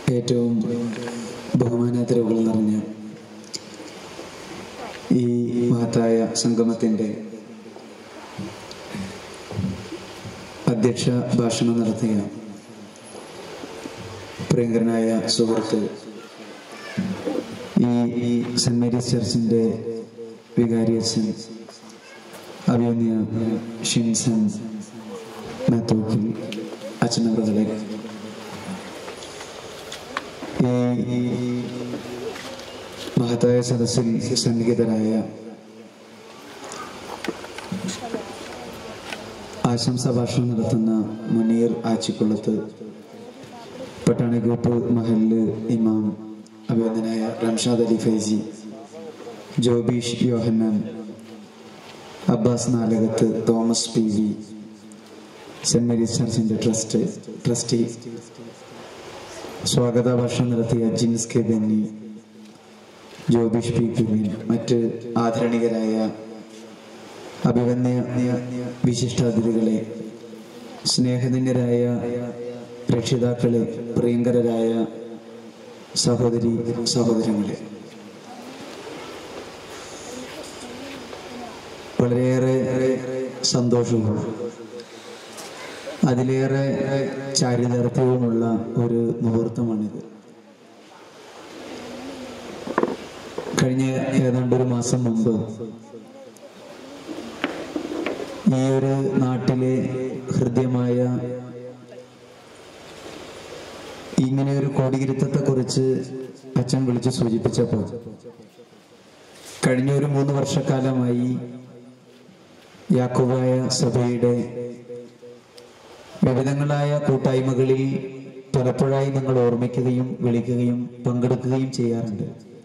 ഏറ്റവും ബഹുമാനാദരവുകൾ നിറഞ്ഞ ഈ മഹത്തായ സംഗമത്തിൻ്റെ അധ്യക്ഷ ഭാഷണം നടത്തിയ പ്രിയങ്കരനായ സുഹൃത്ത് ഈ ഈ സെന്റ് മേരീസ് ചർച്ചിൻ്റെ വികാരിയച്ഛൻ അഭിമന്യ ഷിൻസൺ മാത്തൂക്കിൽ അച്ഛനവറുകളെ ഈ മഹത്തായ സദസ്സിൽ സന്നിഹിതരായ ആശംസാ ഭാഷണം നടത്തുന്ന മുനീർ ആച്ചിക്കുളത്ത് പട്ടാണിക്കോട്ട് മഹല്ല് ഇമാം അഭിനന്ദനായ Ramshad Ali Faizy Jobish Yohannan Abbas Nalakath Thomas P V saint Mary's ചർച്ചിന്റെ ട്രസ്റ്റ് ട്രസ്റ്റി സ്വാഗത ഭാഷണം നടത്തിയ ജിൻസ് കെ ബെന്നി ജോബിഷ് പി കുര്യൻ മറ്റ് ആദരണീയരായ അഭിവന്യ വിശിഷ്ടാതിഥികളെ സ്നേഹധന്യരായ രക്ഷിതാക്കളെ പ്രിയങ്കരരായ സഹോദരി സഹോദരങ്ങളെ വളരെയേറെ സന്തോഷവും അതിലേറെ ചാരിതാർത്ഥ്യവുമുള്ള ഒരു മുഹൂർത്തമാണിത് കഴിഞ്ഞ ഏതാണ്ട് ഒരു മാസം മുമ്പ് ഈ ഒരു നാട്ടിലെ ഹൃദ്യമായ ഇങ്ങനെ ഒരു കോടിയിരുത്തത്തെ കുറിച്ച് അച്ഛൻ വിളിച്ച് സൂചിപ്പിച്ചപ്പോൾ കഴിഞ്ഞ ഒരു മൂന്ന് വർഷക്കാലമായി യാക്കോബായ സഭയുടെ വിവിധങ്ങളായ കൂട്ടായ്മകളിൽ പലപ്പോഴായി നിങ്ങൾ ഓർമ്മിക്കുകയും വിളിക്കുകയും പങ്കെടുക്കുകയും ചെയ്യാറുണ്ട്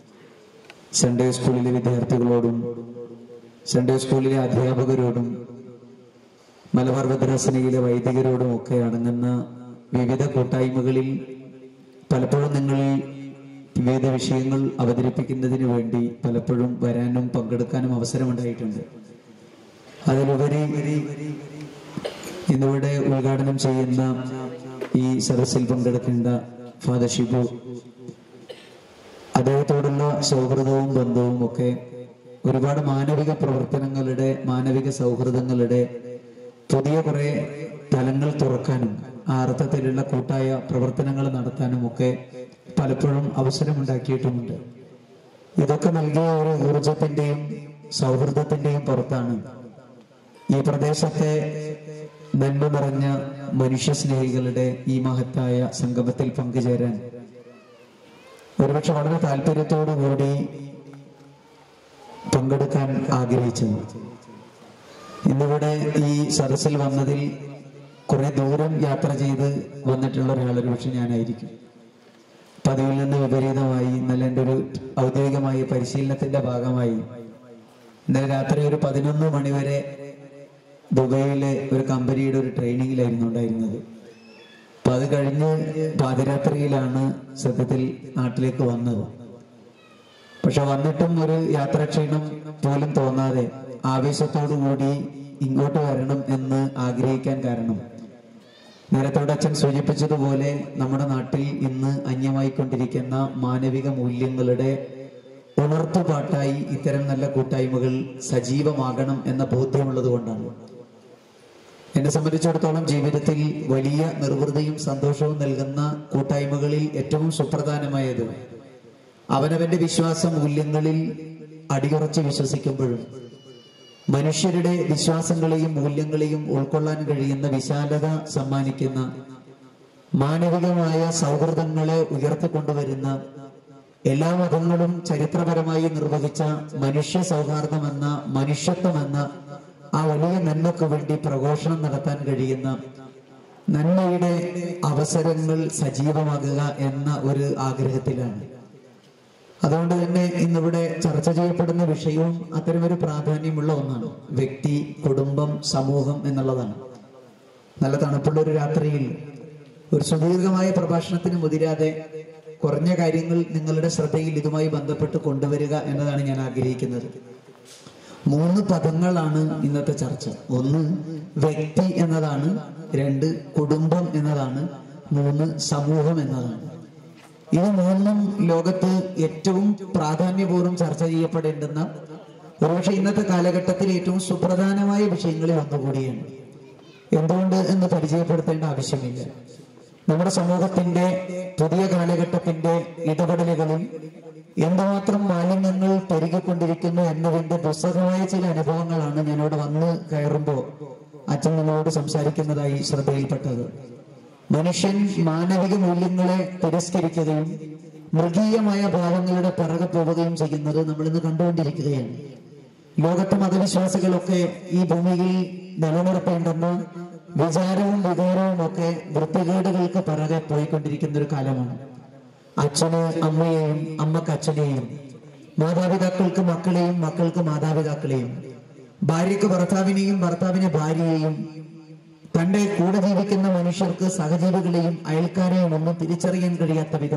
സൺഡേ സ്കൂളിലെ വിദ്യാർത്ഥികളോടും സൺഡേ സ്കൂളിലെ അധ്യാപകരോടും മലബാർ ഭദ്രാസനയിലെ വൈദികരോടും ഒക്കെ അടങ്ങുന്ന വിവിധ കൂട്ടായ്മകളിൽ പലപ്പോഴും നിങ്ങൾ വിവിധ വിഷയങ്ങൾ അവതരിപ്പിക്കുന്നതിന് വേണ്ടി പലപ്പോഴും വരാനും പങ്കെടുക്കാനും അവസരമുണ്ടായിട്ടുണ്ട് അതിലുപരി ഇന്നിവിടെ ഉദ്ഘാടനം ചെയ്യുന്ന ഈ സദസ്സിൽ പങ്കെടുക്കേണ്ട ഫാദർ ഷിബു അദ്ദേഹത്തോടുള്ള സൗഹൃദവും ബന്ധവും ഒക്കെ ഒരുപാട് മാനവിക പ്രവർത്തനങ്ങളുടെ മാനവിക സൗഹൃദങ്ങളുടെ പുതിയ കുറെ തലങ്ങൾ തുറക്കാനും ആ അർത്ഥത്തിലുള്ള കൂട്ടായ പ്രവർത്തനങ്ങൾ നടത്താനും ഒക്കെ പലപ്പോഴും അവസരമുണ്ടാക്കിയിട്ടുമുണ്ട് ഇതൊക്കെ നൽകിയ ഒരു ഊർജത്തിന്റെയും സൗഹൃദത്തിന്റെയും പുറത്താണ് ഈ പ്രദേശത്തെ നന്മ നിറഞ്ഞ മനുഷ്യ സ്നേഹികളുടെ ഈ മഹത്തായ സംഗമത്തിൽ പങ്കുചേരാൻ ഒരുപക്ഷെ വളരെ താല്പര്യത്തോടു കൂടി പങ്കെടുക്കാൻ ആഗ്രഹിച്ചത് ഇന്നിവിടെ ഈ സദസ്സിൽ വന്നതിൽ കുറെ ദൂരം യാത്ര ചെയ്ത് വന്നിട്ടുള്ള ഒരാൾ ഒരുപക്ഷെ ഞാനായിരിക്കും പതിവിൽ നിന്ന് വിപരീതമായി ഇന്നലെ എൻ്റെ ഒരു ഔദ്യോഗികമായ പരിശീലനത്തിന്റെ ഭാഗമായി ഇന്നലെ രാത്രി ഒരു പതിനൊന്ന് മണിവരെ ദുബൈയിലെ ഒരു കമ്പനിയുടെ ഒരു ട്രെയിനിങ്ങിലായിരുന്നു ഉണ്ടായിരുന്നത് അപ്പൊ അത് കഴിഞ്ഞ് പാതിരാത്രിയിലാണ് സത്യത്തിൽ നാട്ടിലേക്ക് വന്നത് പക്ഷെ വന്നിട്ടും ഒരു യാത്രാക്ഷീണം പോലും തോന്നാതെ ആവേശത്തോടു കൂടി ഇങ്ങോട്ട് വരണം എന്ന് ആഗ്രഹിക്കാൻ കാരണം നേരത്തോടെ അച്ഛൻ സൂചിപ്പിച്ചതുപോലെ നമ്മുടെ നാട്ടിൽ ഇന്ന് അന്യമായിക്കൊണ്ടിരിക്കുന്ന മാനവിക മൂല്യങ്ങളുടെ ഉണർത്തുപാട്ടായി ഇത്തരം നല്ല കൂട്ടായ്മകൾ സജീവമാകണം എന്ന ബോധ്യമുള്ളത് കൊണ്ടാണ് എന്നെ സംബന്ധിച്ചിടത്തോളം ജീവിതത്തിൽ വലിയ നിർവൃതിയും സന്തോഷവും നൽകുന്ന കൂട്ടായ്മകളിൽ ഏറ്റവും സുപ്രധാനമായത് അവനവന്റെ വിശ്വാസ മൂല്യങ്ങളിൽ അടിയുറച്ച് വിശ്വസിക്കുമ്പോഴും മനുഷ്യരുടെ വിശ്വാസങ്ങളെയും മൂല്യങ്ങളെയും ഉൾക്കൊള്ളാൻ കഴിയുന്ന വിശാലത സമ്മാനിക്കുന്ന മാനവികമായ സൗഹൃദങ്ങളെ ഉയർത്തിക്കൊണ്ടുവരുന്ന എല്ലാ മതങ്ങളും ചരിത്രപരമായി നിർവഹിച്ച മനുഷ്യ സൗഹാർദ്ദമെന്ന മനുഷ്യത്വമെന്ന ആ വലിയ നന്മക്ക് വേണ്ടി പ്രഘോഷണം നടത്താൻ കഴിയുന്ന നന്മയുടെ അവസരങ്ങൾ സജീവമാകുക എന്ന ഒരു ആഗ്രഹത്തിലാണ് അതുകൊണ്ട് തന്നെ ഇന്നിവിടെ ചർച്ച ചെയ്യപ്പെടുന്ന വിഷയവും അത്തരമൊരു പ്രാധാന്യമുള്ള ഒന്നാണ് വ്യക്തി കുടുംബം സമൂഹം എന്നുള്ളതാണ് നല്ല തണുപ്പുള്ള ഒരു രാത്രിയിൽ ഒരു സുദീർഘമായ പ്രഭാഷണത്തിന് മുതിരാതെ കുറഞ്ഞ കാര്യങ്ങൾ നിങ്ങളുടെ ശ്രദ്ധയിൽ ഇതുമായി ബന്ധപ്പെട്ട് കൊണ്ടുവരിക എന്നതാണ് ഞാൻ ആഗ്രഹിക്കുന്നത് മൂന്ന് പദങ്ങളാണ് ഇന്നത്തെ ചർച്ച ഒന്ന് വ്യക്തി എന്നതാണ് രണ്ട് കുടുംബം എന്നതാണ് മൂന്ന് സമൂഹം എന്നതാണ് ഇത് മൂന്നും ലോകത്ത് ഏറ്റവും പ്രാധാന്യപൂർവ്വം ചർച്ച ചെയ്യപ്പെടേണ്ടുന്ന ഒരുപക്ഷെ ഇന്നത്തെ കാലഘട്ടത്തിൽ ഏറ്റവും സുപ്രധാനമായ വിഷയങ്ങളിൽ ഒന്നുകൂടിയാണ് എന്തുകൊണ്ട് എന്ന് പരിചയപ്പെടുത്തേണ്ട ആവശ്യമില്ല നമ്മുടെ സമൂഹത്തിന്റെ പുതിയ കാലഘട്ടത്തിന്റെ ഇടപെടലുകളിൽ എന്തുമാത്രം മാലിന്യങ്ങൾ പെരുകിക്കൊണ്ടിരിക്കുന്നു എന്നതിന്റെ പുസ്തകമായ ചില അനുഭവങ്ങളാണ് ഞാനിവിടെ വന്ന് കയറുമ്പോൾ അച്ഛൻ നിങ്ങളോട് സംസാരിക്കുന്നതായി ശ്രദ്ധയിൽപ്പെട്ടത് മനുഷ്യൻ മാനവിക മൂല്യങ്ങളെ തിരസ്കരിക്കുകയും മൃഗീയമായ ഭാവങ്ങളുടെ പിറകെ പോവുകയും ചെയ്യുന്നത് നമ്മൾ ഇന്ന് കണ്ടുകൊണ്ടിരിക്കുകയാണ് ലോകത്തെ മതവിശ്വാസികളൊക്കെ ഈ ഭൂമിയിൽ നിലനിർത്തേണ്ടെന്ന വിചാരവും വികാരവും ഒക്കെ വൃത്തികേടുകൾക്ക് പിറകെ പോയിക്കൊണ്ടിരിക്കുന്ന ഒരു കാലമാണ് അച്ഛന് അമ്മയെയും അമ്മക്ക് അച്ഛനെയും മാതാപിതാക്കൾക്ക് മക്കളെയും മക്കൾക്ക് മാതാപിതാക്കളെയും ഭാര്യയ്ക്ക് ഭർത്താവിനെയും ഭർത്താവിന് ഭാര്യയെയും തന്റെ കൂടെ ജീവിക്കുന്ന മനുഷ്യർക്ക് സഹജീവികളെയും അയൽക്കാരെയും ഒന്നും തിരിച്ചറിയാൻ കഴിയാത്ത വിധം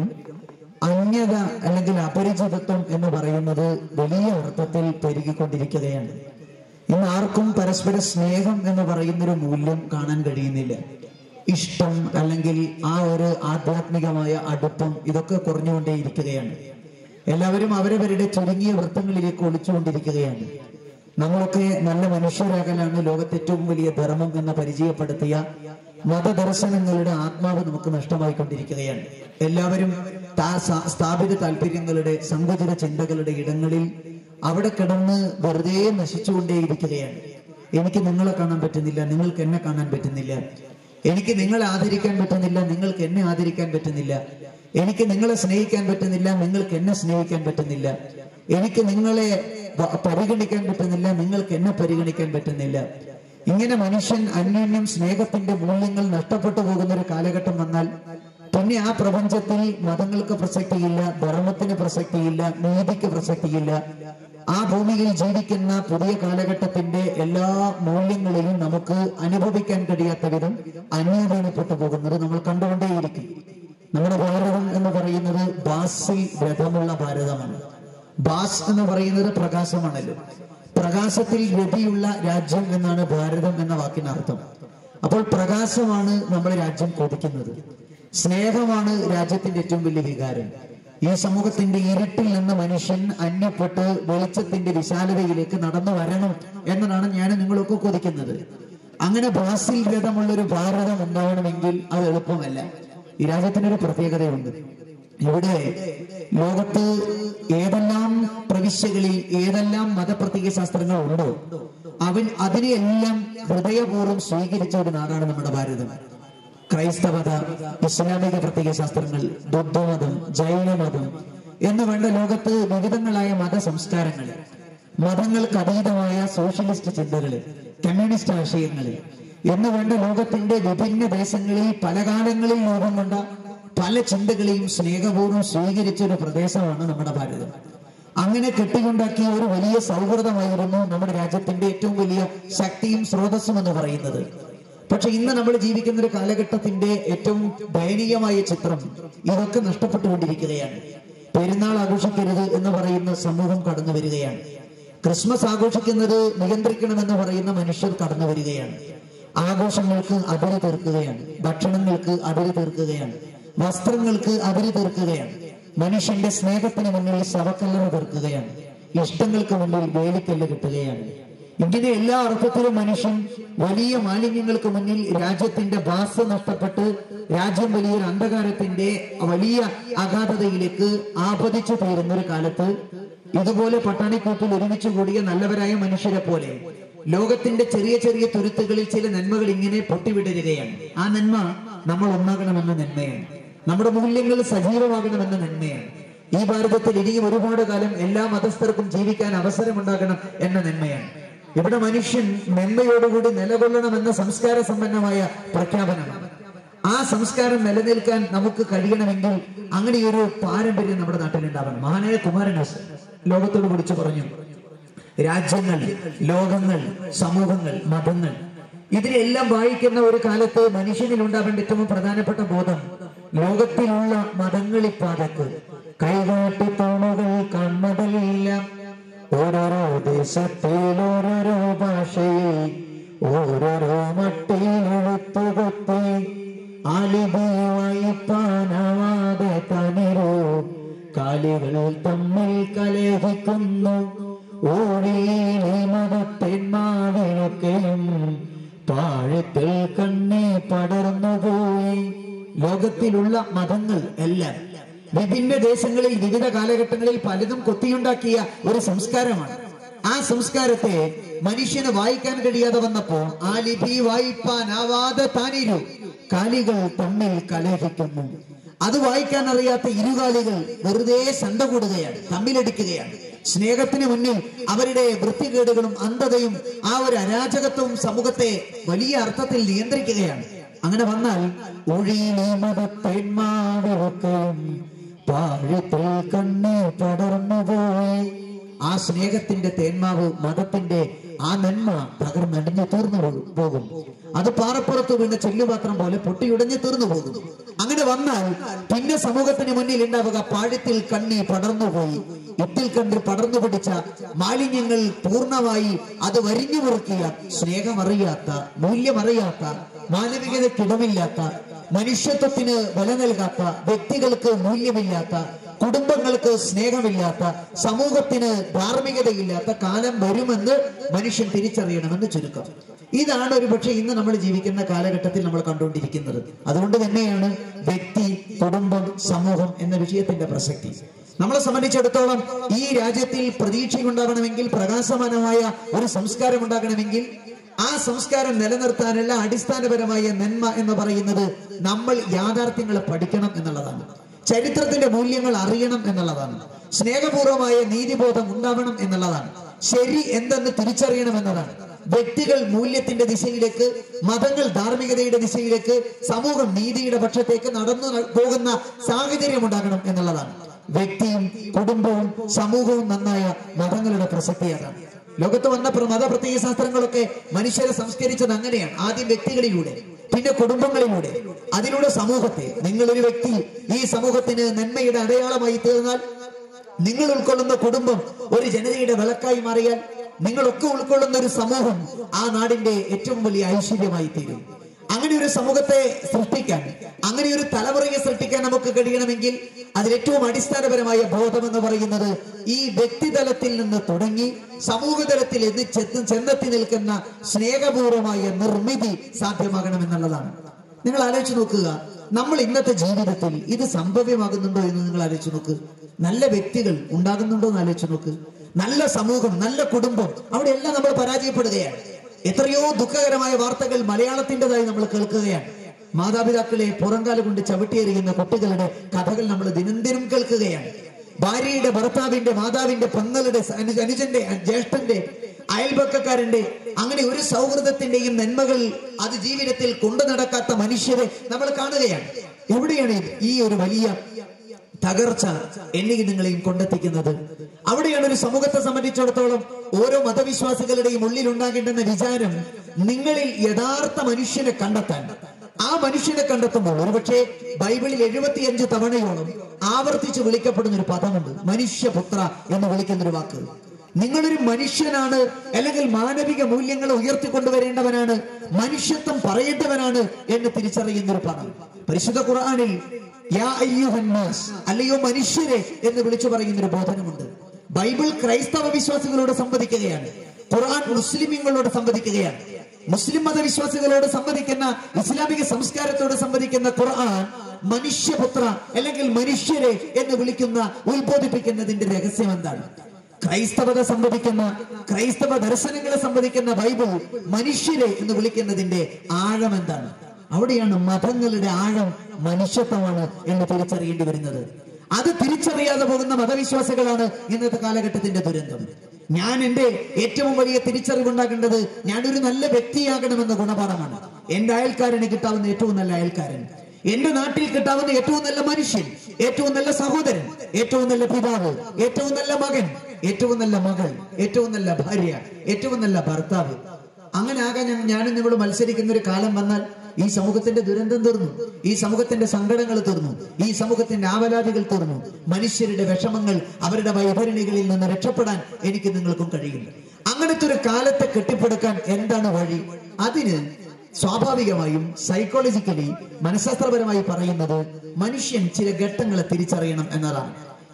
അന്യത അല്ലെങ്കിൽ അപരിചിതത്വം എന്ന് പറയുന്നത് വലിയ അർത്ഥത്തിൽ പെരുകിക്കൊണ്ടിരിക്കുകയാണ് ഇന്ന് ആർക്കും പരസ്പര സ്നേഹം എന്ന് പറയുന്നൊരു മൂല്യം കാണാൻ കഴിയുന്നില്ല ഇഷ്ടം അല്ലെങ്കിൽ ആ ഒരു ആധ്യാത്മികമായ അടുപ്പം ഇതൊക്കെ കുറഞ്ഞുകൊണ്ടേയിരിക്കുകയാണ് എല്ലാവരും അവരവരുടെ ചുരുങ്ങിയ വൃത്തങ്ങളിലേക്ക് ഒളിച്ചുകൊണ്ടിരിക്കുകയാണ് നമ്മളൊക്കെ നല്ല മനുഷ്യരാകലാണ് ലോകത്തെ ഏറ്റവും വലിയ ധർമ്മം എന്ന് പരിചയപ്പെടുത്തിയ മതദർശനങ്ങളുടെ ആത്മാവ് നമുക്ക് നഷ്ടമായിക്കൊണ്ടിരിക്കുകയാണ് എല്ലാവരും താ- സ- സ്ഥാപിത താല്പര്യങ്ങളുടെ സങ്കുചിത ചിന്തകളുടെ ഇടങ്ങളിൽ അവിടെ കിടന്ന് വെറുതെ നശിച്ചുകൊണ്ടേയിരിക്കുകയാണ് എനിക്ക് നിങ്ങളെ കാണാൻ പറ്റുന്നില്ല നിങ്ങൾക്ക് എന്നെ കാണാൻ പറ്റുന്നില്ല എനിക്ക് നിങ്ങളെ ആദരിക്കാൻ പറ്റുന്നില്ല നിങ്ങൾക്ക് എന്നെ ആദരിക്കാൻ പറ്റുന്നില്ല എനിക്ക് നിങ്ങളെ സ്നേഹിക്കാൻ പറ്റുന്നില്ല നിങ്ങൾക്ക് എന്നെ സ്നേഹിക്കാൻ പറ്റുന്നില്ല എനിക്ക് നിങ്ങളെ വ- പരിഗണിക്കാൻ പറ്റുന്നില്ല നിങ്ങൾക്ക് എന്നെ പരിഗണിക്കാൻ പറ്റുന്നില്ല ഇങ്ങനെ മനുഷ്യൻ അന്യോന്യം സ്നേഹത്തിന്റെ മൂല്യങ്ങൾ നഷ്ടപ്പെട്ടു പോകുന്ന ഒരു കാലഘട്ടം വന്നാൽ പിന്നെ ആ പ്രപഞ്ചത്തിൽ മതങ്ങൾക്ക് പ്രസക്തിയില്ല ധർമ്മത്തിന് പ്രസക്തിയില്ല നീതിക്ക് പ്രസക്തിയില്ല ആ ഭൂമിയിൽ ജീവിക്കുന്ന പുതിയ കാലഘട്ടത്തിന്റെ എല്ലാ മൂല്യങ്ങളെയും നമുക്ക് അനുഭവിക്കാൻ കഴിയാത്ത വിധം അന്യതീനപ്പെട്ടു പോകുന്നത് നമ്മൾ കണ്ടുകൊണ്ടേയിരിക്കും നമ്മുടെ ഭാരതം എന്ന് പറയുന്നത് ബാസിൽ രഥമുള്ള ഭാരതമാണ് ബാസ് എന്ന് പറയുന്നത് പ്രകാശമാണല്ലോ പ്രകാശത്തിൽ രതിയുള്ള രാജ്യം എന്നാണ് ഭാരതം എന്ന വാക്കിന് അർത്ഥം അപ്പോൾ പ്രകാശമാണ് നമ്മുടെ രാജ്യം കൊതിക്കുന്നത് സ്നേഹമാണ് രാജ്യത്തിന്റെ ഏറ്റവും വലിയ വികാരം ഈ സമൂഹത്തിന്റെ ഇരുട്ടിൽ നിന്ന് മനുഷ്യൻ അന്യപ്പെട്ട് വെളിച്ചത്തിന്റെ വിശാലതയിലേക്ക് നടന്നു വരണം എന്നതാണ് ഞാൻ നിങ്ങളൊക്കെ കൊതിക്കുന്നത് അങ്ങനെ ബാസിൽ രഥമുള്ള ഒരു ഭാരതം ഉണ്ടാവണമെങ്കിൽ അത് എളുപ്പമല്ല ഈ രാജ്യത്തിനൊരു പ്രത്യേകതയുണ്ട് ഇവിടെ ലോകത്ത് ഏതെല്ലാം പ്രവിശ്യകളിൽ ഏതെല്ലാം മതപ്രത്യയ ശാസ്ത്രങ്ങൾ ഉണ്ടോ അവൻ അതിനെയെല്ലാം ഹൃദയപൂർവ്വം സ്വീകരിച്ച ഒരു നാടാണ് നമ്മുടെ ഭാരതം ക്രൈസ്തവത ഇസ്ലാമിക പ്രത്യയ ശാസ്ത്രങ്ങൾ ബുദ്ധമതം ജൈനമതം എന്ന് വേണ്ട ലോകത്ത് വിവിധങ്ങളായ മത സംസ്കാരങ്ങൾ മതങ്ങൾക്ക് അതീതമായ സോഷ്യലിസ്റ്റ് ചിന്തകള് കമ്മ്യൂണിസ്റ്റ് ആശയങ്ങള് എന്ന് വേണ്ട ലോകത്തിന്റെ വിഭിന്ന ദേശങ്ങളിൽ പല കാലങ്ങളിൽ രൂപം കൊണ്ട പല ചിന്തകളെയും സ്നേഹപൂർവ്വം സ്വീകരിച്ച ഒരു പ്രദേശമാണ് നമ്മുടെ ഭാരതം അങ്ങനെ കെട്ടിക്കൊണ്ടാക്കിയ ഒരു വലിയ സൗഹൃദമായിരുന്നു നമ്മുടെ രാജ്യത്തിന്റെ ഏറ്റവും വലിയ ശക്തിയും സ്രോതസ്സും എന്ന് പറയുന്നത് പക്ഷെ ഇന്ന് നമ്മൾ ജീവിക്കുന്ന ഒരു കാലഘട്ടത്തിന്റെ ഏറ്റവും ദയനീയമായ ചിത്രം ഇതൊക്കെ നഷ്ടപ്പെട്ടുകൊണ്ടിരിക്കുകയാണ് പെരുന്നാൾ ആഘോഷിക്കരുത് എന്ന് പറയുന്ന സമൂഹം കടന്നു വരികയാണ് ക്രിസ്മസ് ആഘോഷിക്കുന്നത് നിയന്ത്രിക്കണമെന്ന് പറയുന്ന മനുഷ്യർ കടന്നു വരികയാണ് ആഘോഷങ്ങൾക്ക് അതിര് തീർക്കുകയാണ് ഭക്ഷണങ്ങൾക്ക് അതിര് തീർക്കുകയാണ് വസ്ത്രങ്ങൾക്ക് അതിര് തീർക്കുകയാണ് മനുഷ്യന്റെ സ്നേഹത്തിന് മുന്നിൽ ശവക്കല്ലറ തീർക്കുകയാണ് ഇഷ്ടങ്ങൾക്ക് മുന്നിൽ വേലിക്കല്ല് കിട്ടുകയാണ് ഇങ്ങനെ എല്ലാ അർത്ഥത്തിലും മനുഷ്യൻ വലിയ മാലിന്യങ്ങൾക്ക് മുന്നിൽ രാജ്യത്തിന്റെ ഭാഷ നഷ്ടപ്പെട്ട് രാജ്യം വലിയൊരു അന്ധകാരത്തിന്റെ വലിയ അഗാധതയിലേക്ക് ആപതിച്ചു തീരുന്ന ഒരു കാലത്ത് ഇതുപോലെ പട്ടാണിക്കൂട്ടിൽ ഒരുമിച്ച് കൂടിയ നല്ലവരായ മനുഷ്യരെ പോലെ ലോകത്തിന്റെ ചെറിയ ചെറിയ തുരുത്തുകളിൽ ചില നന്മകൾ ഇങ്ങനെ പൊട്ടിവിടരുകയാണ് ആ നന്മ നമ്മൾ ഒന്നാകണമെന്ന നന്മയാണ് നമ്മുടെ മൂല്യങ്ങൾ സജീവമാകണമെന്ന നന്മയാണ് ഈ ഭാരതത്തിൽ ഇനിയും ഒരുപാട് കാലം എല്ലാ മതസ്ഥർക്കും ജീവിക്കാൻ അവസരമുണ്ടാകണം എന്ന നന്മയാണ് ഇവിടെ മനുഷ്യൻ നന്മയോടുകൂടി നിലകൊള്ളണമെന്ന സംസ്കാര സമ്പന്നമായ പ്രഖ്യാപനമാണ് ആ സംസ്കാരം നിലനിൽക്കാൻ നമുക്ക് കഴിയണമെങ്കിൽ അങ്ങനെയൊരു പാരമ്പര്യം നമ്മുടെ നാട്ടിലുണ്ടാവണം മഹാനായ കുമാരനാശ് ലോകത്തോട് വിളിച്ചു പറഞ്ഞു രാജ്യങ്ങൾ ലോകങ്ങൾ സമൂഹങ്ങൾ മതങ്ങൾ ഇതിനെല്ലാം വായിക്കുന്ന ഒരു കാലത്ത് മനുഷ്യനിൽ ഉണ്ടാവേണ്ട ഏറ്റവും പ്രധാനപ്പെട്ട ബോധം ലോകത്തിലുള്ള മതങ്ങളിപ്പാതക്ക് കൈകാട്ടി തോണുകൾ കൺമതലില്ല ഓരോരോ ദേശത്തിൽ ഓരോരോ ഭാഷയിൽ ഓരോരോ മട്ടിൽ എഴുത്തുകുത്തി അലിബി വായിപ്പാനാവാതെ തനിരൂ കാലികൾ തമ്മിൽ കലഹിക്കുന്നു ഓടിയിലെ മതത്തെന്മാവിനൊക്കെയും താഴത്തിൽ കണ്ണി പടർന്നുപോയി ലോകത്തിലുള്ള മതങ്ങൾ എല്ലാം വിഭിന്ന ദേശങ്ങളിൽ വിവിധ കാലഘട്ടങ്ങളിൽ പലതും കൊത്തിയുണ്ടാക്കിയ ഒരു സംസ്കാരമാണ് ആ സംസ്കാരത്തെ മനുഷ്യന് വായിക്കാൻ കഴിയാതെ വന്നപ്പോ ആ ലിപി വായിപ്പാനാവാതെ താനിരു കാലികൾ തമ്മിൽ കലഹിക്കുന്നു അത് വായിക്കാൻ അറിയാത്ത ഇരുകാലികൾ വെറുതെ സണ്ട കൂടുകയാണ് തമ്മിലടിക്കുകയാണ് സ്നേഹത്തിന് മുന്നിൽ അവരുടെ വൃത്തികേടുകളും അന്ധതയും ആ ഒരു അരാജകത്വവും സമൂഹത്തെ വലിയ അർത്ഥത്തിൽ നിയന്ത്രിക്കുകയാണ് അങ്ങനെ വന്നാൽ ഒഴിയിലെ മതപ്പെന്മാവിളക്കയും പാഴത്തിൽ കണ്ണി പടർന്നുപോയി ആ സ്നേഹത്തിന്റെ തേന്മാവ് മതത്തിന്റെ ആ നന്മ തകർന്നടിഞ്ഞു തീർന്നു പോകും- പോകും അത് പാറപ്പുറത്ത് വീണ ചെല്ലുപാത്രം പോലെ പൊട്ടിയുടഞ്ഞു തീർന്നു പോകും അങ്ങനെ വന്നാൽ പിന്നെ സമൂഹത്തിന് മുന്നിൽ ഉണ്ടാവുക പാഴത്തിൽ കണ്ണി പടർന്നുപോയി ഇത്തിൽ കണ്ട് പടർന്നു പിടിച്ച മാലിന്യങ്ങൾ പൂർണ്ണമായി അത് വരിഞ്ഞു മുറുക്കിയ സ്നേഹമറിയാത്ത മൂല്യമറിയാത്ത മാനവികതയ്ക്കിടമില്ലാത്ത മനുഷ്യത്വത്തിന് വില നൽകാത്ത വ്യക്തികൾക്ക് മൂല്യമില്ലാത്ത കുടുംബങ്ങൾക്ക് സ്നേഹമില്ലാത്ത സമൂഹത്തിന് ധാർമ്മികതയില്ലാത്ത കാലം വരുമെന്ന് മനുഷ്യൻ തിരിച്ചറിയണമെന്ന് ചുരുക്കം ഇതാണ് ഒരു പക്ഷേ ഇന്ന് നമ്മൾ ജീവിക്കുന്ന കാലഘട്ടത്തിൽ നമ്മൾ കണ്ടുകൊണ്ടിരിക്കുന്നത് അതുകൊണ്ട് തന്നെയാണ് വ്യക്തി കുടുംബം സമൂഹം എന്ന വിഷയത്തിന്റെ പ്രസക്തി നമ്മളെ സംബന്ധിച്ചിടത്തോളം ഈ രാജ്യത്തിൽ പ്രതീക്ഷയുണ്ടാകണമെങ്കിൽ പ്രകാശമാനമായ ഒരു സംസ്കാരം ഉണ്ടാകണമെങ്കിൽ ആ സംസ്കാരം നിലനിർത്താനുള്ള അടിസ്ഥാനപരമായ നന്മ എന്ന് പറയുന്നത് നമ്മൾ യാഥാർത്ഥ്യങ്ങളെ പഠിക്കണം എന്നുള്ളതാണ് ചരിത്രത്തിന്റെ മൂല്യങ്ങൾ അറിയണം എന്നുള്ളതാണ് സ്നേഹപൂർവമായ നീതിബോധം ഉണ്ടാവണം എന്നുള്ളതാണ് ശരി എന്തെന്ന് തിരിച്ചറിയണം എന്നതാണ് വ്യക്തികൾ മൂല്യത്തിന്റെ ദിശയിലേക്ക് മതങ്ങൾ ധാർമ്മികതയുടെ ദിശയിലേക്ക് സമൂഹം നീതിയുടെ പക്ഷത്തേക്ക് നടന്നു ന- പോകുന്ന സാഹചര്യം ഉണ്ടാകണം എന്നുള്ളതാണ് വ്യക്തിയും കുടുംബവും സമൂഹവും നന്നായ മതങ്ങളുടെ പ്രസക്തി അതാണ് ലോകത്ത് വന്നപ്പോൾ മതപ്രത്യയ ശാസ്ത്രങ്ങളൊക്കെ മനുഷ്യരെ സംസ്കരിച്ചത് അങ്ങനെയാണ് ആദ്യം വ്യക്തികളിലൂടെ പിന്നെ കുടുംബങ്ങളിലൂടെ അതിലൂടെ സമൂഹത്തെ നിങ്ങളൊരു വ്യക്തി ഈ സമൂഹത്തിന് നന്മയുടെ അടയാളമായി തീർന്നാൽ നിങ്ങൾ ഉൾക്കൊള്ളുന്ന കുടുംബം ഒരു ജനതയുടെ വിളക്കായി മാറിയാൽ നിങ്ങളൊക്കെ ഉൾക്കൊള്ളുന്ന ഒരു സമൂഹം ആ നാടിന്റെ ഏറ്റവും വലിയ ഐശ്വര്യമായി തീരും അങ്ങനെ ഒരു സമൂഹത്തെ സൃഷ്ടിക്കാൻ അങ്ങനെ ഒരു തലമുറയെ സൃഷ്ടിക്കാൻ നമുക്ക് കഴിയണമെങ്കിൽ അതിലേറ്റവും അടിസ്ഥാനപരമായ ബോധം എന്ന് പറയുന്നത് ഈ വ്യക്തിതലത്തിൽ നിന്ന് തുടങ്ങി സമൂഹതലത്തിൽ എന്ന് ചെന്ന് ചെന്നെത്തി നിൽക്കുന്ന സ്നേഹപൂർവമായ നിർമ്മിതി സാധ്യമാകണമെന്നുള്ളതാണ് നിങ്ങൾ ആലോചിച്ച് നോക്കുക നമ്മൾ ഇന്നത്തെ ജീവിതത്തിൽ ഇത് സംഭവ്യമാകുന്നുണ്ടോ എന്ന് നിങ്ങൾ ആലോചിച്ച് നോക്ക് നല്ല വ്യക്തികൾ ഉണ്ടാകുന്നുണ്ടോ എന്ന് ആലോചിച്ച് നോക്ക് നല്ല സമൂഹം നല്ല കുടുംബം അവിടെ എല്ലാം നമ്മൾ പരാജയപ്പെടുകയാണ് എത്രയോ ദുഃഖകരമായ വാർത്തകൾ മലയാളത്തിൻ്റെതായി നമ്മൾ കേൾക്കുകയാണ് മാതാപിതാക്കളെ പുറങ്കാല കൊണ്ട് ചവിട്ടിയെറിയുന്ന കുട്ടികളുടെ കഥകൾ നമ്മൾ ദിനംദിനം കേൾക്കുകയാണ് ഭാര്യയുടെ ഭർത്താവിന്റെ മാതാവിന്റെ പെങ്ങളുടെ അനു- അനുജന്റെ ജ്യേഷ്ഠന്റെ അയൽപക്കക്കാരന്റെ അങ്ങനെ ഒരു സൗഹൃദത്തിന്റെയും നന്മകൾ അത് ജീവിതത്തിൽ കൊണ്ടു നടക്കാത്ത മനുഷ്യരെ നമ്മൾ കാണുകയാണ് എവിടെയാണ് ഈ ഒരു വലിയ തകർച്ച എന്നെയും നിങ്ങളെയും കൊണ്ടെത്തിക്കുന്നത് അവിടെയാണ് ഒരു സമൂഹത്തെ സംബന്ധിച്ചിടത്തോളം ഓരോ മതവിശ്വാസികളുടെയും ഉള്ളിൽ ഉണ്ടാകേണ്ടുന്ന വിചാരം നിങ്ങളിൽ യഥാർത്ഥ മനുഷ്യനെ കണ്ടെത്താൻ ആ മനുഷ്യനെ കണ്ടെത്തുമ്പോൾ ഒരുപക്ഷെ ബൈബിളിൽ എഴുപത്തിയഞ്ച് തവണയോളം ആവർത്തിച്ച് വിളിക്കപ്പെടുന്ന ഒരു പദമുണ്ട് മനുഷ്യപുത്ര എന്ന് വിളിക്കുന്ന ഒരു വാക്ക് നിങ്ങളൊരു മനുഷ്യനാണ് അല്ലെങ്കിൽ മാനവിക മൂല്യങ്ങൾ ഉയർത്തിക്കൊണ്ടുവരേണ്ടവനാണ് മനുഷ്യത്വം പറയേണ്ടവനാണ് എന്ന് തിരിച്ചറിയുന്ന ഒരു പദം പരിശുദ്ധ ഖുർആനിൽ യാ അയ്യുഹന്നാസ് അല്ലയോ മനുഷ്യരെ എന്ന് വിളിച്ചു പറയുന്ന ഒരു ബോധനമുണ്ട് ബൈബിൾ ക്രൈസ്തവ വിശ്വാസികളോട് സംവദിക്കുകയാണ് ഖുർആൻ മുസ്ലിമീങ്ങളോട് സംവദിക്കുകയാണ് മുസ്ലിം മതവിശ്വാസികളോട് സംവദിക്കുന്ന ഇസ്ലാമിക സംസ്കാരത്തോട് സംവദിക്കുന്ന ഖുർആൻ മനുഷ്യപുത്ര അല്ലെങ്കിൽ മനുഷ്യരെ എന്ന് വിളിക്കുന്ന ഉത്ബോധിപ്പിക്കുന്നതിന്റെ രഹസ്യം എന്താണ് ക്രൈസ്തവത സംവദിക്കുന്ന ക്രൈസ്തവ ദർശനങ്ങളെ സംവദിക്കുന്ന ബൈബിൾ മനുഷ്യരെ എന്ന് വിളിക്കുന്നതിന്റെ ആഴം എന്താണ് അവിടെയാണ് മതങ്ങളുടെ ആഴം മനുഷ്യത്വമാണ് എന്ന് തിരിച്ചറിയേണ്ടി വരുന്നത് അത് തിരിച്ചറിയാതെ പോകുന്ന മതവിശ്വാസികളാണ് ഇന്നത്തെ കാലഘട്ടത്തിന്റെ ദുരന്തം ഞാൻ എന്റെ ഏറ്റവും വലിയ തിരിച്ചറിവുണ്ടാകേണ്ടത് ഞാനൊരു നല്ല വ്യക്തിയാകണമെന്ന ഗുണപാഠമാണ് എന്റെ അയൽക്കാരന് കിട്ടാവുന്ന ഏറ്റവും നല്ല അയൽക്കാരൻ എന്റെ നാട്ടിൽ കിട്ടാവുന്ന ഏറ്റവും നല്ല മനുഷ്യൻ ഏറ്റവും നല്ല സഹോദരൻ ഏറ്റവും നല്ല പിതാവ് ഏറ്റവും നല്ല മകൻ ഏറ്റവും നല്ല മകൾ ഏറ്റവും നല്ല ഭാര്യ ഏറ്റവും നല്ല ഭർത്താവ് അങ്ങനെ ആകാൻ ഞാൻ ഞാനും നിങ്ങൾ മത്സരിക്കുന്ന ഒരു കാലം വന്നാൽ ഈ സമൂഹത്തിന്റെ ദുരന്തം തീർന്നു ഈ സമൂഹത്തിന്റെ സങ്കടങ്ങൾ തീർന്നു ഈ സമൂഹത്തിന്റെ ആവലാതികൾ തീർന്നു മനുഷ്യരുടെ വിഷമങ്ങൾ അവരുടെ വൈഭരണികളിൽ നിന്ന് രക്ഷപ്പെടാൻ എനിക്ക് നിങ്ങൾക്കും കഴിയും അങ്ങനത്തെ ഒരു കാലത്തെ കെട്ടിപ്പടുക്കാൻ എന്താണ് വഴി അതിന് സ്വാഭാവികമായും സൈക്കോളജിക്കലി മനഃശാസ്ത്രപരമായി പറയുന്നത് മനുഷ്യൻ ചില ഘട്ടങ്ങളെ തിരിച്ചറിയണം എന്നതാണ്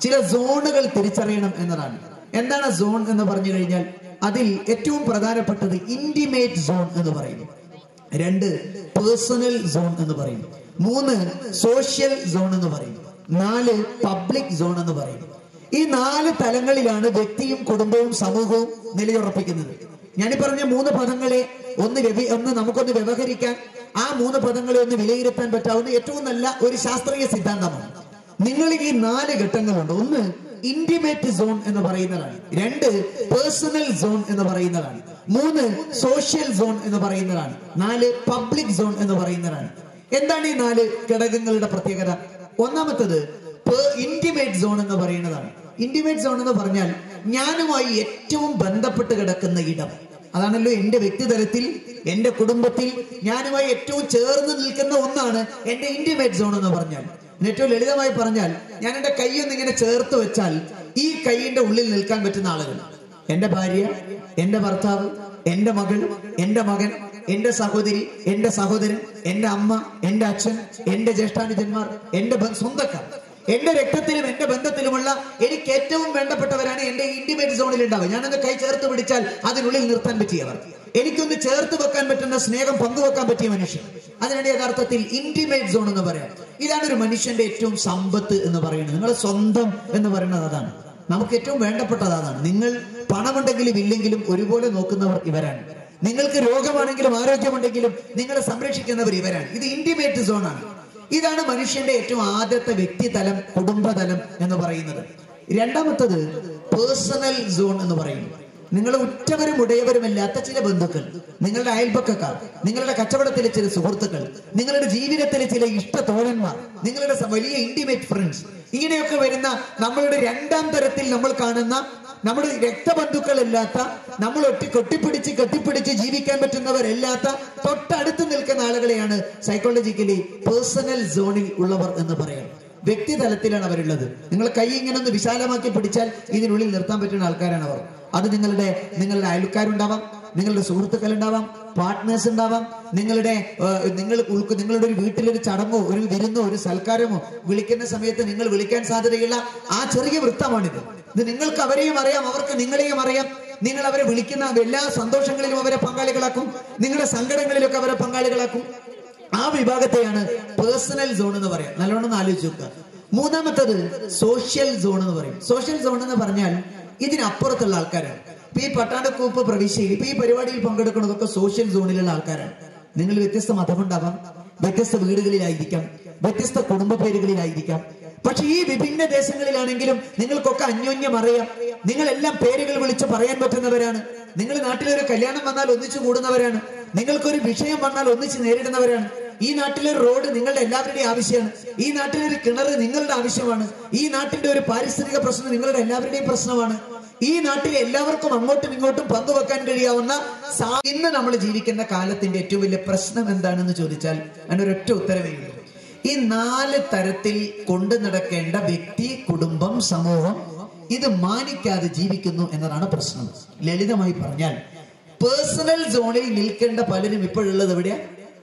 ചില സോണുകൾ തിരിച്ചറിയണം എന്നതാണ് എന്താണ് സോൺ എന്ന് പറഞ്ഞു കഴിഞ്ഞാൽ അതിൽ ഏറ്റവും പ്രധാനപ്പെട്ടത് ഇന്റിമേറ്റ് സോൺ എന്ന് പറയുന്നു രണ്ട് പേഴ്സണൽ സോൺ എന്ന് പറയും മൂന്ന് സോഷ്യൽ സോൺ എന്ന് പറയും നാല് പബ്ലിക് സോൺ എന്ന് പറയും ഈ നാല് തലങ്ങളിലാണ് വ്യക്തിയും കുടുംബവും സമൂഹവും നിലയുറപ്പിക്കുന്നത് ഞാനീ പറഞ്ഞ മൂന്ന് പദങ്ങളെ ഒന്ന് വ്യവ- ഒന്ന് നമുക്കൊന്ന് വ്യവഹരിക്കാൻ ആ മൂന്ന് പദങ്ങളെ ഒന്ന് വിലയിരുത്താൻ പറ്റാവുന്ന ഏറ്റവും നല്ല ഒരു ശാസ്ത്രീയ സിദ്ധാന്തമാണ് നിങ്ങൾ ഈ നാല് ഘട്ടങ്ങളുണ്ട് ഒന്ന് ഇന്റിമേറ്റ് സോൺ എന്ന് പറയുന്നതാണ് രണ്ട് പേഴ്സണൽ സോൺ എന്ന് പറയുന്നതാണ് മൂന്ന് സോഷ്യൽ സോൺ എന്ന് പറയുന്നതാണ് നാല് പബ്ലിക് സോൺ എന്ന് പറയുന്നതാണ് എന്താണ് ഈ നാല് ഘടകങ്ങളുടെ പ്രത്യേകത ഒന്നാമത്തത് ഇന്റിമേറ്റ് സോൺ എന്ന് പറയുന്നതാണ് ഇന്റിമേറ്റ് സോൺ എന്ന് പറഞ്ഞാൽ ഞാനുമായി ഏറ്റവും ബന്ധപ്പെട്ട് കിടക്കുന്ന ഇടം അതാണല്ലോ എന്റെ വ്യക്തിതലത്തിൽ എന്റെ കുടുംബത്തിൽ ഞാനുമായി ഏറ്റവും ചേർന്ന് നിൽക്കുന്ന ഒന്നാണ് എന്റെ ഇന്റിമേറ്റ് സോൺ എന്ന് പറഞ്ഞാൽ ഇതിന് ഏറ്റവും ലളിതമായി പറഞ്ഞാൽ ഞാൻ എന്റെ കൈയൊന്ന് ഇങ്ങനെ ചേർത്ത് വെച്ചാൽ ഈ കൈയിന്റെ ഉള്ളിൽ നിൽക്കാൻ പറ്റുന്ന ആളുകൾ എന്റെ ഭാര്യ എന്റെ ഭർത്താവ് എന്റെ മകൾ എന്റെ മകൻ എന്റെ സഹോദരി എന്റെ സഹോദരൻ എന്റെ അമ്മ എന്റെ അച്ഛൻ എന്റെ ജ്യേഷ്ഠാനുജന്മാർ എന്റെ ബ- സ്വന്തക്കാർ എന്റെ രക്തത്തിലും എന്റെ ബന്ധത്തിലുമുള്ള എനിക്ക് ഏറ്റവും വേണ്ടപ്പെട്ടവരാണ് എന്റെ ഇന്റിമേറ്റ് സോണിൽ ഉണ്ടാവുക ഞാനൊന്ന് കൈ ചേർത്ത് പിടിച്ചാൽ അതിനുള്ളിൽ നിർത്താൻ പറ്റിയവർ എനിക്കൊന്ന് ചേർത്ത് വെക്കാൻ പറ്റുന്ന സ്നേഹം പങ്കുവെക്കാൻ പറ്റിയ മനുഷ്യൻ അതിനാണ് യഥാർത്ഥത്തിൽ ഇന്റിമേറ്റ് സോൺ എന്ന് പറയാം ഇതാണ് ഒരു മനുഷ്യന്റെ ഏറ്റവും സമ്പത്ത് എന്ന് പറയുന്നത് നിങ്ങളെ സ്വന്തം എന്ന് പറയുന്നത് അതാണ് നമുക്ക് ഏറ്റവും വേണ്ടപ്പെട്ടത് അതാണ് നിങ്ങൾ പണമുണ്ടെങ്കിലും ഇല്ലെങ്കിലും ഒരുപോലെ നോക്കുന്നവർ ഇവരാണ് നിങ്ങൾക്ക് രോഗമാണെങ്കിലും ആരോഗ്യമുണ്ടെങ്കിലും നിങ്ങളെ സംരക്ഷിക്കുന്നവർ ഇവരാണ് ഇത് ഇന്റിമേറ്റ് സോണാണ് ഇതാണ് മനുഷ്യന്റെ ഏറ്റവും ആദ്യത്തെ വ്യക്തിതലം കുടുംബതലം എന്ന് പറയുന്നത് രണ്ടാമത്തത് പേഴ്സണൽ സോൺ എന്ന് പറയുന്നു നിങ്ങൾ ഉറ്റവരും ഉടയവരുമല്ലാത്ത ചില ബന്ധുക്കൾ നിങ്ങളുടെ അയൽപക്കക്കാർ നിങ്ങളുടെ കച്ചവടത്തിലെ ചില സുഹൃത്തുക്കൾ നിങ്ങളുടെ ജീവിതത്തിലെ ചില ഇഷ്ട തോഴന്മാർ നിങ്ങളുടെ സ- വലിയ ഇന്റിമേറ്റ് ഫ്രണ്ട്സ് ഇങ്ങനെയൊക്കെ വരുന്ന നമ്മളുടെ രണ്ടാം തരത്തിൽ നമ്മൾ കാണുന്ന നമ്മുടെ രക്തബന്ധുക്കളല്ലാത്ത നമ്മൾ ഒട്ടി കെട്ടിപ്പിടിച്ച് കെട്ടിപ്പിടിച്ച് ജീവിക്കാൻ പറ്റുന്നവരല്ലാത്ത തൊട്ടടുത്ത് നിൽക്കുന്ന ആളുകളെയാണ് സൈക്കോളജിക്കലി പേഴ്സണൽ സോണിൽ ഉള്ളവർ എന്ന് പറയാം വ്യക്തിതലത്തിലാണ് അവരുള്ളത് നിങ്ങൾ കൈ ഇങ്ങനെ ഒന്ന് വിശാലമാക്കി പിടിച്ചാൽ ഇതിനുള്ളിൽ നിർത്താൻ പറ്റുന്ന ആൾക്കാരാണ് അവർ അത് നിങ്ങളുടെ നിങ്ങളുടെ അയൽക്കാരുണ്ടാവാം നിങ്ങളുടെ സുഹൃത്തുക്കൾ ഉണ്ടാവാം പാർട്ട്നേഴ്സ് ഉണ്ടാവാം നിങ്ങളുടെ ഏഹ്, നിങ്ങൾ ഉൾക്കൊ- നിങ്ങളുടെ ഒരു വീട്ടിലൊരു ചടങ്ങോ ഒരു വിരുന്നോ ഒരു സൽക്കാരമോ വിളിക്കുന്ന സമയത്ത് നിങ്ങൾ വിളിക്കാൻ സാധ്യതയുള്ള ആ ചെറിയ വൃത്തമാണിത് ഇത് നിങ്ങൾക്ക് അവരെയും അറിയാം അവർക്ക് നിങ്ങളെയും അറിയാം നിങ്ങൾ അവരെ വിളിക്കുന്ന എല്ലാ സന്തോഷങ്ങളിലും അവരെ പങ്കാളികളാക്കും നിങ്ങളുടെ സങ്കടങ്ങളിലൊക്കെ അവരെ പങ്കാളികളാക്കും ആ വിഭാഗത്തെയാണ് പേഴ്സണൽ സോൺ എന്ന് പറയാം നല്ലോണം ഒന്ന് ആലോചിച്ച് നോക്കുക മൂന്നാമത്തത് സോഷ്യൽ സോൺ എന്ന് പറയും സോഷ്യൽ സോൺ എന്ന് പറഞ്ഞാൽ ഇതിനപ്പുറത്തുള്ള ആൾക്കാരാണ് ഇപ്പൊ ഈ പട്ടാണക്കൂപ്പ് പ്രവിശ്യയിൽ ഇപ്പൊ ഈ പരിപാടിയിൽ പങ്കെടുക്കുന്നതൊക്കെ സോഷ്യൽ സോണിലുള്ള ആൾക്കാരാണ് നിങ്ങൾ വ്യത്യസ്ത മതമുണ്ടാവാം വ്യത്യസ്ത വീടുകളിലായിരിക്കാം വ്യത്യസ്ത കുടുംബ പേരുകളിലായിരിക്കാം പക്ഷെ ഈ വിഭിന്ന ദേശങ്ങളിലാണെങ്കിലും നിങ്ങൾക്കൊക്കെ അന്യോന്യം അറിയാം നിങ്ങളെല്ലാം പേരുകൾ വിളിച്ച് പറയാൻ പറ്റുന്നവരാണ് നിങ്ങൾ നാട്ടിലൊരു കല്യാണം വന്നാൽ ഒന്നിച്ചു കൂടുന്നവരാണ് നിങ്ങൾക്കൊരു വിഷയം വന്നാൽ ഒന്നിച്ച് നേരിടുന്നവരാണ് ഈ നാട്ടിലെ റോഡ് നിങ്ങളുടെ എല്ലാവരുടെയും ആവശ്യമാണ് ഈ നാട്ടിലെ ഒരു കിണർ നിങ്ങളുടെ ആവശ്യമാണ് ഈ നാട്ടിന്റെ ഒരു പാരിസ്ഥിതിക പ്രശ്നം നിങ്ങളുടെ എല്ലാവരുടെയും പ്രശ്നമാണ് ഈ നാട്ടിലെ എല്ലാവർക്കും അങ്ങോട്ടും ഇങ്ങോട്ടും പങ്കുവെക്കാൻ കഴിയാവുന്ന സാ- ഇന്ന് നമ്മൾ ജീവിക്കുന്ന കാലത്തിന്റെ ഏറ്റവും വലിയ പ്രശ്നം എന്താണെന്ന് ചോദിച്ചാൽ അതിന് ഒരൊറ്റ ഉത്തരവേ ഉള്ളൂ ഈ നാല് തരത്തിൽ കൊണ്ടു നടക്കേണ്ട വ്യക്തി കുടുംബം സമൂഹം ഇത് മാനിക്കാതെ ജീവിക്കുന്നു എന്നതാണ് പ്രശ്നം ലളിതമായി പറഞ്ഞാൽ പേഴ്സണൽ സോണിൽ നിൽക്കേണ്ട പലരും ഇപ്പോഴുള്ളത് എവിടെയാ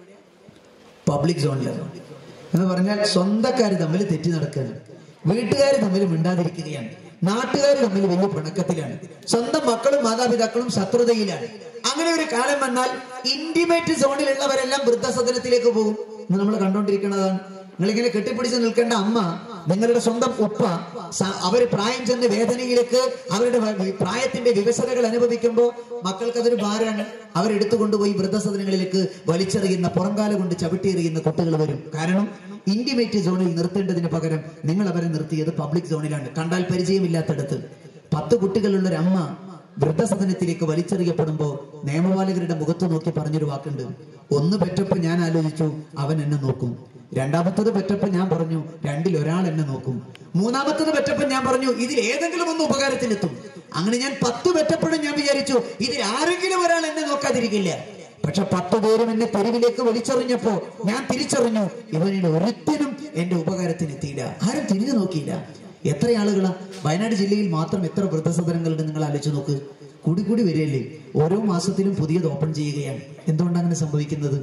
പബ്ലിക് സോണിലാണ് എന്ന് പറഞ്ഞാൽ സ്വന്തക്കാർ തമ്മിൽ തെറ്റി നടക്കുകയാണ് വീട്ടുകാർ തമ്മിൽ മിണ്ടാതിരിക്കുകയാണ് നാട്ടുകാർ തമ്മിൽ വലിയ പിണക്കത്തിലാണ് സ്വന്തം മക്കളും മാതാപിതാക്കളും ശത്രുതയിലാണ് അങ്ങനെ ഒരു കാലം വന്നാൽ ഇന്റിമേറ്റ് സോണിലുള്ളവരെല്ലാം വൃദ്ധസദനത്തിലേക്ക് പോകും ഇന്ന് നമ്മൾ കണ്ടുകൊണ്ടിരിക്കുന്നതാണ് നിങ്ങളിങ്ങനെ കെട്ടിപ്പിടിച്ച് നിൽക്കേണ്ട അമ്മ നിങ്ങളുടെ സ്വന്തം ഉപ്പ സ- അവര് പ്രായം ചെന്ന് വേദനയിലേക്ക് അവരുടെ വ- പ്രായത്തിന്റെ വിവശതകൾ അനുഭവിക്കുമ്പോൾ മക്കൾക്ക് അതൊരു ഭാരമാണ് അവരെടുത്തു കൊണ്ടുപോയി വൃദ്ധസദനങ്ങളിലേക്ക് വലിച്ചെറിയുന്ന പുറംകാല കൊണ്ട് ചവിട്ടിയെറിയുന്ന കുട്ടികൾ വരും കാരണം ഇന്റിമേറ്റ് സോണിൽ നിർത്തേണ്ടതിന് പകരം നിങ്ങൾ അവരെ നിർത്തിയത് പബ്ലിക് സോണിലാണ് കണ്ടാൽ പരിചയമില്ലാത്തടത്ത് പത്ത് കുട്ടികളുള്ള ഒരു അമ്മ വൃദ്ധസദനത്തിലേക്ക് വലിച്ചെറിയപ്പെടുമ്പോ നിയമപാലകരുടെ മുഖത്ത് നോക്കി പറഞ്ഞൊരു വാക്കുണ്ട് ഒന്ന് പെറ്റപ്പോ ഞാൻ ആലോചിച്ചു അവൻ എന്നെ നോക്കും രണ്ടാമത്തത് പെറ്റപ്പോ ഞാൻ പറഞ്ഞു രണ്ടിൽ ഒരാൾ എന്നെ നോക്കും മൂന്നാമത്തത് പെറ്റപ്പോ ഞാൻ പറഞ്ഞു ഇതിൽ ഏതെങ്കിലും ഒന്ന് ഉപകാരത്തിലെത്തും അങ്ങനെ ഞാൻ പത്ത് പെറ്റപ്പോഴും ഞാൻ വിചാരിച്ചു ഇതിൽ ആരെങ്കിലും ഒരാൾ എന്നെ നോക്കാതിരിക്കില്ല പക്ഷെ പത്ത് പേരും എന്നെ തെരുവിലേക്ക് വലിച്ചെറിഞ്ഞപ്പോ ഞാൻ തിരിച്ചറിഞ്ഞു ഇവനിൽ ഒരുത്തിനും എന്റെ ഉപകാരത്തിന് എത്തിയില്ല ആരും തിരിഞ്ഞു നോക്കിയില്ല എത്ര ആളുകളാ വയനാട് ജില്ലയിൽ മാത്രം എത്ര വൃദ്ധസദനങ്ങളുണ്ട് നിങ്ങൾ ആലോചിച്ച് നോക്ക് കൂടി കൂടി വരികയല്ലേ ഓരോ മാസത്തിലും പുതിയത് ഓപ്പൺ ചെയ്യുകയാണ് എന്തുകൊണ്ടാണ് അങ്ങനെ സംഭവിക്കുന്നത്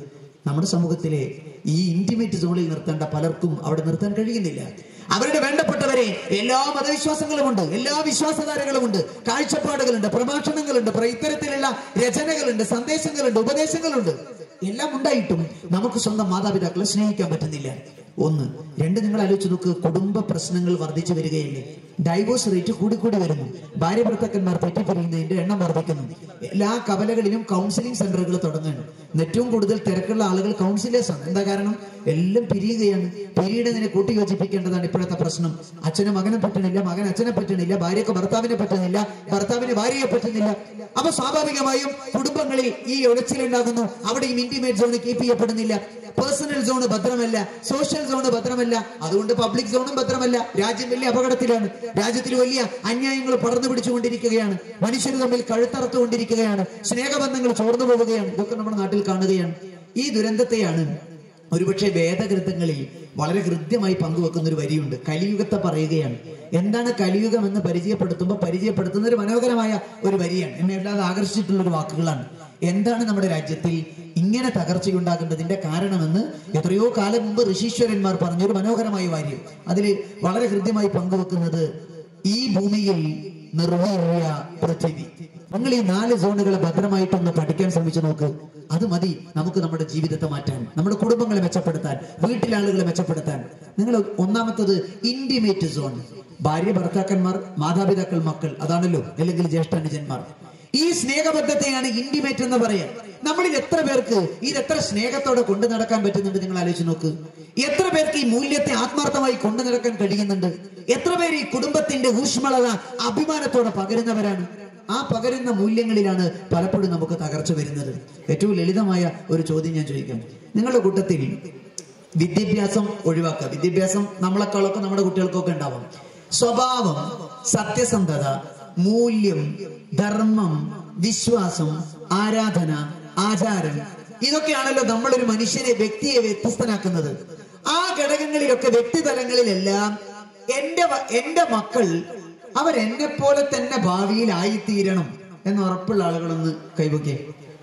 നമ്മുടെ സമൂഹത്തിലെ ഈ ഇന്റിമേറ്റ് സോണിൽ നിർത്തേണ്ട പലർക്കും അവിടെ നിർത്താൻ കഴിയുന്നില്ല അവരുടെ വേണ്ടപ്പെട്ടവരെ എല്ലാ മതവിശ്വാസങ്ങളുമുണ്ട് എല്ലാ വിശ്വാസധാരകളുമുണ്ട് കാഴ്ചപ്പാടുകളുണ്ട് പ്രഭാഷണങ്ങളുണ്ട് പ്ര- ഇത്തരത്തിലുള്ള രചനകളുണ്ട് സന്ദേശങ്ങളുണ്ട് ഉപദേശങ്ങളുണ്ട് എല്ലാം ഉണ്ടായിട്ടും നമുക്ക് സ്വന്തം മാതാപിതാക്കളെ സ്നേഹിക്കാൻ പറ്റുന്നില്ല ഒന്ന് രണ്ട് നിങ്ങൾ ആലോചിച്ച് നോക്ക് കുടുംബ പ്രശ്നങ്ങൾ വർദ്ധിച്ചു വരികയല്ലേ ഡൈവോഴ്സ് റേറ്റ് കൂടിക്കൂടി വരുന്നു ഭാര്യ ഭർത്താക്കന്മാർ തെറ്റിപ്പിരിയുന്നതിന്റെ എണ്ണം വർദ്ധിക്കുന്നു എല്ലാ കവലകളിലും കൗൺസിലിംഗ് സെന്ററുകൾ തുടങ്ങുന്നു ഏറ്റവും കൂടുതൽ തിരക്കുള്ള ആളുകൾ കൗൺസിലേഴ്സ് ആണ് എന്താ കാരണം എല്ലാം പിരിയുകയാണ് പിരിയുന്നതിനെ കൂട്ടി യോജിപ്പിക്കേണ്ടതാണ് ഇപ്പോഴത്തെ പ്രശ്നം അച്ഛന് മകനെ പറ്റണില്ല മകൻ അച്ഛനെ പറ്റണില്ല ഭാര്യക്ക് ഭർത്താവിനെ പറ്റുന്നില്ല ഭർത്താവിന് ഭാര്യയെ പറ്റുന്നില്ല അപ്പൊ സ്വാഭാവികമായും കുടുംബങ്ങളിൽ ഈ ഒഴച്ചിലുണ്ടാകുന്നു അവിടെയും ഇന്റിമേറ്റ് സോൺ കീപ്പ് ചെയ്യപ്പെടുന്നില്ല പേഴ്സണൽ സോൺ ഭദ്രമല്ല സോഷ്യൽ സോൺ ഭദ്രമല്ല അതുകൊണ്ട് പബ്ലിക് സോണും ഭദ്രമല്ല രാജ്യം വലിയ അപകടത്തിലാണ് രാജ്യത്തിൽ വലിയ അന്യായങ്ങൾ പടർന്നു പിടിച്ചുകൊണ്ടിരിക്കുകയാണ് മനുഷ്യർ തമ്മിൽ കഴുത്തറത്തുകൊണ്ടിരിക്കുകയാണ് സ്നേഹബന്ധങ്ങൾ ചോർന്നു പോവുകയാണ് ഇതൊക്കെ നമ്മുടെ നാട്ടിൽ കാണുകയാണ് ഈ ദുരന്തത്തെയാണ് ഒരുപക്ഷെ വേദഗ്രന്ഥങ്ങളിൽ വളരെ ഹൃദ്യമായി പങ്കുവെക്കുന്ന ഒരു വരിയുണ്ട് കലിയുഗത്തെ പറയുകയാണ് എന്താണ് കലിയുഗം എന്ന് പരിചയപ്പെടുത്തുമ്പോൾ പരിചയപ്പെടുത്തുന്ന ഒരു മനോഹരമായ ഒരു വരിയാണ് എന്നെ അല്ലാതെ ആകർഷിച്ചിട്ടുള്ള ഒരു വാക്കുകളാണ് എന്താണ് നമ്മുടെ രാജ്യത്തിൽ ഇങ്ങനെ തകർച്ചയുണ്ടാകേണ്ടതിന്റെ കാരണമെന്ന് എത്രയോ കാലം മുമ്പ് ഋഷീശ്വരന്മാർ പറഞ്ഞൊരു മനോഹരമായ കാര്യം അതിൽ വളരെ ഹൃദ്യമായി പങ്കുവെക്കുന്നത് ഈ ഭൂമിയിൽ നിർവീര്യ പൃഥിവി നിങ്ങൾ ഈ നാല് സോണുകളെ ഭദ്രമായിട്ടൊന്ന് പഠിക്കാൻ ശ്രമിച്ചു നോക്ക് അത് മതി നമുക്ക് നമ്മുടെ ജീവിതത്തെ മാറ്റാൻ നമ്മുടെ കുടുംബങ്ങളെ മെച്ചപ്പെടുത്താൻ വീട്ടിലെ ആളുകളെ മെച്ചപ്പെടുത്താൻ നിങ്ങൾ ഒന്നാമത്തത് ഇന്റിമേറ്റ് സോൺ ഭാര്യ ഭർത്താക്കന്മാർ മാതാപിതാക്കൾ മക്കൾ അതാണല്ലോ അല്ലെങ്കിൽ ജ്യേഷ്ഠാനുജന്മാർ ഈ സ്നേഹബദ്ധത്തെയാണ് ഇന്റിമേറ്റ് എന്ന് പറയാം നമ്മളിൽ എത്ര പേർക്ക് ഇത് എത്ര സ്നേഹത്തോടെ കൊണ്ടു നടക്കാൻ പറ്റുന്നുണ്ട് നിങ്ങൾ ആലോചിച്ച് നോക്ക് എത്ര പേർക്ക് ഈ മൂല്യത്തെ ആത്മാർത്ഥമായി കൊണ്ടു നടക്കാൻ കഴിയുന്നുണ്ട് എത്ര പേര് ഈ കുടുംബത്തിന്റെ ഊഷ്മളത അഭിമാനത്തോടെ പകരുന്നവരാണ് ആ പകരുന്ന മൂല്യങ്ങളിലാണ് പലപ്പോഴും നമുക്ക് തകർച്ച വരുന്നത് ഏറ്റവും ലളിതമായ ഒരു ചോദ്യം ഞാൻ ചോദിക്കാം നിങ്ങളുടെ കൂട്ടത്തിൽ വിദ്യാഭ്യാസം ഒഴിവാക്കുക വിദ്യാഭ്യാസം നമ്മളെക്കാളൊക്കെ നമ്മുടെ കുട്ടികൾക്കൊക്കെ ഉണ്ടാവും സ്വഭാവം സത്യസന്ധത മൂല്യം ധർമ്മം വിശ്വാസം ആരാധന ആചാരം ഇതൊക്കെയാണല്ലോ നമ്മളൊരു മനുഷ്യനെ വ്യക്തിയെ വ്യത്യസ്തനാക്കുന്നത് ആ ഘടകങ്ങളിലൊക്കെ വ്യക്തിതലങ്ങളിലെല്ലാം എന്റെ വ- എന്റെ മക്കൾ അവരെന്നെ പോലെ തന്നെ ഭാവിയിൽ ആയിത്തീരണം എന്ന് ഉറപ്പുള്ള ആളുകളൊന്ന് കൈവയ്ക്കേ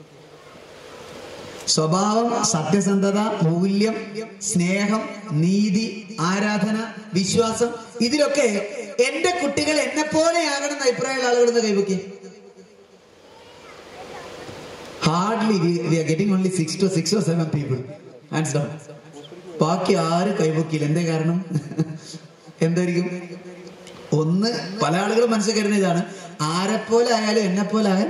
സ്വഭാവം സത്യസന്ധത മൂല്യം സ്നേഹം നീതി ആരാധന വിശ്വാസം ഇതിലൊക്കെ എന്റെ കുട്ടികൾ എന്നെ പോലെയാകണം എന്ന് അഭിപ്രായമുള്ള ആളുകളൊന്ന് കൈവയ്ക്കേ hardly we are getting only six to six or seven people hands down ബാക്കി ആരും കൈവക്കില്ല എന്തേ കാരണം എന്തായിരിക്കും ഒന്ന് പല ആളുകളും മനസ്സിൽ കരുതുന്ന ഇതാണ് ആരെപ്പോലെ ആയാലും എന്നെ പോലെ ആയാൽ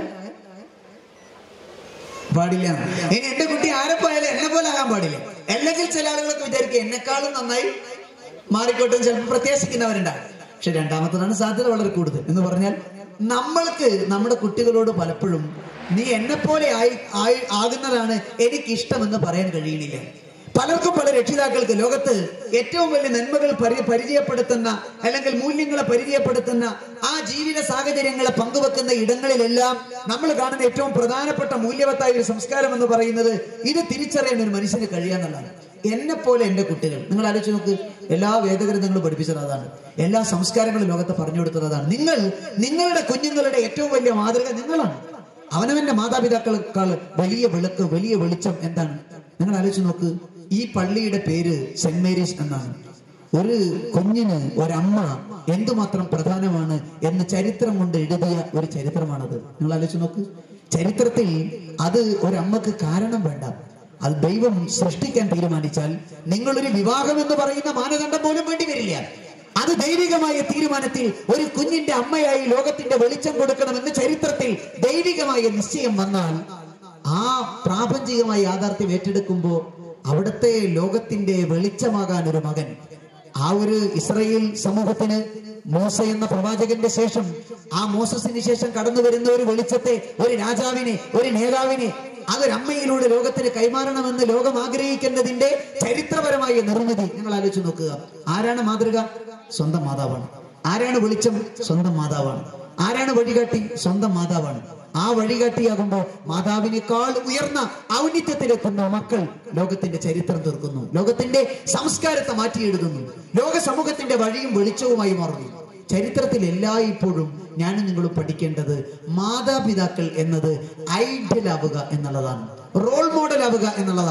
പാടില്ല ഇനി എന്റെ കുട്ടി ആരെപ്പോയാലും എന്നെ പോലെ ആകാൻ പാടില്ല അല്ലെങ്കിൽ ചില ആളുകളൊക്കെ വിചാരിക്കും എന്നെക്കാളും നന്നായി മാറിക്കോട്ടെ എന്ന് ചിലപ്പോൾ പ്രത്യാശിക്കുന്നവരുണ്ടാകും പക്ഷെ രണ്ടാമത്തതാണ് സാധ്യത വളരെ കൂടുതൽ എന്ന് പറഞ്ഞാൽ നമ്മൾക്ക് നമ്മുടെ കുട്ടികളോട് പലപ്പോഴും നീ എന്നെ പോലെ ആയി ആയി ആകുന്നതാണ് എനിക്ക് ഇഷ്ടമെന്ന് പറയാൻ കഴിയണില്ല പലർക്കും പല രക്ഷിതാക്കൾക്ക് ലോകത്ത് ഏറ്റവും വലിയ നന്മകൾ പരി പരിചയപ്പെടുത്തുന്ന അല്ലെങ്കിൽ മൂല്യങ്ങളെ പരിചയപ്പെടുത്തുന്ന ആ ജീവിത സാഹചര്യങ്ങളെ പങ്കുവെക്കുന്ന ഇടങ്ങളിലെല്ലാം നമ്മൾ കാണുന്ന ഏറ്റവും പ്രധാനപ്പെട്ട മൂല്യവത്തായ ഒരു സംസ്കാരം എന്ന് പറയുന്നത് ഇത് തിരിച്ചറിയാൻ ഒരു മനുഷ്യന് കഴിയാന്നുള്ളതാണ് എന്നെ പോലെ എന്റെ കുട്ടികൾ നിങ്ങൾ ആലോചിച്ച് നോക്ക് എല്ലാ വേദഗ്രന്ഥങ്ങളും പഠിപ്പിച്ചത് അതാണ് എല്ലാ സംസ്കാരങ്ങളും ലോകത്ത് പറഞ്ഞു കൊടുത്തത് അതാണ് നിങ്ങൾ നിങ്ങളുടെ കുഞ്ഞുങ്ങളുടെ ഏറ്റവും വലിയ മാതൃക നിങ്ങളാണ് അവനവന്റെ മാതാപിതാക്കളെക്കാൾ വലിയ വിളക്ക് വലിയ വെളിച്ചം എന്താണ് നിങ്ങൾ ആലോചിച്ച് നോക്ക് ഈ പള്ളിയുടെ പേര് സെന്റ് മേരീസ് എന്നാണ് ഒരു കുഞ്ഞിന് ഒരമ്മ എന്തുമാത്രം പ്രധാനമാണ് എന്ന് ചരിത്രം കൊണ്ട് എഴുതിയ ഒരു ചരിത്രമാണത് നിങ്ങൾ ആലോചിച്ച് നോക്ക് ചരിത്രത്തിൽ അത് ഒരമ്മക്ക് കാരണം വേണ്ട അത് ദൈവം സൃഷ്ടിക്കാൻ തീരുമാനിച്ചാൽ നിങ്ങളൊരു വിവാഹം എന്ന് പറയുന്ന മാനദണ്ഡം പോലും വേണ്ടി വരില്ല അത് ദൈവികമായ തീരുമാനത്തിൽ ഒരു കുഞ്ഞിന്റെ അമ്മയായി ലോകത്തിന്റെ വെളിച്ചം കൊടുക്കണമെന്ന് ചരിത്രത്തിൽ ദൈവികമായ നിശ്ചയം വന്നാൽ ആ പ്രാപഞ്ചികമായ യാഥാർത്ഥ്യം ഏറ്റെടുക്കുമ്പോൾ അവിടുത്തെ ലോകത്തിന്റെ വെളിച്ചമാകാൻ ഒരു മകൻ ആ ഒരു ഇസ്രയേൽ സമൂഹത്തിന് മോസ എന്ന പ്രവാചകന്റെ ശേഷം ആ മോസസിന് ശേഷം കടന്നു വരുന്ന ഒരു വെളിച്ചത്തെ ഒരു രാജാവിനെ ഒരു നേതാവിനെ അതൊരമ്മയിലൂടെ ലോകത്തിന് കൈമാറണമെന്ന് ലോകം ആഗ്രഹിക്കേണ്ടതിന്റെ ചരിത്രപരമായ നിർമ്മിതി നിങ്ങൾ ആലോചിച്ച് നോക്കുക ആരാണ് മാതൃക സ്വന്തം മാതാവാണ് ആരാണ് വെളിച്ചം സ്വന്തം മാതാവാണ് ആരാണ് വഴികാട്ടി സ്വന്തം മാതാവാണ് ആ വഴികാട്ടിയാകുമ്പോൾ മാതാവിനേക്കാൾ ഉയർന്ന ഔന്നിത്യത്തിലെത്തുന്ന മക്കൾ ലോകത്തിന്റെ ചരിത്രം തീർക്കുന്നു ലോകത്തിന്റെ സംസ്കാരത്തെ മാറ്റിയെഴുതുന്നു ലോക സമൂഹത്തിന്റെ വഴിയും വെളിച്ചവുമായി മാറുന്നു ചരിത്രത്തിൽ എല്ലായ്പ്പോഴും ഞാനും നിങ്ങളും പഠിക്കേണ്ടത് മാതാപിതാക്കൾ എന്നത് ഐഡിയൽ ആവുക എന്നുള്ളതാണ് റോൾ മോഡൽ ആവുക എന്നുള്ളതാണ്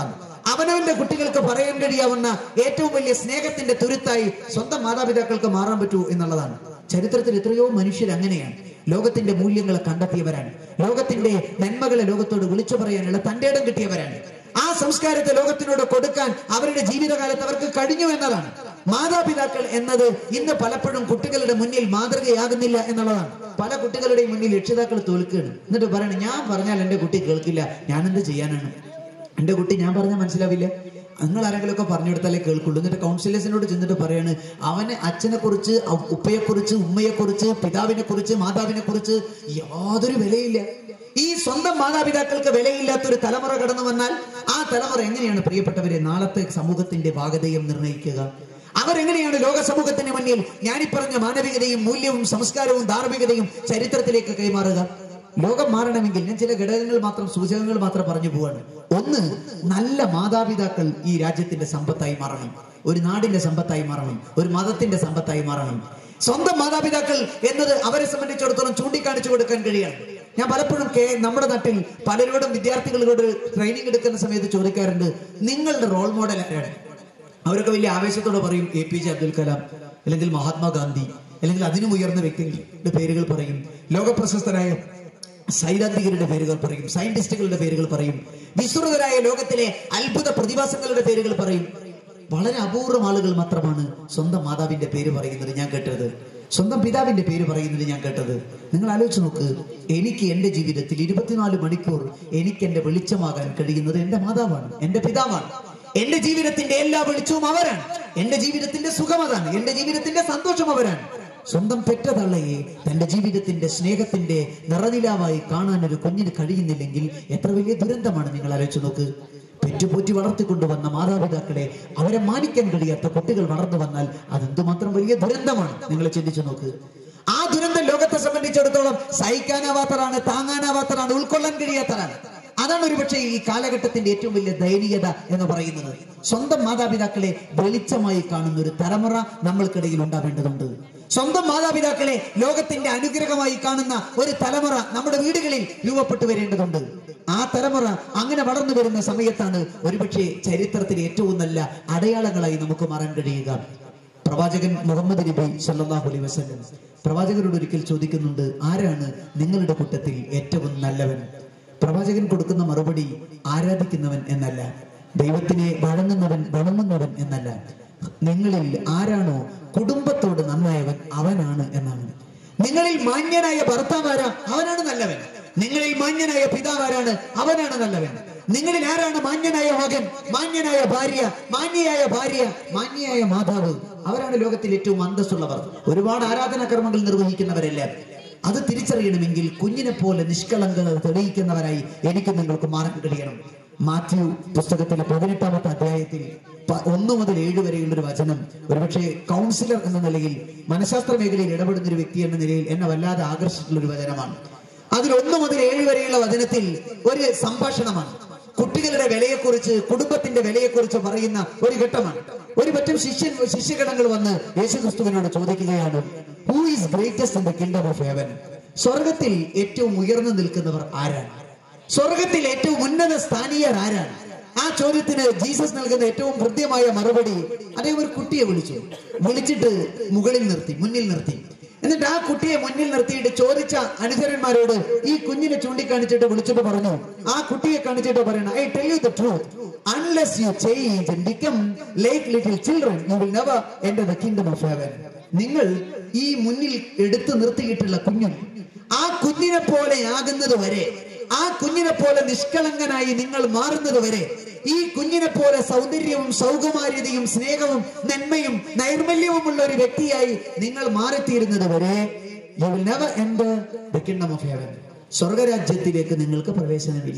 അവനവന്റെ കുട്ടികൾക്ക് പറയാൻ കഴിയാവുന്ന ഏറ്റവും വലിയ സ്നേഹത്തിന്റെ തുരുത്തായി സ്വന്തം മാതാപിതാക്കൾക്ക് മാറാൻ പറ്റൂ എന്നുള്ളതാണ് ചരിത്രത്തിൽ എത്രയോ മനുഷ്യർ അങ്ങനെയാണ് ലോകത്തിന്റെ മൂല്യങ്ങളെ കണ്ടെത്തിയവരാണ് ലോകത്തിന്റെ നന്മകളെ ലോകത്തോട് വിളിച്ചു പറയാനുള്ള തന്റെ ഇടം കിട്ടിയവരാണ് ആ സംസ്കാരത്തെ ലോകത്തിനോട് കൊടുക്കാൻ അവരുടെ ജീവിതകാലത്ത് അവർക്ക് കഴിഞ്ഞു എന്നതാണ് മാതാപിതാക്കൾ എന്നത് ഇന്ന് പലപ്പോഴും കുട്ടികളുടെ മുന്നിൽ മാതൃകയാകുന്നില്ല എന്നുള്ളതാണ് പല കുട്ടികളുടെയും മുന്നിൽ രക്ഷിതാക്കൾ തോൽക്കുകയാണ് എന്നിട്ട് പറയണം ഞാൻ പറഞ്ഞാൽ എന്റെ കുട്ടി കേൾക്കില്ല ഞാൻ എന്ത് ചെയ്യാനാണ് എന്റെ കുട്ടി ഞാൻ പറഞ്ഞാൽ മനസ്സിലാവില്ല നിങ്ങൾ ആരെങ്കിലും ഒക്കെ പറഞ്ഞു കൊടുത്താലേ കേൾക്കുള്ളൂ എന്നിട്ട് കൗൺസിലേഴ്സിനോട് ചെന്നിട്ട് പറയാണ് അവന് അച്ഛനെ കുറിച്ച് ഉപ്പയെ കുറിച്ച് ഉമ്മയെ കുറിച്ച് പിതാവിനെ കുറിച്ച് മാതാവിനെ കുറിച്ച് യാതൊരു വിലയില്ല ഈ സ്വന്തം മാതാപിതാക്കൾക്ക് വിലയില്ലാത്ത ഒരു തലമുറ കടന്നു വന്നാൽ ആ തലമുറ എങ്ങനെയാണ് പ്രിയപ്പെട്ടവരെ നാളത്തെ സമൂഹത്തിന്റെ ഭാഗതയും നിർണ്ണയിക്കുക അവരെങ്ങനെയാണ് ലോക സമൂഹത്തിന് മുന്നിൽ ഞാനീ പറഞ്ഞ മാനവികതയും മൂല്യവും സംസ്കാരവും ധാർമ്മികതയും ചരിത്രത്തിലേക്ക് കൈമാറുക ലോകം മാറണമെങ്കിൽ ഞാൻ ചില ഘടകങ്ങൾ മാത്രം സൂചകങ്ങൾ മാത്രം പറഞ്ഞു പോവാണ് ഒന്ന് നല്ല മാതാപിതാക്കൾ ഈ രാജ്യത്തിന്റെ സമ്പത്തായി മാറണം ഒരു നാടിന്റെ സമ്പത്തായി മാറണം ഒരു മതത്തിന്റെ സമ്പത്തായി മാറണം സ്വന്തം മാതാപിതാക്കൾ എന്നത് അവരെ സംബന്ധിച്ചിടത്തോളം ചൂണ്ടിക്കാണിച്ചു കൊടുക്കാൻ കഴിയണം ഞാൻ പലപ്പോഴും കേ നമ്മുടെ നാട്ടിൽ പലരോടും വിദ്യാർത്ഥികളോട് ട്രെയിനിങ് എടുക്കുന്ന സമയത്ത് ചോദിക്കാറുണ്ട് നിങ്ങളുടെ റോൾ മോഡൽ ആരാണ് അവരൊക്കെ വലിയ ആവേശത്തോടെ പറയും A P J Abdul Kalam അല്ലെങ്കിൽ മഹാത്മാഗാന്ധി അല്ലെങ്കിൽ അതിനും ഉയർന്ന വ്യക്തികളുടെ പേരുകൾ പറയും ലോകപ്രശസ്തരായ സൈദ്ധാന്തികരുടെ പേരുകൾ പറയും സയന്റിസ്റ്റുകളുടെ പേരുകൾ പറയും വിസ്തൃതരായ ലോകത്തിലെ അത്ഭുത പ്രതിഭാസങ്ങളുടെ പേരുകൾ പറയും വളരെ അപൂർവം ആളുകൾ മാത്രമാണ് സ്വന്തം മാതാവിന്റെ പേര് പറയുന്നത് ഞാൻ കേട്ടത് സ്വന്തം പിതാവിന്റെ പേര് പറയുന്നത് ഞാൻ കേട്ടത് നിങ്ങൾ ആലോചിച്ച് നോക്ക് എനിക്ക് എന്റെ ജീവിതത്തിൽ ഇരുപത്തിനാല് മണിക്കൂർ എനിക്ക് എന്റെ വെളിച്ചമാകാൻ കഴിയുന്നത് എന്റെ മാതാവാണ് എന്റെ പിതാവാണ് എന്റെ ജീവിതത്തിന്റെ എല്ലാ വെളിച്ചവും അവരാണ് എന്റെ ജീവിതത്തിന്റെ സുഖം അതാണ് എന്റെ ജീവിതത്തിന്റെ സന്തോഷം അവരാണ് സ്വന്തം പെറ്റ തള്ളയെ തന്റെ ജീവിതത്തിന്റെ സ്നേഹത്തിന്റെ നിറനിലാവായി കാണാൻ ഒരു കുഞ്ഞിന് കഴിയുന്നില്ലെങ്കിൽ എത്ര വലിയ ദുരന്തമാണ് നിങ്ങൾ ആലോചിച്ച് നോക്ക് പെറ്റുപോറ്റി വളർത്തിക്കൊണ്ടുവന്ന മാതാപിതാക്കളെ അവരെ മാനിക്കാൻ കഴിയാത്ത കുട്ടികൾ വളർന്നു വന്നാൽ അതെന്തുമാത്രം വലിയ ദുരന്തമാണ് നിങ്ങൾ ചിന്തിച്ചു നോക്ക് ആ ദുരന്തം ലോകത്തെ സംബന്ധിച്ചിടത്തോളം സഹിക്കാനാവാത്തതാണ് താങ്ങാനാവാത്തതാണ് ഉൾക്കൊള്ളാൻ കഴിയാത്തതാണ് അതാണ് ഒരുപക്ഷെ ഈ കാലഘട്ടത്തിന്റെ ഏറ്റവും വലിയ ദയനീയത എന്ന് പറയുന്നത് സ്വന്തം മാതാപിതാക്കളെ വെളിച്ചമായി കാണുന്ന ഒരു തലമുറ നമ്മൾക്കിടയിൽ ഉണ്ടാവേണ്ടതുണ്ട് സ്വന്തം മാതാപിതാക്കളെ ലോകത്തിന്റെ അനുഗ്രഹമായി കാണുന്ന ഒരു തലമുറ നമ്മുടെ വീടുകളിൽ രൂപപ്പെട്ടു വരേണ്ടതുണ്ട് ആ തലമുറ അങ്ങനെ വളർന്നു വരുന്ന സമയത്താണ് ഒരുപക്ഷെ ചരിത്രത്തിലെ ഏറ്റവും നല്ല അടയാളങ്ങളായി നമുക്ക് മാറാൻ കഴിയുക പ്രവാചകൻ മുഹമ്മദ് നബി സല്ലല്ലാഹു അലൈഹി വസല്ലം പ്രവാചകരോട് ഒരിക്കൽ ചോദിക്കുന്നുണ്ട് ആരാണ് നിങ്ങളുടെ കൂട്ടത്തിൽ ഏറ്റവും നല്ലവൻ പ്രവാചകൻ കൊടുക്കുന്ന മറുപടി ആരാധിക്കുന്നവൻ എന്നല്ല ദൈവത്തിനെ വഴങ്ങുന്നവൻ വണങ്ങുന്നവൻ എന്നല്ല നിങ്ങളിൽ ആരാണോ കുടുംബത്തോട് നന്നായവൻ അവനാണ് എന്നാണ് നിങ്ങളിൽ മാന്യനായ ഭർത്താവാരാ അവനാണ് നല്ലവൻ നിങ്ങളിൽ മാന്യനായ പിതാവാരാണ് അവനാണ് നല്ലവൻ നിങ്ങളിൽ ആരാണ് മാന്യനായ മകൻ മാന്യനായ ഭാര്യ മാന്യയായ ഭാര്യ മാന്യയായ മാതാവ് അവരാണ് ലോകത്തിൽ ഏറ്റവും അന്തസ്സുള്ളവർ ഒരുപാട് ആരാധനാ കർമ്മങ്ങൾ നിർവഹിക്കുന്നവരല്ല അത് തിരിച്ചറിയണമെങ്കിൽ കുഞ്ഞിനെ പോലെ നിഷ്കളങ്കത തെളിയിക്കുന്നവരായി എനിക്ക് നിങ്ങൾക്ക് മാറാൻ കഴിയണം മാത്യു പുസ്തകത്തിലെ പതിനെട്ടാമത്തെ അധ്യായത്തിൽ പ- ഒന്ന് മുതൽ ഏഴ് വരെയുള്ള ഒരു വചനം ഒരുപക്ഷെ കൗൺസിലർ എന്ന നിലയിൽ മനഃശാസ്ത്ര മേഖലയിൽ ഇടപെടുന്ന ഒരു വ്യക്തി എന്ന നിലയിൽ എന്നെ വല്ലാതെ ആകർഷിച്ചിട്ടുള്ള ഒരു വചനമാണ് അതിൽ ഒന്ന് മുതൽ ഏഴ് വരെയുള്ള വചനത്തിൽ ഒരു സംഭാഷണമാണ് കുട്ടികളുടെ വിലയെക്കുറിച്ച് കുടുംബത്തിന്റെ വിലയെക്കുറിച്ച് പറയുന്ന ഒരു ഘട്ടമാണ് ഒരു പറ്റം ശിഷ്യൻ ശിഷ്യഗണങ്ങൾ വന്ന് യേശുക്രിസ്തുവിനോട് ചോദിക്കുകയാണ് who is greatest in the kingdom of heaven സ്വർഗത്തിൽ ഏറ്റവും ഉയർന്നു നിൽക്കുന്നവർ ആരാണ് സ്വർഗത്തിൽ ഏറ്റവും ഉന്നത സ്ഥാനീയർ ആരാണ് ആ ചോദ്യത്തിന് ജീസസ് നൽകുന്ന ഏറ്റവും ഹൃദ്യമായ മറുപടി അദ്ദേഹം ഒരു കുട്ടിയെ വിളിച്ചു വിളിച്ചിട്ട് മുകളിൽ നിർത്തി മുന്നിൽ നിർത്തി എന്നിട്ട് ആ കുട്ടിയെ മുന്നിൽ നിർത്തിയിട്ട് ചോദിച്ച അനുചരന്മാരോട് ഈ കുഞ്ഞിനെ ചൂണ്ടിക്കാണിച്ചിട്ട് വിളിച്ചിട്ട് പറഞ്ഞു ആ കുട്ടിയെ കാണിച്ചിട്ട് പറയണം I tell you the truth unless you change and become like little children you will never enter the kingdom of heaven നിങ്ങൾ ഈ മുന്നിൽ എടുത്തു നിർത്തിയിട്ടുള്ള കുഞ്ഞു ആ കുഞ്ഞിനെ പോലെ ആകുന്നത് വരെ ആ കുഞ്ഞിനെ പോലെ നിഷ്കളങ്കനായി നിങ്ങൾ മാറുന്നത് വരെ ഈ കുഞ്ഞിനെ പോലെ സൗന്ദര്യവും സൗകുമാര്യതയും സ്നേഹവും നന്മയും നൈർമല്യവുമുള്ള ഒരു വ്യക്തിയായി നിങ്ങൾ മാറിത്തീരുന്നത് വരെ you will never enter the kingdom of heaven സ്വർഗരാജ്യത്തിലേക്ക് നിങ്ങൾക്ക് പ്രവേശനമില്ല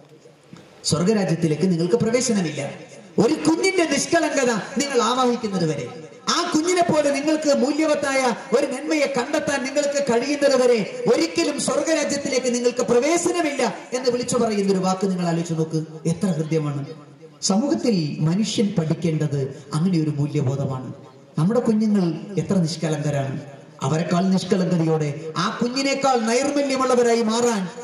സ്വർഗരാജ്യത്തിലേക്ക് നിങ്ങൾക്ക് പ്രവേശനമില്ല ഒരു കുഞ്ഞിന്റെ നിഷ്കളങ്കത നിങ്ങൾ ആവാഹിക്കുന്നത് വരെ ആ കുഞ്ഞിനെ പോലെ നിങ്ങൾക്ക് മൂല്യവത്തായ ഒരു നന്മയെ കണ്ടെത്താൻ നിങ്ങൾക്ക് കഴിയുന്നത് വരെ ഒരിക്കലും സ്വർഗരാജ്യത്തിലേക്ക് നിങ്ങൾക്ക് പ്രവേശനമില്ല എന്ന് വിളിച്ചു പറയുന്ന ഒരു വാക്ക് നിങ്ങൾ ആലോചിച്ച് നോക്ക് എത്ര ഹൃദ്യമാണ് സമൂഹത്തിൽ മനുഷ്യൻ പഠിക്കേണ്ടത് അങ്ങനെ ഒരു മൂല്യബോധമാണ് നമ്മുടെ കുഞ്ഞുങ്ങൾ എത്ര നിഷ്കളങ്കരാണ് അവരെക്കാൾ നിഷ്കളങ്കതയോടെ ആ കുഞ്ഞിനേക്കാൾ നൈർമല്യമുള്ളവരായി മാറാൻ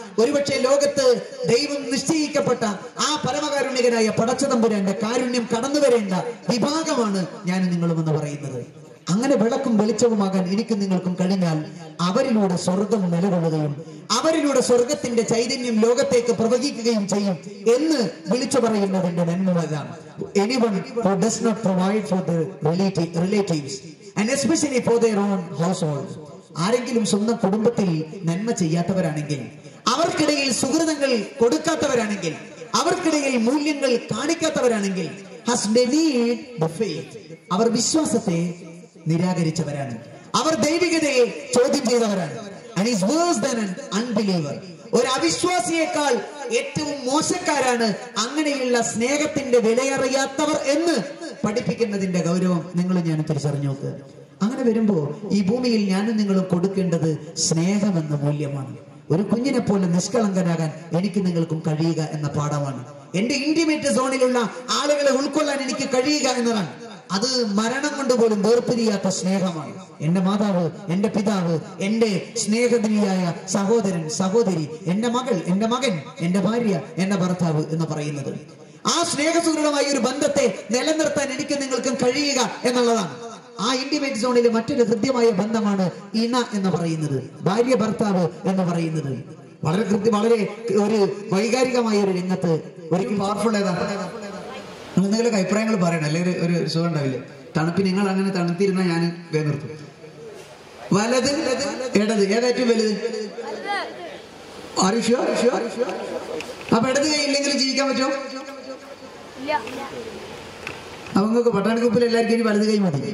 ഒരുപക്ഷെ ലോകത്ത് ദൈവം നിശ്ചയിക്കപ്പെട്ട ആ പരമകാരുണ്യകനായ പടച്ചതമ്പുരാന്റെ കാരുണ്യം കടന്നു വരേണ്ട വിഭാഗമാണ് ഞാൻ നിങ്ങളും എന്ന് പറയുന്നത് അങ്ങനെ വിളക്കും വെളിച്ചവുമാകാൻ എനിക്കും നിങ്ങൾക്കും കഴിഞ്ഞാൽ അവരിലൂടെ സ്വർഗം നിലകൊള്ളുകയും അവരിലൂടെ സ്വർഗത്തിന്റെ ചൈതന്യം ലോകത്തേക്ക് പ്രവഹിക്കുകയും ചെയ്യും എന്ന് വിളിച്ചു പറയുന്നതിന്റെ നന്മതാണ് anyone who does not provide for the relati- relatives and especially for their own household ആരെങ്കിലും സ്വന്തം കുടുംബത്തിൽ നന്മ ചെയ്യാത്തവരാണെങ്കിൽ അവർക്കിടയിൽ സുഹൃതങ്ങൾ കൊടുക്കാത്തവരാണെങ്കിൽ അവർക്കിടയിൽ മൂല്യങ്ങൾ കാണിക്കാത്തവരാണെങ്കിൽ has denied the faith അവർ വിശ്വാസത്തെ നിരാകരിച്ചവരാണ് അവർ ദൈവികതയെ ചോദ്യം ചെയ്തവരാണ് and is worse than an unbeliever ഒരു അവിശ്വാസിയേക്കാൾ ഏറ്റവും മോശക്കാരാണ് അങ്ങനെയുള്ള സ്നേഹത്തിന്റെ വിലയറിയാത്തവർ എന്ന് പഠിപ്പിക്കുന്നതിന്റെ ഗൗരവം നിങ്ങൾ ഞാൻ തിരിച്ചറിഞ്ഞു നോക്കുക അങ്ങനെ വരുമ്പോ ഈ ഭൂമിയിൽ ഞാനും നിങ്ങളും കൊടുക്കേണ്ടത് സ്നേഹമെന്ന മൂല്യമാണ് ഒരു കുഞ്ഞിനെ പോലെ നിഷ്കളങ്കനാകാൻ എനിക്ക് നിങ്ങൾക്കും കഴിയുക എന്ന പാഠമാണ് എന്റെ ഇന്റിമേറ്റ് സോണിലുള്ള ആളുകളെ ഉൾക്കൊള്ളാൻ എനിക്ക് കഴിയുക എന്നതാണ് അത് മരണം കൊണ്ട് പോലും വേർപിരിയാത്ത സ്നേഹമാണ് എന്റെ മാതാവ് എന്റെ പിതാവ് എന്റെ സ്നേഹദിനിയായ സഹോദരൻ സഹോദരി എന്റെ മകൾ എന്റെ മകൻ എന്റെ ഭാര്യ എന്റെ ഭർത്താവ് എന്ന് പറയുന്നത് ആ സ്നേഹസുദൃഢമായ ഒരു ബന്ധത്തെ നിലനിർത്താൻ എനിക്ക് നിങ്ങൾക്കും കഴിയുക എന്നുള്ളതാണ് ആ ഇന്റിമേറ്റ് സോണിൽ മറ്റൊരു ഹൃദ്യമായ ബന്ധമാണ് ഇണ എന്ന് പറയുന്നത് ഭാര്യ ഭർത്താവ് എന്ന് പറയുന്നത് വളരെ കൃത്യം വളരെ ഒരു വൈകാരികമായ ഒരു രംഗത്ത് ഒരിക്കൽ പവർഫുൾ ഏതാണ് നിങ്ങൾ എന്തെങ്കിലും അഭിപ്രായങ്ങൾ പറയണം അല്ലെങ്കിൽ ഒരു ഒരു സുഖം ഉണ്ടാവില്ല തണുപ്പിന് നിങ്ങൾ അങ്ങനെ തണുത്തിരുന്നാൽ ഞാൻ വേർനിർത്തും വലത് ഇടത് ഏതാ ഏറ്റവും വലുത് ആരുഷ്യോ അപ്പൊ ഇടത് കൈ ഇല്ലെങ്കിൽ ജീവിക്കാൻ പറ്റുമോ ഇല്ല അപ്പൊ നിങ്ങൾക്ക് പട്ടാണിക്കുപ്പിൽ എല്ലാവർക്കും ഇനി വലത് കൈ മതി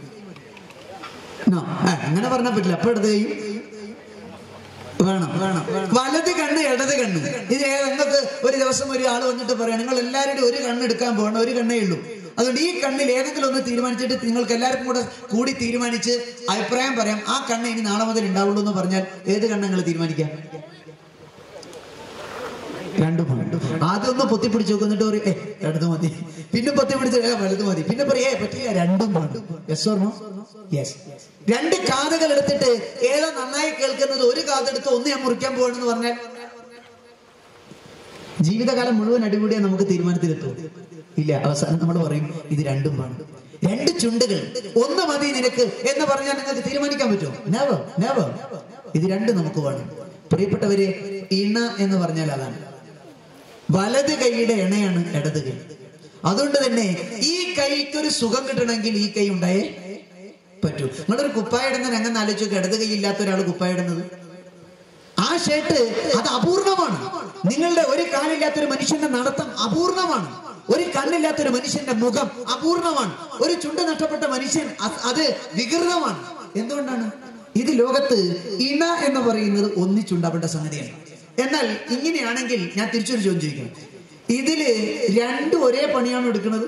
No. ആ, അങ്ങനെ പറഞ്ഞാൽ പറ്റില്ല അപ്പൊ ഇടത് കൈ വേണം വേണം വലത് കണ്ണ് ഇടത് കണ്ണ് ഇത് ഏ- നിങ്ങൾക്ക് ഒരു ദിവസം ഒരു ആൾ വന്നിട്ട് പറയാം നിങ്ങൾ എല്ലാവരുടെയും ഒരു കണ്ണ് എടുക്കാൻ പോകണം ഒരു കണ്ണേ ഉള്ളൂ അതുകൊണ്ട് ഈ കണ്ണിൽ ഏതെങ്കിലും ഒന്ന് തീരുമാനിച്ചിട്ട് നിങ്ങൾക്ക് എല്ലാവർക്കും കൂടെ കൂടി തീരുമാനിച്ച് അഭിപ്രായം പറയാം ആ കണ്ണ് ഇനി നാളെ മുതൽ ഉണ്ടാവുള്ളൂ എന്ന് പറഞ്ഞാൽ ഏത് കണ്ണ് നിങ്ങൾ തീരുമാനിക്കാം രണ്ടും വേണം. ആദ്യം ഒന്ന് പൊത്തി പിടിച്ച് നോക്കുന്നിട്ട് പറയും ഏ ഇടത് മതി പിന്നെ പൊത്തി പിടിച്ച് ഏ വലുത് മതി പിന്നെ പറയും ഏ പറ്റില്ല രണ്ടും വേണം യെസ് ഓർണോ യെസ് രണ്ട് കാതുകൾ എടുത്തിട്ട് ഏതാ നന്നായി കേൾക്കുന്നത് ഒരു കാതെടുത്ത് ഒന്ന് ഞാൻ മുറിക്കാൻ പോകണമെന്ന് പറഞ്ഞാൽ ജീവിതകാലം മുഴുവൻ അടിപൊളിയാ നമുക്ക് തീരുമാനത്തിലെത്തും ഇല്ല അവസാനം നമ്മൾ പറയും ഇത് രണ്ടും വേണം രണ്ട് ചുണ്ടുകൾ ഒന്ന് മതി നിനക്ക് എന്ന് പറഞ്ഞാൽ നിങ്ങൾക്ക് തീരുമാനിക്കാൻ പറ്റുമോ നെവർ നെവർ ഇത് രണ്ട് നമുക്ക് വേണം പ്രിയപ്പെട്ടവരെ ഇണ എന്ന് പറഞ്ഞാൽ അതാണ് വലത് കൈയുടെ ഇണയാണ് ഇടത് കൈ അതുകൊണ്ട് തന്നെ ഈ കൈക്ക് ഒരു സുഖം കിട്ടണമെങ്കിൽ ഈ കൈ ഉണ്ടായേ പറ്റൂ നിങ്ങളൊരു കുപ്പായ ഇടുന്ന രംഗം ആലോചിച്ച് നോക്ക് ഇടത് കൈ ഇല്ലാത്ത ഒരാൾ കുപ്പായ ഇടുന്നത് ആ ഷർട്ട് അത് അപൂർണമാണ് നിങ്ങളുടെ ഒരു കാലില്ലാത്ത ഒരു മനുഷ്യന്റെ നടത്തം അപൂർണമാണ് ഒരു കണ്ണില്ലാത്ത ഒരു മനുഷ്യന്റെ മുഖം അപൂർണമാണ് ഒരു ചുണ്ട് നഷ്ടപ്പെട്ട മനുഷ്യൻ അത്- അത് വികൃതമാണ് എന്തുകൊണ്ടാണ് ഇത് ലോകത്ത് ഇണ എന്ന് പറയുന്നത് ഒന്നിച്ചുണ്ടാവേണ്ട സംഗതിയാണ് എന്നാൽ ഇങ്ങനെയാണെങ്കിൽ ഞാൻ തിരിച്ചൊരു ചോദ്യം ചോദിക്കാം ഇതില് രണ്ടും ഒരേ പണിയാണ് എടുക്കുന്നത്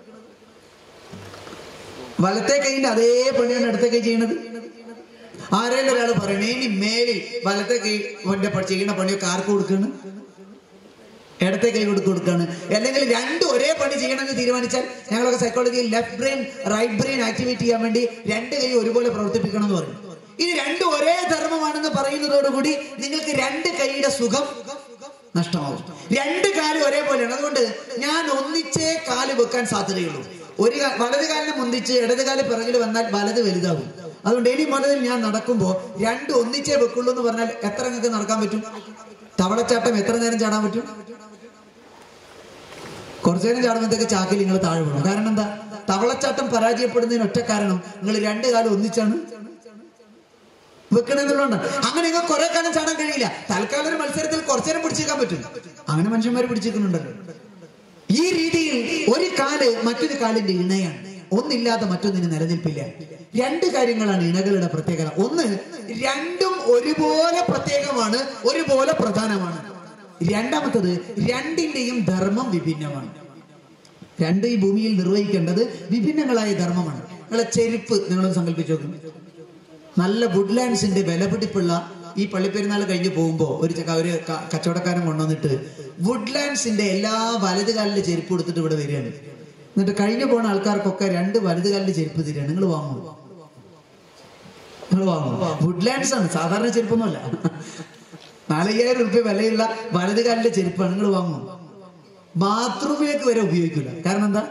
വലത്തെ കൈയിന്റെ അതേ പണിയാണ് ഇടത്തെ കൈ ചെയ്യുന്നത് ആരെങ്കിലും ഒരാൾ പറയണേ ഇനി മേലിൽ വലത്തെ കൈ കൊണ്ട് പ- ചെയ്യുന്ന പണിയൊക്കെ ആർക്ക് കൊടുക്കുന്നു ഇടത്തെ കൈ കൊടുക്ക് കൊടുക്കാണ് അല്ലെങ്കിൽ രണ്ടും ഒരേ പണി ചെയ്യണമെന്ന് തീരുമാനിച്ചാൽ ഞങ്ങളൊക്കെ സൈക്കോളജിയിൽ left brain right brain activate ചെയ്യാൻ വേണ്ടി രണ്ട് കൈ ഒരുപോലെ പ്രവർത്തിപ്പിക്കണം എന്ന് പറയും ഇനി രണ്ടും ഒരേ ധർമ്മമാണെന്ന് പറയുന്നതോടുകൂടി നിങ്ങൾക്ക് രണ്ട് കൈയുടെ സുഖം നഷ്ടമാവും രണ്ട് കാലും ഒരേപോലെയാണ് അതുകൊണ്ട് ഞാൻ ഒന്നിച്ചേ കാല് വെക്കാൻ സാധ്യതയുള്ളൂ ഒരു കാ- വലത് കാലിനെ മുന്തിച്ച് ഇടത് കാല് പിറകിൽ വന്നാൽ വലത് വലുതാവും അതുകൊണ്ട് ഇനി മുതൽ ഞാൻ നടക്കുമ്പോൾ രണ്ട് ഒന്നിച്ചേ വെക്കുള്ളൂ എന്ന് പറഞ്ഞാൽ എത്ര നിങ്ങൾക്ക് നടക്കാൻ പറ്റും തവളച്ചാട്ടം എത്ര നേരം ചാടാൻ പറ്റും കുറച്ചു നേരം ചാടുമ്പോഴത്തേക്ക് ചാക്കിൽ നിങ്ങൾ താഴെ വീണു കാരണം എന്താ തവളച്ചാട്ടം പരാജയപ്പെടുന്നതിന് ഒറ്റ കാരണം നിങ്ങൾ രണ്ട് കാലം ഒന്നിച്ചാണ് വെക്കണെന്നുള്ളതുകൊണ്ട് അങ്ങനെ നിങ്ങൾ കുറെ കാലം ചാടാൻ കഴിയില്ല തൽക്കാലം ഒരു മത്സരത്തിൽ കുറച്ചു നേരം പിടിച്ചേക്കാൻ പറ്റും അങ്ങനെ മനുഷ്യന്മാർ പിടിച്ചേക്കുന്നുണ്ടല്ലോ ഈ രീതിയിൽ ഒരു കാല് മറ്റൊരു കാലിന്റെ ഇണയാണ് ഒന്നില്ലാതെ മറ്റൊന്നിന് നിലനിൽപ്പില്ല രണ്ട് കാര്യങ്ങളാണ് ഇണകളുടെ പ്രത്യേകത ഒന്ന് രണ്ടും ഒരുപോലെ പ്രത്യേകമാണ് ഒരുപോലെ പ്രധാനമാണ് രണ്ടാമത്തത് രണ്ടിന്റെയും ധർമ്മം വിഭിന്നമാണ് രണ്ട് ഈ ഭൂമിയിൽ നിർവഹിക്കേണ്ടത് വിഭിന്നങ്ങളായ ധർമ്മമാണ് നിങ്ങളെ ചെരുപ്പ് നിങ്ങളൊന്ന് സങ്കല്പിച്ചു നോക്കും നല്ല വുഡ്ലാൻഡ്സിന്റെ വിലപിടിപ്പുള്ള ഈ പള്ളിപ്പെരുന്നാൾ കഴിഞ്ഞ് പോകുമ്പോൾ ഒരു ചക്ക ഒരു ക- കച്ചവടക്കാരൻ കൊണ്ടുവന്നിട്ട് വുഡ്ലാൻഡ്സിന്റെ എല്ലാ വലതുകാലിലെ ചെരുപ്പ് കൊടുത്തിട്ട് ഇവിടെ വരികയാണ് എന്നിട്ട് കഴിഞ്ഞു പോണ ആൾക്കാർക്കൊക്കെ രണ്ട് വലതുകാലിലെ ചെരുപ്പ് തരികയാണ് നിങ്ങൾ വാങ്ങുമോ നിങ്ങൾ വാങ്ങും വുഡ്ലാൻഡ്സ് ആണ് സാധാരണ ചെരുപ്പൊന്നുമല്ല നാലയ്യായിരം റുപ്യ വിലയുള്ള വലതുകാലിലെ ചെരുപ്പാണ് നിങ്ങൾ വാങ്ങും ബാത്റൂമിലേക്ക് വരെ ഉപയോഗിക്കില്ല കാരണം എന്താ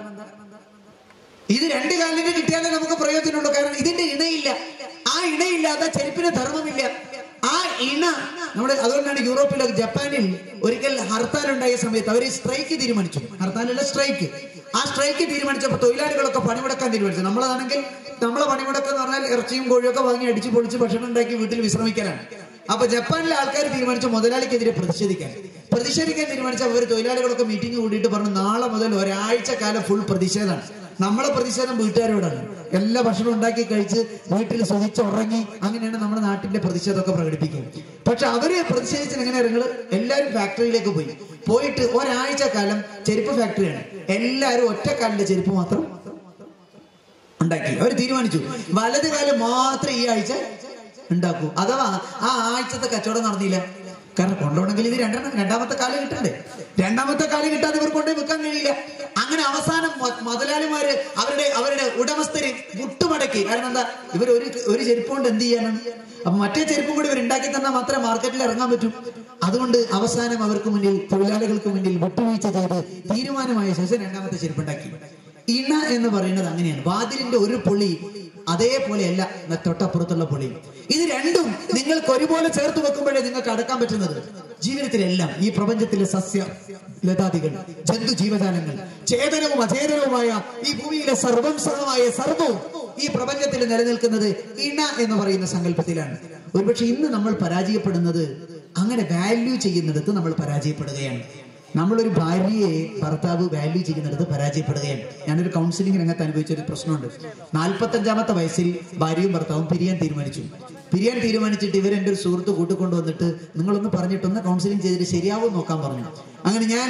ഇത് രണ്ട് കാലിന് കിട്ടിയാലേ നമുക്ക് പ്രയോജനമുള്ളൂ കാരണം ഇതിന്റെ ഇണയില്ല ആ ഇണയില്ലാതെ ചെരുപ്പിന് ധർമ്മമില്ല ആ ഇണ നമ്മുടെ അതുകൊണ്ടാണ് യൂറോപ്പിലൊക്കെ ജപ്പാനിൽ ഒരിക്കൽ ഹർത്താൽ ഉണ്ടായ സമയത്ത് അവർ സ്ട്രൈക്ക് തീരുമാനിച്ചു ഹർത്താലല്ല സ്ട്രൈക്ക് ആ സ്ട്രൈക്ക് തീരുമാനിച്ചപ്പോൾ തൊഴിലാളികളൊക്കെ പണിമുടക്കാൻ തീരുമാനിച്ചു നമ്മളാണെങ്കിൽ നമ്മളെ പണിമുടക്കം എന്ന് പറഞ്ഞാൽ ഇറച്ചിയും കോഴിയൊക്കെ വാങ്ങി അടിച്ചു പൊളിച്ച് ഭക്ഷണം ഉണ്ടാക്കി വീട്ടിൽ വിശ്രമിക്കലാണ് അപ്പൊ ജപ്പാനിലെ ആൾക്കാർ തീരുമാനിച്ചു മുതലാളിക്കെതിരെ പ്രതിഷേധിക്കാൻ പ്രതിഷേധിക്കാൻ തീരുമാനിച്ച അവർ തൊഴിലാളികളൊക്കെ മീറ്റിംഗ് കൂടിയിട്ട് പറഞ്ഞു നാളെ മുതൽ ഒരാഴ്ച കാലം ഫുൾ പ്രതിഷേധമാണ് നമ്മളെ പ്രതിഷേധം വീട്ടുകാരോടാണ് എല്ലാ ഭക്ഷണം ഉണ്ടാക്കി കഴിച്ച് വീട്ടിൽ സുഖിച്ച് ഉറങ്ങി അങ്ങനെയാണ് നമ്മുടെ നാട്ടിന്റെ പ്രതിഷേധമൊക്കെ പ്രകടിപ്പിക്കുക പക്ഷെ അവര് പ്രതിഷേധിച്ചത് എങ്ങനെയാ നിങ്ങൾ എല്ലാവരും ഫാക്ടറിയിലേക്ക് പോയി പോയിട്ട് ഒരാഴ്ച കാലം ചെരുപ്പ് ഫാക്ടറിയാണ് എല്ലാവരും ഒറ്റക്കാലിന്റെ ചെരുപ്പ് മാത്രം ഉണ്ടാക്കി അവർ തീരുമാനിച്ചു വലത് കാലം മാത്രം ഈ ആഴ്ച ഉണ്ടാക്കൂ അഥവാ ആ ആഴ്ചത്തെ കച്ചവടം നടന്നില്ല കാരണം കൊണ്ടുപോകണമെങ്കിൽ ഇത് രണ്ടെണ്ണം രണ്ടാമത്തെ കാലം കിട്ടണ്ടേ രണ്ടാമത്തെ കാലം കിട്ടാതെ ഇവർ കൊണ്ടുപോയി വെക്കാൻ കഴിയില്ല അങ്ങനെ അവസാനം മൊ- മുതലാളിമാര് അവരുടെ അവരുടെ ഉടമസ്ഥര് മുട്ടുമടക്കി കാരണം എന്താ ഇവർ ഒരു ഒരു ചെരുപ്പ് കൊണ്ട് എന്ത് ചെയ്യാനാണ് അപ്പൊ മറ്റേ ചെരുപ്പും കൂടി ഇവർ ഉണ്ടാക്കി തന്നാൽ മാത്രമേ മാർക്കറ്റിൽ ഇറങ്ങാൻ പറ്റൂ അതുകൊണ്ട് അവസാനം അവർക്ക് മുന്നിൽ തൊഴിലാളികൾക്ക് മുന്നിൽ വിട്ടുവീഴ്ച ചെയ്ത് തീരുമാനമായ ശേഷം രണ്ടാമത്തെ ചെരുപ്പുണ്ടാക്കി ഇണ എന്ന് പറയുന്നത് അങ്ങനെയാണ് വാതിലിന്റെ ഒരു പൊളി അതേപോലെയല്ല ന- തൊട്ടപ്പുറത്തുള്ള പൊളി ഇത് രണ്ടും നിങ്ങൾക്ക് ഒരുപോലെ ചേർത്ത് വെക്കുമ്പോഴേ നിങ്ങൾക്ക് അടക്കാൻ പറ്റുന്നത് ജീവിതത്തിലെല്ലാം ഈ പ്രപഞ്ചത്തിലെ സസ്യ ലതാദികൾ ജന്തു ജീവജാലങ്ങൾ ചേതനവും അചേതനവുമായ ഈ ഭൂമിയിലെ സർവം സർവമായ സർവവും ഈ പ്രപഞ്ചത്തിൽ നിലനിൽക്കുന്നത് ഇണ എന്ന് പറയുന്ന സങ്കല്പത്തിലാണ് ഒരുപക്ഷെ ഇന്ന് നമ്മൾ പരാജയപ്പെടുന്നത് അങ്ങനെ വാല്യൂ ചെയ്യുന്നിടത്ത് നമ്മൾ പരാജയപ്പെടുകയാണ് നമ്മളൊരു ഭാര്യയെ ഭർത്താവ് വാല്യൂ ചെയ്യുന്നിടത്ത് പരാജയപ്പെടുകയാണ് ഞാനൊരു കൗൺസിലിംഗ് രംഗത്ത് അനുഭവിച്ച ഒരു പ്രശ്നമുണ്ട് നാൽപ്പത്തഞ്ചാമത്തെ വയസ്സിൽ ഭാര്യയും ഭർത്താവും പിരിയാൻ തീരുമാനിച്ചു പിരിയാൻ തീരുമാനിച്ചിട്ട് ഇവർ എൻ്റെ ഒരു സുഹൃത്ത് കൂട്ടിക്കൊണ്ടു വന്നിട്ട് നിങ്ങളൊന്ന് പറഞ്ഞിട്ടൊന്ന് കൗൺസിലിംഗ് ചെയ്തിട്ട് ശരിയാവും നോക്കാൻ പറഞ്ഞു അങ്ങനെ ഞാൻ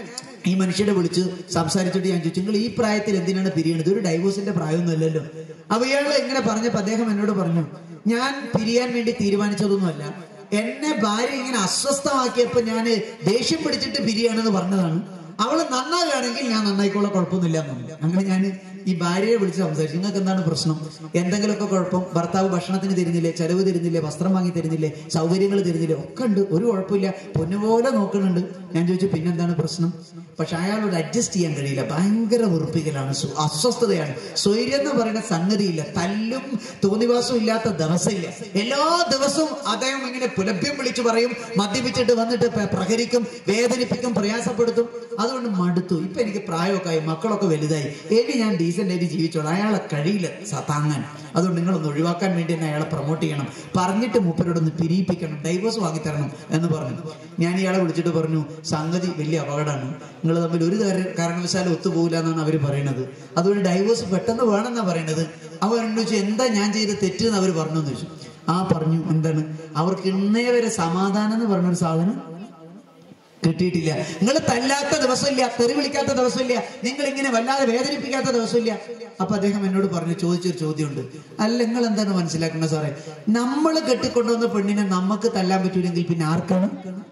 ഈ മനുഷ്യരെ വിളിച്ച് സംസാരിച്ചിട്ട് ഞാൻ ചോദിച്ചു നിങ്ങൾ ഈ പ്രായത്തിൽ എന്തിനാണ് പിരിയണത് ഒരു ഡൈവോഴ്സിന്റെ പ്രായമൊന്നും അല്ലല്ലോ അപ്പൊ ഇയാൾ ഇങ്ങനെ പറഞ്ഞപ്പോ അദ്ദേഹം എന്നോട് പറഞ്ഞു ഞാൻ പിരിയാൻ വേണ്ടി തീരുമാനിച്ചതൊന്നുമല്ല എന്നെ ഭാര്യ ഇങ്ങനെ അസ്വസ്ഥമാക്കിയപ്പോ ഞാൻ ദേഷ്യം പിടിച്ചിട്ട് പിരിയാണെന്ന് പറഞ്ഞതാണ് അവള് നന്നാകുകയാണെങ്കിൽ ഞാൻ നന്നായിക്കോളാം കുഴപ്പമൊന്നുമില്ല എന്ന് പറഞ്ഞു. അങ്ങനെ ഞാൻ ഈ ഭാര്യയെ വിളിച്ച് സംസാരിച്ചു നിങ്ങൾക്ക് എന്താണ് പ്രശ്നം എന്തെങ്കിലുമൊക്കെ കുഴപ്പം ഭർത്താവ് ഭക്ഷണത്തിന് തരുന്നില്ലേ ചെലവ് തരുന്നില്ലേ വസ്ത്രം വാങ്ങി തരുന്നില്ലേ സൗകര്യങ്ങൾ തരുന്നില്ലേ ഒക്കെ ഉണ്ട് ഒരു കുഴപ്പമില്ല പൊന്നുപോലെ നോക്കുന്നുണ്ട് ഞാൻ ചോദിച്ചു പിന്നെന്താണ് പ്രശ്നം പക്ഷെ അയാളോട് അഡ്ജസ്റ്റ് ചെയ്യാൻ കഴിയില്ല ഭയങ്കര വെറുപ്പിക്കലാണ് സു- അസ്വസ്ഥതയാണ് സ്വൈര്യം എന്ന് പറയുന്ന സംഗതിയില്ല തല്ലും തോന്നിവാസവും ഇല്ലാത്ത ദിവസമില്ല എല്ലാ ദിവസവും അദ്ദേഹം ഇങ്ങനെ പുലഭ്യം വിളിച്ചു പറയും മദ്യപിച്ചിട്ട് വന്നിട്ട് പ- പ്രഹരിക്കും വേദനിപ്പിക്കും പ്രയാസപ്പെടുത്തും അതുകൊണ്ട് മടുത്തു ഇപ്പൊ എനിക്ക് പ്രായമൊക്കെ ആയി മക്കളൊക്കെ വലുതായി ഇനി ഞാൻ ഡീസന്റ് ആയിട്ട് ജീവിച്ചോളാം അയാളെ കഴിയില്ല സ- താങ്ങാൻ അതുകൊണ്ട് നിങ്ങളൊന്ന് ഒഴിവാക്കാൻ വേണ്ടി തന്നെ അയാളെ പ്രൊമോട്ട് ചെയ്യണം പറഞ്ഞിട്ട് മൂപ്പരോടൊന്ന് പിരിയിപ്പിക്കണം ഡൈവേഴ്സ് വാങ്ങിത്തരണം എന്ന് പറഞ്ഞു ഞാൻ ഇയാളെ വിളിച്ചിട്ട് പറഞ്ഞു സംഗതി വലിയ അപകടമാണ് നിങ്ങൾ തമ്മിൽ ഒരു കാര- കാരണവശാലും ഒത്തുപോകില്ല എന്നാണ് അവർ പറയുന്നത് അതുകൊണ്ട് ഡൈവേഴ്സ് പെട്ടെന്ന് വേണമെന്നാണ് പറയുന്നത് അവർ എന്നോട് ചോദിച്ചു എന്താ ഞാൻ ചെയ്ത തെറ്റ് എന്ന് അവർ പറഞ്ഞു എന്ന് ചോദിച്ചു ആ പറഞ്ഞു എന്താണ് അവർക്ക് ഇന്നേ വരെ സമാധാനം എന്ന് പറഞ്ഞൊരു സാധനം കിട്ടിയിട്ടില്ല നിങ്ങൾ തല്ലാത്ത ദിവസമില്ല തെറി വിളിക്കാത്ത ദിവസമില്ല നിങ്ങൾ ഇങ്ങനെ വല്ലാതെ വേദനിപ്പിക്കാത്ത ദിവസമില്ല അപ്പൊ അദ്ദേഹം എന്നോട് പറഞ്ഞു ചോദിച്ചൊരു ചോദ്യമുണ്ട് അല്ല നിങ്ങൾ എന്താണ് മനസ്സിലാക്കുന്നത് സാറേ നമ്മൾ കെട്ടിക്കൊണ്ടുവന്ന പെണ്ണിനെ നമുക്ക് തല്ലാൻ പറ്റൂലെങ്കിൽ പിന്നെ ആർക്കാണ്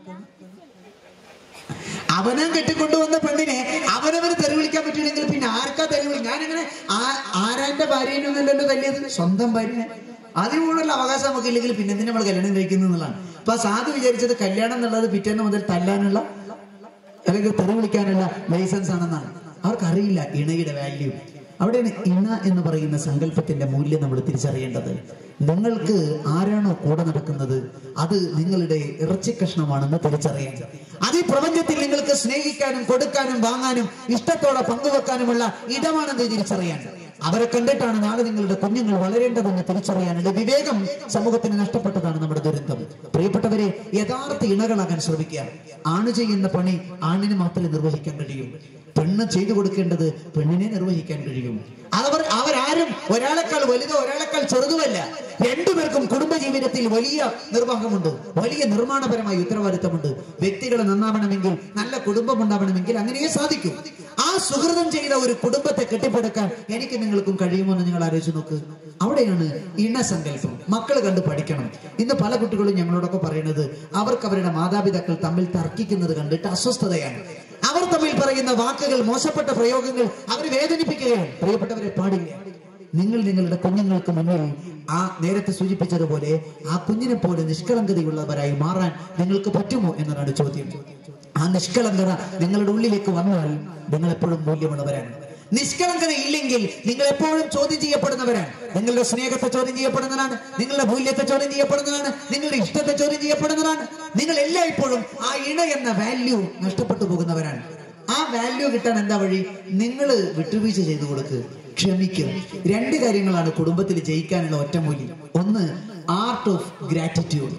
അവനാൻ കെട്ടിക്കൊണ്ടുവന്ന പെണ്ണിനെ അവനവന് തെറി വിളിക്കാൻ പറ്റൂലെങ്കിൽ പിന്നെ ആർക്കാ തെറി വിളി ഞാനിങ്ങനെ ആ- ആരാന്റെ ഭാര്യേനൊന്നുമല്ലല്ലോ തല്ലിയത് സ്വന്തം ഭാര്യ അതിനുള്ള അവകാശം നമുക്കില്ലെങ്കിൽ പിന്നെ എന്തിനാ നമ്മൾ കല്യാണം കഴിക്കുന്നു എന്നുള്ളതാണ് അപ്പൊ ആ സാധു വിചാരിച്ചത് കല്യാണം എന്നുള്ളത് പിറ്റേന്ന് മുതൽ തല്ലാനുള്ള അല്ലെങ്കിൽ തെറി വിളിക്കാനുള്ള ലൈസൻസ് ആണെന്നാണ് അവർക്കറിയില്ല ഇണയുടെ വാല്യൂ അവിടെയാണ് ഇണ എന്ന് പറയുന്ന സങ്കല്പത്തിന്റെ മൂല്യം നമ്മൾ തിരിച്ചറിയേണ്ടത് നിങ്ങൾക്ക് ആരാണോ കൂടെ നടക്കുന്നത് അത് നിങ്ങളുടെ ഇറച്ചി കഷ്ണമാണെന്ന് തിരിച്ചറിയേണ്ടത് അത് ഈ പ്രപഞ്ചത്തിൽ നിങ്ങൾക്ക് സ്നേഹിക്കാനും കൊടുക്കാനും വാങ്ങാനും ഇഷ്ടത്തോടെ പങ്കുവെക്കാനുമുള്ള ഇടമാണെന്ന് തിരിച്ചറിയാൻ അവരെ കണ്ടിട്ടാണ് നാളെ നിങ്ങളുടെ കുഞ്ഞുങ്ങൾ വളരേണ്ടതെന്ന് തിരിച്ചറിയാനുള്ള വിവേകം സമൂഹത്തിന് നഷ്ടപ്പെട്ടതാണ് നമ്മുടെ ദുരന്തം പ്രിയപ്പെട്ടവരെ യഥാർത്ഥ ഇണകളാകാൻ ശ്രമിക്കുക ആണ് ചെയ്യുന്ന പണി ആണിന് മാത്രമേ നിർവഹിക്കാൻ കഴിയൂ പെണ്ണ് ചെയ്തു കൊടുക്കേണ്ടത് പെണ്ണിനെ നിർവഹിക്കാൻ കഴിയും അവർ അവരാരും ഒരാളെക്കാൾ വലുതോ ഒരാളെക്കാൾ ചെറുതുമല്ല രണ്ടുപേർക്കും കുടുംബജീവിതത്തിൽ വലിയ നിർവാഹമുണ്ട് വലിയ നിർമ്മാണപരമായ ഉത്തരവാദിത്തമുണ്ട് വ്യക്തികൾ നന്നാവണമെങ്കിൽ നല്ല കുടുംബം ഉണ്ടാവണമെങ്കിൽ അങ്ങനെയേ സാധിക്കൂ ആ സുഹൃതം ചെയ്ത ഒരു കുടുംബത്തെ കെട്ടിപ്പടുക്കാൻ എനിക്ക് നിങ്ങൾക്കും കഴിയുമോ എന്ന് നിങ്ങൾ ആലോചിച്ച് നോക്ക് അവിടെയാണ് ഇണസങ്കല്പം മക്കൾ കണ്ട് പഠിക്കണം ഇന്ന് പല കുട്ടികളും ഞങ്ങളോടൊക്കെ പറയുന്നത് അവർക്ക് അവരുടെ മാതാപിതാക്കൾ തമ്മിൽ തർക്കിക്കുന്നത് കണ്ടിട്ട് അസ്വസ്ഥതയാണ് അവർ തമ്മിൽ പറയുന്ന വാക്കുകൾ മോശപ്പെട്ട പ്രയോഗങ്ങൾ അവർ വേദനിപ്പിക്കുകയാണ് പ്രിയപ്പെട്ടവരെ പാടില്ല നിങ്ങൾ നിങ്ങളുടെ കുഞ്ഞുങ്ങൾക്ക് മുന്നിൽ ആ നേരത്തെ സൂചിപ്പിച്ചതുപോലെ ആ കുഞ്ഞിനെ പോലെ നിഷ്കളങ്കതയുള്ളവരായി മാറാൻ നിങ്ങൾക്ക് പറ്റുമോ എന്നതാണ് ചോദ്യം ആ നിഷ്കളങ്കത നിങ്ങളുടെ ഉള്ളിലേക്ക് വന്നാൽ നിങ്ങൾ എപ്പോഴും മൂല്യമുള്ളവരാണ് നിഷ്കളങ്കത ഇല്ലെങ്കിൽ നിങ്ങൾ എപ്പോഴും ചോദ്യം ചെയ്യപ്പെടുന്നവരാണ് നിങ്ങളുടെ സ്നേഹത്തെ ചോദ്യം ചെയ്യപ്പെടുന്നതാണ് നിങ്ങളുടെ മൂല്യത്തെ ചോദ്യം ചെയ്യപ്പെടുന്നതാണ് നിങ്ങളുടെ ഇഷ്ടത്തെ ചോദ്യം ചെയ്യപ്പെടുന്നതാണ് നിങ്ങൾ എല്ലായ്പ്പോഴും ആ ഇണ എന്ന വാല്യൂ നഷ്ടപ്പെട്ടു പോകുന്നവരാണ് ആ വാല്യൂ കിട്ടാൻ എന്താ വഴി നിങ്ങൾ വിട്ടുവീഴ്ച ചെയ്തു കൊടുക്കുക ക്ഷമിക്കുക രണ്ട് കാര്യങ്ങളാണ് കുടുംബത്തിൽ ജയിക്കാനുള്ള ഒറ്റമൂല്യം ഒന്ന് ആർട്ട് ഓഫ് ഗ്രാറ്റിറ്റ്യൂഡ്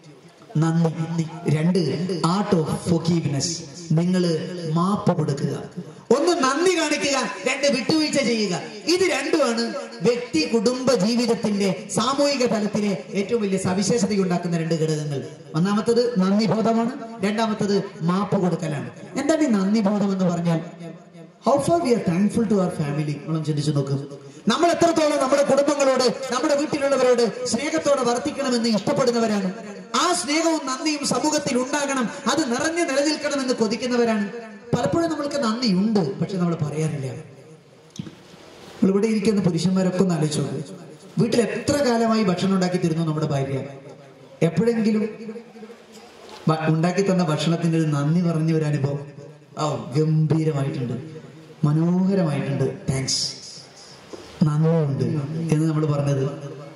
നന്ദി രണ്ട് ആർട്ട് ഓഫ് ഫൊഗീവ്നെസ് നിങ്ങൾ മാപ്പ് കൊടുക്കുക ഒന്ന് നന്ദി കാണിക്കുക രണ്ട് വിട്ടുവീഴ്ച ചെയ്യുക ഇത് രണ്ടുമാണ് വ്യക്തി കുടുംബ ജീവിതത്തിന്റെ സാമൂഹിക തലത്തിലെ ഏറ്റവും വലിയ സവിശേഷത ഉണ്ടാക്കുന്ന രണ്ട് ഘടകങ്ങൾ ഒന്നാമത്തത് നന്ദി ബോധമാണ് രണ്ടാമത്തത് മാപ്പ് കൊടുക്കലാണ് എന്താണ് ഈ നന്ദി ബോധം എന്ന് പറഞ്ഞാൽ how far we are thankful to our family നമ്മൾ ചിന്തിച്ചു നോക്കും നമ്മൾ എത്രത്തോളം നമ്മുടെ കുടുംബങ്ങളോട് നമ്മുടെ വീട്ടിലുള്ളവരോട് സ്നേഹത്തോടെ വർത്തിക്കണമെന്ന് ഇഷ്ടപ്പെടുന്നവരാണ് ആ സ്നേഹവും നന്ദിയും സമൂഹത്തിൽ ഉണ്ടാകണം അത് നിറഞ്ഞു നിലനിൽക്കണമെന്ന് കൊതിക്കുന്നവരാണ് പലപ്പോഴും നമ്മൾക്ക് നന്ദിയുണ്ട് പക്ഷെ നമ്മൾ പറയാറില്ല നമ്മൾ ഇവിടെ ഇരിക്കുന്ന പുരുഷന്മാരൊക്കെ ഒന്ന് ആലോചിച്ചു നോക്ക്. വീട്ടിൽ എത്ര കാലമായി ഭക്ഷണം ഉണ്ടാക്കി തരുന്നു നമ്മുടെ ഭാര്യ എപ്പോഴെങ്കിലും ഭ- ഉണ്ടാക്കി തന്ന ഭക്ഷണത്തിന്റെ ഒരു നന്ദി പറഞ്ഞ ഒരു അനുഭവം ഓ ഗംഭീരമായിട്ടുണ്ട് മനോഹരമായിട്ടുണ്ട് താങ്ക്സ് നന്ദിയുണ്ട് എന്ന് നമ്മൾ പറഞ്ഞത്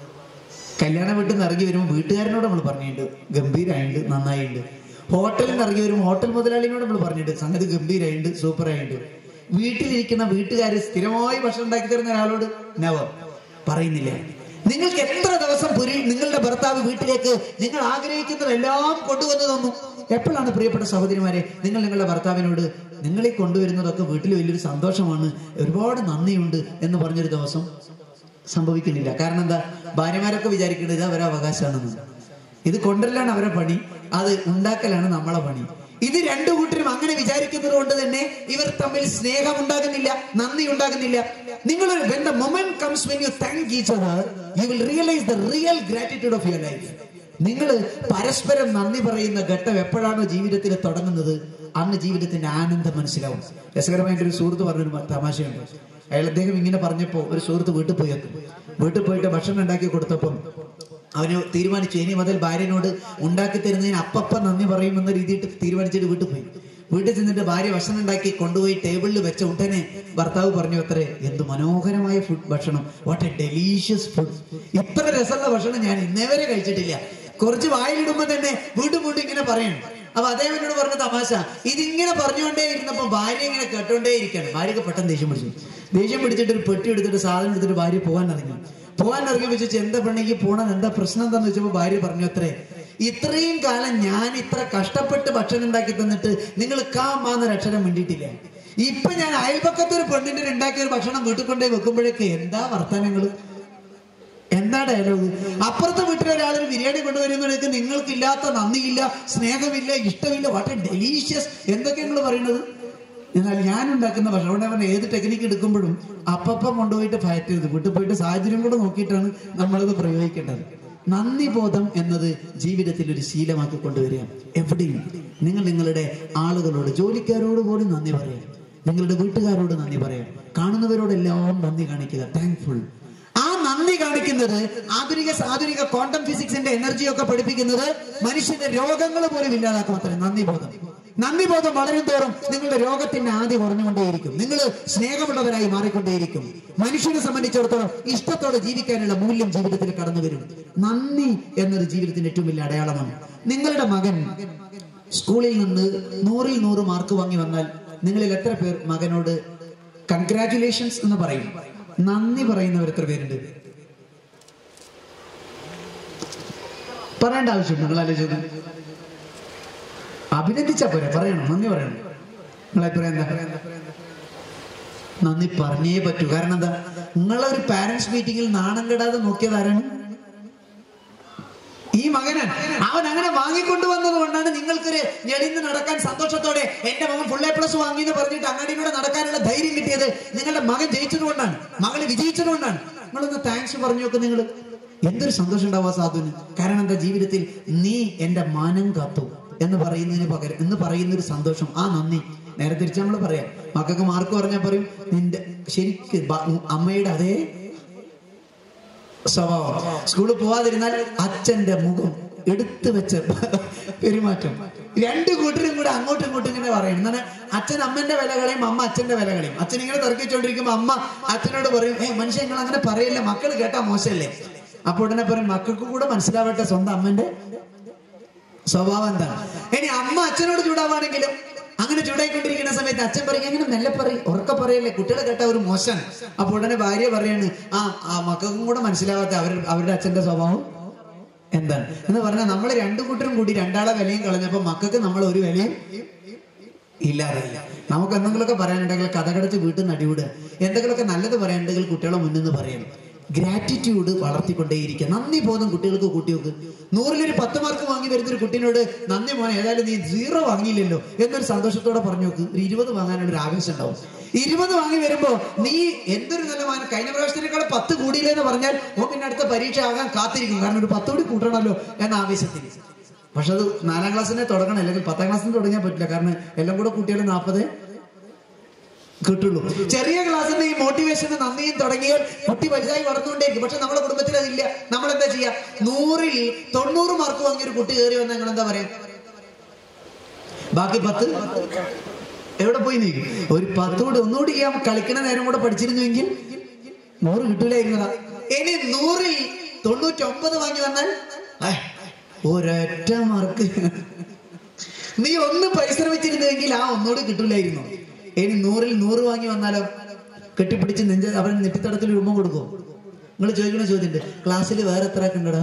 കല്യാണ വീട്ടിൽ നിന്ന് ഇറങ്ങി വരുമ്പോൾ വീട്ടുകാരനോട് നമ്മൾ പറഞ്ഞിട്ടുണ്ട് ഗംഭീരമായിട്ടുണ്ട് നന്നായിട്ടുണ്ട് ഹോട്ടലിൽ നിന്ന് ഇറങ്ങി വരുമ്പോൾ ഹോട്ടൽ മുതലാളിനോട് നമ്മൾ പറഞ്ഞിട്ടുണ്ട് സംഗതി ഗംഭീരമായിട്ടുണ്ട് സൂപ്പറായിട്ടുണ്ട് വീട്ടിലിരിക്കുന്ന വീട്ടുകാര് സ്ഥിരമായി ഭക്ഷണം ഉണ്ടാക്കി തരുന്ന ഒരാളോട് നവ പറയുന്നില്ല നിങ്ങൾക്ക് എത്ര ദിവസം പുരി നിങ്ങളുടെ ഭർത്താവ് വീട്ടിലേക്ക് നിങ്ങൾ ആഗ്രഹിക്കുന്നതെല്ലാം കൊണ്ടുവന്നു തന്നു എപ്പോഴാണ് പ്രിയപ്പെട്ട സഹോദരിമാരെ നിങ്ങൾ നിങ്ങളുടെ ഭർത്താവിനോട് നിങ്ങളെ കൊണ്ടുവരുന്നതൊക്കെ വീട്ടിൽ വലിയൊരു സന്തോഷമാണ് ഒരുപാട് നന്ദിയുണ്ട് എന്ന് പറഞ്ഞൊരു ദിവസം സംഭവിക്കുന്നില്ല കാരണം എന്താ ഭാര്യമാരൊക്കെ വിചാരിക്കുന്നത് ഇത് അവരെ അവകാശമാണെന്ന് ഇത് കൊണ്ടല്ലാണ് അവരെ പണി അത് ഉണ്ടാക്കലാണ് നമ്മളെ പണി ഇത് രണ്ടു കൂട്ടരും അങ്ങനെ വിചാരിക്കുന്നത് കൊണ്ട് തന്നെ ഇവർ തമ്മിൽ സ്നേഹം ഉണ്ടാകുന്നില്ല നന്ദി ഉണ്ടാകുന്നില്ല നിങ്ങൾ when the moment comes when you thank each other you will realise the real gratitude of your life നിങ്ങൾ പരസ്പരം നന്ദി പറയുന്ന ഘട്ടം എപ്പോഴാണോ ജീവിതത്തിൽ തുടങ്ങുന്നത് അന്ന് ജീവിതത്തിന്റെ ആനന്ദം മനസ്സിലാവും രസകരമായിട്ട് ഒരു സുഹൃത്ത് പറഞ്ഞൊരു മ- തമാശയുണ്ട് അയാൾ അദ്ദേഹം ഇങ്ങനെ പറഞ്ഞപ്പോ ഒരു സുഹൃത്ത് വീട്ടിൽ പോയി എത്തും വീട്ടിൽ പോയിട്ട് ഭക്ഷണം ഉണ്ടാക്കി കൊടുത്തപ്പം അവന് തീരുമാനിച്ചു ഇനി മുതൽ ഭാര്യനോട് ഉണ്ടാക്കി തരുന്നതിന് അപ്പപ്പം നന്ദി പറയുമെന്ന രീതിയിൽ തീരുമാനിച്ചിട്ട് വീട്ടിൽ പോയി വീട്ടിൽ ചെന്നിട്ട് ഭാര്യ ഭക്ഷണം ഉണ്ടാക്കി കൊണ്ടുപോയി ടേബിളിൽ വെച്ച ഉടനെ ഭർത്താവ് പറഞ്ഞു അത്രേ എന്ത് മനോഹരമായ ഫുഡ് ഭക്ഷണം വാട്ട് എ ഡെലീഷ്യസ് ഫുഡ് ഇത്ര രസമുള്ള ഭക്ഷണം ഞാൻ ഇന്നേ വരെ കഴിച്ചിട്ടില്ല കുറച്ച് വായിലിടുമ്പോ തന്നെ വീണ്ടും വീണ്ടും ഇങ്ങനെ പറയണം അപ്പൊ അദ്ദേഹം എന്നോട് പറഞ്ഞ തമാശ ഇതിങ്ങനെ പറഞ്ഞുകൊണ്ടേ ഇരുന്നപ്പോ ഭാര്യ ഇങ്ങനെ കേട്ടോണ്ടേ ഇരിക്കണം ഭാര്യക്ക് പെട്ടെന്ന് ദേഷ്യം പിടിച്ചു ദേഷ്യം പിടിച്ചിട്ട് ഒരു പെട്ടി എടുത്തിട്ട് സാധനം എടുത്തിട്ട് ഭാര്യ പോകാൻ ഇറങ്ങി പോകാൻ ഇറങ്ങി വെച്ചു എന്താ പെണ്ണിക്ക് പോണത് എന്താ പ്രശ്നം എന്താന്ന് വെച്ചപ്പോ ഭാര്യ പറഞ്ഞു അത്രേ ഇത്രയും കാലം ഞാൻ ഇത്ര കഷ്ടപ്പെട്ട് ഭക്ഷണം ഉണ്ടാക്കി തന്നിട്ട് നിങ്ങൾ കാമാന്നൊരു അക്ഷരം മിണ്ടിയിട്ടില്ല ഇപ്പൊ ഞാൻ അയൽപക്കത്തെ ഒരു പെണ്ണിന്റെ ഉണ്ടാക്കിയ ഒരു ഭക്ഷണം വീട്ടിൽ കൊണ്ടേ വെക്കുമ്പോഴേക്ക് എന്താ വർത്തമാനങ്ങള് എന്താ ഡയലോഗ് അപ്പുറത്തെ വീട്ടിൽ ഒരാൾ ഒരു ബിരിയാണി കൊണ്ടുവരുമ്പോഴേക്ക് നിങ്ങൾക്കില്ലാത്ത നന്ദിയില്ല സ്നേഹമില്ല ഇഷ്ടമില്ല വാട്ട് ഡെലീഷ്യസ് എന്തൊക്കെ നിങ്ങൾ പറയുന്നത് എന്നാൽ ഞാൻ ഉണ്ടാക്കുന്ന ഭക്ഷണം കൊണ്ട് അവൻ ഏത് ടെക്നിക്ക് എടുക്കുമ്പോഴും അപ്പപ്പം കൊണ്ടുപോയിട്ട് ഫയറ്റരുത് വീട്ടിൽ പോയിട്ട് സാഹചര്യം കൂടെ നോക്കിയിട്ടാണ് നമ്മളത് പ്രയോഗിക്കേണ്ടത് നന്ദി ബോധം എന്നത് ജീവിതത്തിൽ ഒരു ശീലമാക്കി കൊണ്ടുവരിക എവിടെയും നിങ്ങൾ നിങ്ങളുടെ ആളുകളോട് ജോലിക്കാരോട് പോലും നന്ദി പറയാം നിങ്ങളുടെ വീട്ടുകാരോട് നന്ദി പറയാം കാണുന്നവരോടെല്ലാം നന്ദി കാണിക്കുക താങ്ക്ഫുൾ ആ നന്ദി കാണിക്കുന്നത് ആധുനിക ആധുനിക ക്വാണ്ടം ഫിസിക്സിന്റെ എനർജിയൊക്കെ പഠിപ്പിക്കുന്നത് മനുഷ്യന്റെ രോഗങ്ങൾ പോലും ഇല്ലാതാക്കും അത്ര നന്ദി ബോധം നന്ദി ബോധം വളരും തോറും നിങ്ങളുടെ രോഗത്തിന്റെ ആദ്യ കുറഞ്ഞുകൊണ്ടേയിരിക്കും നിങ്ങൾ സ്നേഹമുള്ളവരായി മാറിക്കൊണ്ടേയിരിക്കും മനുഷ്യനെ സംബന്ധിച്ചിടത്തോളം ഇഷ്ടത്തോടെ ജീവിക്കാനുള്ള മൂല്യം ജീവിതത്തിൽ കടന്നു വരും നന്ദി എന്നത് ജീവിതത്തിന്റെ ഏറ്റവും വലിയ അടയാളമാണ് നിങ്ങളുടെ മകൻ സ്കൂളിൽ നിന്ന് നൂറിൽ നൂറ് മാർക്ക് വാങ്ങി വന്നാൽ നിങ്ങളിൽ എത്ര പേർ മകനോട് കൺഗ്രാറ്റുലേഷൻസ് എന്ന് പറയും നന്ദി പറയുന്നവർ എത്ര പേരുണ്ട് പറയേണ്ട ആവശ്യം നിങ്ങൾ ആലോചിച്ചു അഭിനന്ദിച്ചാ പോരെ പറയണം നന്ദി പറയണം നിങ്ങളെ പറയാ എന്താ നന്ദി പറഞ്ഞേ പറ്റൂ കാരണം എന്താ നിങ്ങളൊരു പാരന്റ്സ് മീറ്റിംഗിൽ നാണം കെടാതെ നോക്കിയത് ആരാണ് ഈ മകന് അവൻ അങ്ങനെ വാങ്ങിക്കൊണ്ടുവന്നത് കൊണ്ടാണ് നിങ്ങൾക്കൊരു ഞെളിന്ന് നടക്കാൻ സന്തോഷത്തോടെ എന്റെ മകൻ ഫുൾ എ പ്ലസ് വാങ്ങി എന്ന് പറഞ്ഞിട്ട് അങ്ങാടിയിലൂടെ നടക്കാനുള്ള ധൈര്യം കിട്ടിയത് നിങ്ങളുടെ മകൻ ജയിച്ചതുകൊണ്ടാണ് മകള് വിജയിച്ചതുകൊണ്ടാണ് നിങ്ങളൊന്ന് താങ്ക്സ് പറഞ്ഞു നോക്ക് നിങ്ങൾ എന്തൊരു സന്തോഷം ഉണ്ടാവുക സാധുവിന് കാരണം എന്താ ജീവിതത്തിൽ നീ എന്റെ മാനം കാത്തു എന്ന് പറയുന്നതിന് പകരം എന്ന് പറയുന്ന ഒരു സന്തോഷം ആ നന്ദി നേരെ തിരിച്ച് നമ്മൾ പറയാം മക്കൾക്ക് മാർക്ക് പറഞ്ഞാൽ പറയും നിന്റെ ശരിക്ക് ബ- അമ്മയുടെ അതേ സ്വഭാവം സ്കൂളിൽ പോവാതിരുന്നാൽ അച്ഛന്റെ മുഖം എടുത്തു വെച്ച പെരുമാറ്റം രണ്ട് കൂട്ടരും കൂടെ അങ്ങോട്ടും ഇങ്ങോട്ടും ഇങ്ങനെ പറയും എന്താണ് അച്ഛൻ അമ്മന്റെ വിലകളെയും അമ്മ അച്ഛന്റെ വിലകളെയും അച്ഛൻ ഇങ്ങനെ തർക്കിച്ചുകൊണ്ടിരിക്കുമ്പോ അമ്മ അച്ഛനോട് പറയും ഏ മനുഷ്യൻ നിങ്ങൾ അങ്ങനെ പറയില്ല മക്കൾ കേട്ടാ മോശമല്ലേ അപ്പൊ ഉടനെ പറയും മക്കൾക്ക് കൂടെ മനസ്സിലാവട്ടെ സ്വന്തം അമ്മന്റെ സ്വഭാവം എന്താണ് ഇനി അമ്മ അച്ഛനോട് ചൂടാവാണെങ്കിലും അങ്ങനെ ചൂടായിക്കൊണ്ടിരിക്കുന്ന സമയത്ത് അച്ഛൻ പറയും എങ്ങനെ മെല്ലെ പറയും ഉറക്കെ പറയല്ലേ കുട്ടികളെ കേട്ട ഒരു മോശം അപ്പൊ ഉടനെ ഭാര്യ പറയാണ് ആ ആ മക്കൾക്കും കൂടെ മനസ്സിലാവാത്ത അവർ അവരുടെ അച്ഛന്റെ സ്വഭാവം എന്താണ് എന്ന് പറഞ്ഞാൽ നമ്മൾ രണ്ടു കൂട്ടരും കൂടി രണ്ടാളെ വിലയും കളഞ്ഞപ്പോ മക്കൾക്ക് നമ്മൾ ഒരു വിലയും ഇല്ലാതെയില്ല നമുക്ക് എന്തെങ്കിലുമൊക്കെ പറയാനുണ്ടെങ്കിൽ കഥകടച്ച് വീട്ടിൽ നിന്ന് അടിവിടുക എന്തെങ്കിലുമൊക്കെ നല്ലത് പറയാനുണ്ടെങ്കിൽ കുട്ടികളെ മുന്നിൽ നിന്ന് പറയണം ഗ്രാറ്റിറ്റ്യൂഡ് വളർത്തിക്കൊണ്ടേയിരിക്കുക നന്ദി ബോധം കുട്ടികൾക്ക് കൂട്ടി വെക്ക് നൂറിലൊരു പത്ത് മാർക്ക് വാങ്ങി വരുന്ന ഒരു കുട്ടീനോട് നന്ദി മോനെ ഏതായാലും നീ സീറോ വാങ്ങിയില്ലല്ലോ എന്നൊരു സന്തോഷത്തോടെ പറഞ്ഞു നോക്ക് ഒരു ഇരുപത് വാങ്ങാനുള്ള ഒരു ആവേശം ഉണ്ടാവും ഇരുപത് വാങ്ങി വരുമ്പോ നീ എന്തൊരു നല്ല മാനം കഴിഞ്ഞ പ്രാവശ്യത്തിനേക്കാൾ പത്ത് കൂടിയില്ലെന്ന് പറഞ്ഞാൽ ഓ പിന്നെ അടുത്ത പരീക്ഷ ആകാൻ കാത്തിരിക്കും കാരണം ഒരു പത്ത് കൂടി കൂട്ടണമല്ലോ എന്ന ആവേശത്തിൽ പക്ഷെ അത് നാലാം ക്ലാസ്സിനെ തുടങ്ങണം അല്ലെങ്കിൽ പത്താം ക്ലാസ്സിന് തുടങ്ങാൻ പറ്റില്ല കാരണം എല്ലാം കൂടെ കുട്ടികൾ നാൽപ്പത് കിട്ടുള്ളൂ ചെറിയ ക്ലാസ്സിന്റെ ഈ മോട്ടിവേഷന് നന്ദിയും തുടങ്ങിയാൽ കുട്ടി വലുതായി വളർന്നുകൊണ്ടേയിരിക്കും പക്ഷെ നമ്മുടെ കുടുംബത്തിൽ അതില്ല നമ്മൾ എന്താ ചെയ്യാ നൂറിൽ തൊണ്ണൂറ് മാർക്ക് വാങ്ങിയ ഒരു കുട്ടി കയറി വന്നാൽ നിങ്ങൾ എന്താ പറയാ ബാക്കി പത്ത് എവിടെ പോയി നീ ഒരു പത്തോട് ഒന്നുകൂടി ഈ കളിക്കണ നേരം കൂടെ പഠിച്ചിരുന്നുവെങ്കിൽ നൂറ് കിട്ടൂലായിരുന്നതാ ഇനി നൂറിൽ തൊണ്ണൂറ്റി ഒമ്പത് വാങ്ങി വന്നാൽ ഏ, ഒരൊറ്റ മാർക്ക് നീ ഒന്ന് പരിശ്രമിച്ചിരുന്നുവെങ്കിൽ ആ ഒന്നുകൂടി കിട്ടൂലായിരുന്നു ഇനി നൂറിൽ നൂറ് വാങ്ങി വന്നാലോ കെട്ടിപ്പിടിച്ച് നെഞ്ച അവൻ നെറ്റിത്തടത്തിൽ ഉമ്മ കൊടുക്കും നിങ്ങൾ ചോദിക്കണ ചോദ്യമുണ്ട് ക്ലാസ്സിൽ വേറെ എത്ര ഉണ്ടടാ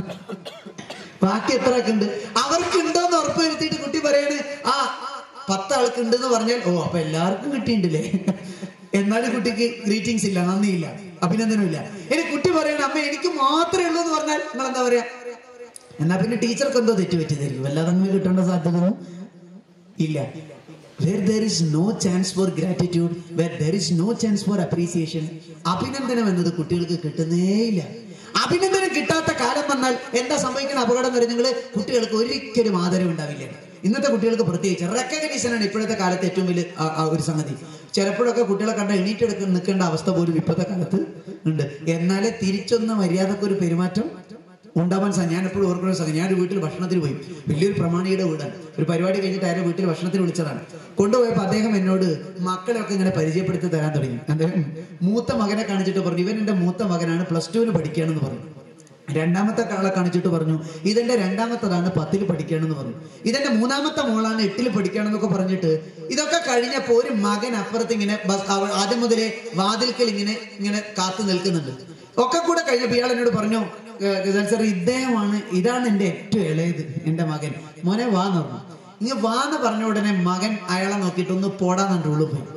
ബാക്കി എത്ര ഉണ്ട് അവർക്ക് ഉണ്ടോന്ന് ഉറപ്പ് വരുത്തിയിട്ട് കുട്ടി പറയാണ് ആ പത്ത് ആൾക്ക് ഉണ്ടെന്ന് പറഞ്ഞാൽ ഓ അപ്പൊ എല്ലാവർക്കും കിട്ടിയിട്ടുണ്ടല്ലേ എന്നാലും കുട്ടിക്ക് ഗ്രീറ്റിംഗ്സ് ഇല്ല നന്ദിയില്ല അഭിനന്ദനമില്ല ഇനി കുട്ടി പറയണ അമ്മ എനിക്ക് മാത്രമേ ഉള്ളൂ എന്ന് പറഞ്ഞാൽ നിങ്ങൾ എന്താ പറയാ എന്നാ പിന്നെ ടീച്ചർക്ക് എന്തോ തെറ്റ് പറ്റിയതായിരിക്കും വല്ലാതെ അങ്ങനെ കിട്ടേണ്ട സാധ്യതകളും ഇല്ല where there is no chance for gratitude where there is no chance for appreciation അഭിനന്ദനം എന്നത് കുട്ടികൾക്ക് കിട്ടുന്നേയില്ല അഭിനന്ദനം കിട്ടാത്ത കാലം വന്നാൽ എന്താ സംഭവിക്കുന്ന അപകടം എന്ന് നിങ്ങൾ കുട്ടികൾക്ക് ഒരിക്കലും ആദരവ് ഉണ്ടാവില്ല ഇന്നത്തെ കുട്ടികൾക്ക് പ്രത്യേകിച്ച് റെക്കഗ്നീഷൻ ആണ് ഇപ്പോഴത്തെ കാലത്ത് ഏറ്റവും വലിയ ആ, ആ, ഒരു സംഗതി ചിലപ്പോഴൊക്കെ കുട്ടികളെ കണ്ട എണീറ്റെടുക്ക നിൽക്കേണ്ട അവസ്ഥ പോലും ഇപ്പോഴത്തെ കാലത്ത് ഉണ്ട് എന്നാലേ തിരിച്ചൊന്ന് മര്യാദക്ക് ഒരു പെരുമാറ്റം ഉണ്ടാവാൻ സാ ഞാൻ എപ്പോഴും ഓർക്കുന്ന ഒരു സംഗതി ഞാൻ ഒരു വീട്ടിൽ ഭക്ഷണത്തിന് പോയി വലിയൊരു പ്രമാണിയുടെ വീടാണ് ഒരു പരിപാടി കഴിഞ്ഞിട്ട് ആരെ വീട്ടിൽ ഭക്ഷണത്തിന് വിളിച്ചതാണ് കൊണ്ടുപോയപ്പോൾ അദ്ദേഹം എന്നോട് മക്കളെയൊക്കെ ഇങ്ങനെ പരിചയപ്പെടുത്തി തരാൻ തുടങ്ങി അദ്ദേഹം മൂത്ത മകനെ കാണിച്ചിട്ട് പറഞ്ഞു ഇവൻ എന്റെ മൂത്ത മകനാണ് പ്ലസ് ടുവിന് പഠിക്കുകയാണെന്ന് പറഞ്ഞു രണ്ടാമത്തെ ആളെ കാണിച്ചിട്ട് പറഞ്ഞു ഇതെന്റെ രണ്ടാമത്തതാണ് പത്തിൽ പഠിക്കുകയാണെന്ന് പറഞ്ഞു ഇതെന്റെ മൂന്നാമത്തെ മോളാണ് എട്ടിൽ പഠിക്കുകയാണെന്നൊക്കെ പറഞ്ഞിട്ട് ഇതൊക്കെ കഴിഞ്ഞപ്പോ ഒരു മകൻ അപ്പുറത്ത് ഇങ്ങനെ ബസ് അവ- ആദ്യം മുതലേ വാതിൽക്കൽ ഇങ്ങനെ ഇങ്ങനെ കാത്തു നിൽക്കുന്നുണ്ട് ഒക്കെ കൂടെ കഴിഞ്ഞപ്പോ ഇയാൾ എന്നോട് പറഞ്ഞു സാർ ഇദ്ദേഹമാണ് ഇതാണ് എന്റെ ഏറ്റവും ഇളയത് എന്റെ മകൻ മോനെ വാന്ന് പറഞ്ഞു ഇങ്ങ് വാന്ന് പറഞ്ഞ ഉടനെ മകൻ അയാളെ നോക്കിയിട്ട് ഒന്ന് പോടാന്നുണ്ട് ഉള്ളു പോയി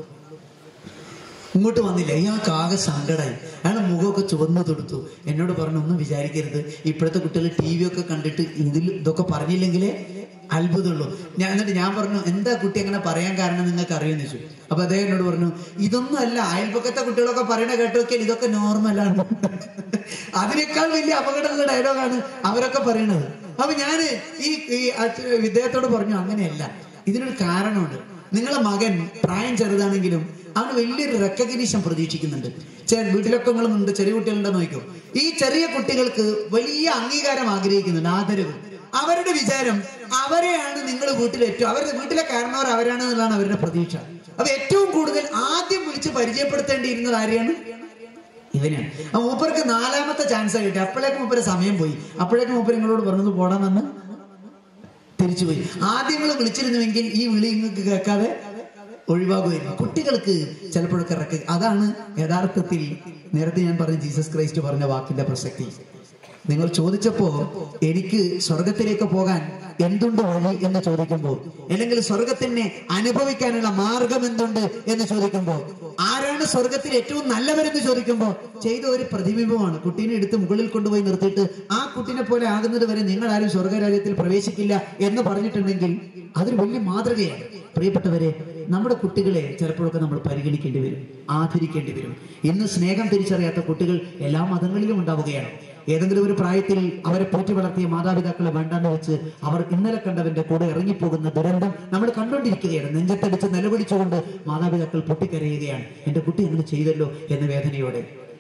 ഇങ്ങോട്ട് വന്നില്ല ഇയാൾക്ക് ആകെ സങ്കടമായി അയാൾ മുഖമൊക്കെ ചുവന്നു തൊടുത്തു എന്നോട് പറഞ്ഞു ഒന്നും വിചാരിക്കരുത് ഇപ്പോഴത്തെ കുട്ടികൾ ടി വി ഒക്കെ കണ്ടിട്ട് ഇതിൽ ഇതൊക്കെ പറഞ്ഞില്ലെങ്കിലേ അത്ഭുതമുള്ളൂ ഞാൻ എന്നിട്ട് ഞാൻ പറഞ്ഞു എന്താ കുട്ടി അങ്ങനെ പറയാൻ കാരണം നിങ്ങൾക്ക് അറിയുമെന്ന് ചോദിച്ചു അപ്പൊ അദ്ദേഹം എന്നോട് പറഞ്ഞു ഇതൊന്നും അല്ല അയൽപക്കത്തെ കുട്ടികളൊക്കെ പറയണ കേട്ട് നോക്കിയാൽ ഇതൊക്കെ നോർമലാണ് അതിനേക്കാൾ വലിയ അപകടമുള്ള ഡയലോഗാണ് അവരൊക്കെ പറയണത് അപ്പൊ ഞാന് ഈ ഈ അച്ഛ- ഇദ്ദേഹത്തോട് പറഞ്ഞു അങ്ങനെയല്ല ഇതിനൊരു കാരണമുണ്ട് നിങ്ങളെ മകൻ പ്രായം ചെറുതാണെങ്കിലും അവന് വലിയൊരു റെക്കഗ്നീഷൻ പ്രതീക്ഷിക്കുന്നുണ്ട് ചെ- വീട്ടിലൊക്കെ നിങ്ങളുണ്ട് ചെറിയ കുട്ടികളുണ്ടെന്ന് നോക്കൂ ഈ ചെറിയ കുട്ടികൾക്ക് വലിയ അംഗീകാരം ആഗ്രഹിക്കുന്നുണ്ട് ആദരവ് അവരുടെ വിചാരം അവരെയാണ് നിങ്ങൾ വീട്ടിൽ ഏറ്റവും അവരുടെ വീട്ടിലെ കാരണവർ അവരാണ് എന്നുള്ളതാണ് അവരുടെ പ്രതീക്ഷ അപ്പൊ ഏറ്റവും കൂടുതൽ ആദ്യം വിളിച്ച് പരിചയപ്പെടുത്തേണ്ടിയിരുന്നത് ആരെയാണ് ഇവനാണ് അപ്പൊ മൂപ്പർക്ക് നാലാമത്തെ ചാൻസ് കിട്ടി അപ്പോഴേക്കും മൂപ്പര് സമയം പോയി അപ്പോഴേക്കും മൂപ്പര് നിങ്ങളോട് പറഞ്ഞത് പോടാന്ന് തിരിച്ചുപോയി ആദ്യം നിങ്ങൾ വിളിച്ചിരുന്നുവെങ്കിൽ ഈ വിളി നിങ്ങൾക്ക് കേൾക്കാതെ ഒഴിവാകുമായിരുന്നു കുട്ടികൾക്ക് ചിലപ്പോഴൊക്കെ റെക്ക- അതാണ് യഥാർത്ഥത്തിൽ നേരത്തെ ഞാൻ പറഞ്ഞ ജീസസ് ക്രൈസ്റ്റ് പറഞ്ഞ വാക്കിന്റെ പ്രസക്തി നിങ്ങൾ ചോദിച്ചപ്പോ എനിക്ക് സ്വർഗത്തിലേക്ക് പോകാൻ എന്തുണ്ട് വഴി എന്ന് ചോദിക്കുമ്പോൾ അല്ലെങ്കിൽ സ്വർഗത്തിനെ അനുഭവിക്കാനുള്ള മാർഗം എന്തുണ്ട് എന്ന് ചോദിക്കുമ്പോൾ ആരാണ് സ്വർഗത്തിൽ ഏറ്റവും നല്ലവരെന്ന് ചോദിക്കുമ്പോൾ ചെയ്ത ഒരു പ്രതിബിംബമാണ് കുട്ടീനെ എടുത്ത് മുകളിൽ കൊണ്ടുപോയി നിർത്തിയിട്ട് ആ കുട്ടിനെ പോലെ ആകുന്നത് വരെ നിങ്ങൾ ആരും സ്വർഗരാജ്യത്തിൽ പ്രവേശിക്കില്ല എന്ന് പറഞ്ഞിട്ടുണ്ടെങ്കിൽ അതൊരു വലിയ മാതൃകയാണ് പ്രിയപ്പെട്ടവരെ നമ്മുടെ കുട്ടികളെ ചിലപ്പോഴൊക്കെ നമ്മൾ പരിഗണിക്കേണ്ടി വരും ആദരിക്കേണ്ടി വരും ഇന്ന് സ്നേഹം തിരിച്ചറിയാത്ത കുട്ടികൾ എല്ലാ മതങ്ങളിലും ഉണ്ടാവുകയാണ് ഏതെങ്കിലും ഒരു പ്രായത്തിൽ അവരെ പോറ്റി വളർത്തിയ മാതാപിതാക്കളെ വേണ്ടാന്ന് വെച്ച് അവർ ഇന്നലെ കണ്ടവന്റെ കൂടെ ഇറങ്ങിപ്പോകുന്ന ദുരന്തം നമ്മൾ കണ്ടുകൊണ്ടിരിക്കുകയാണ് നെഞ്ചത്തടിച്ച് നിലവിളിച്ചുകൊണ്ട് മാതാപിതാക്കൾ പൊട്ടിക്കരയുകയാണ് എന്റെ കുട്ടി അങ്ങനെ ചെയ്തല്ലോ എന്ന വേദനയോടെ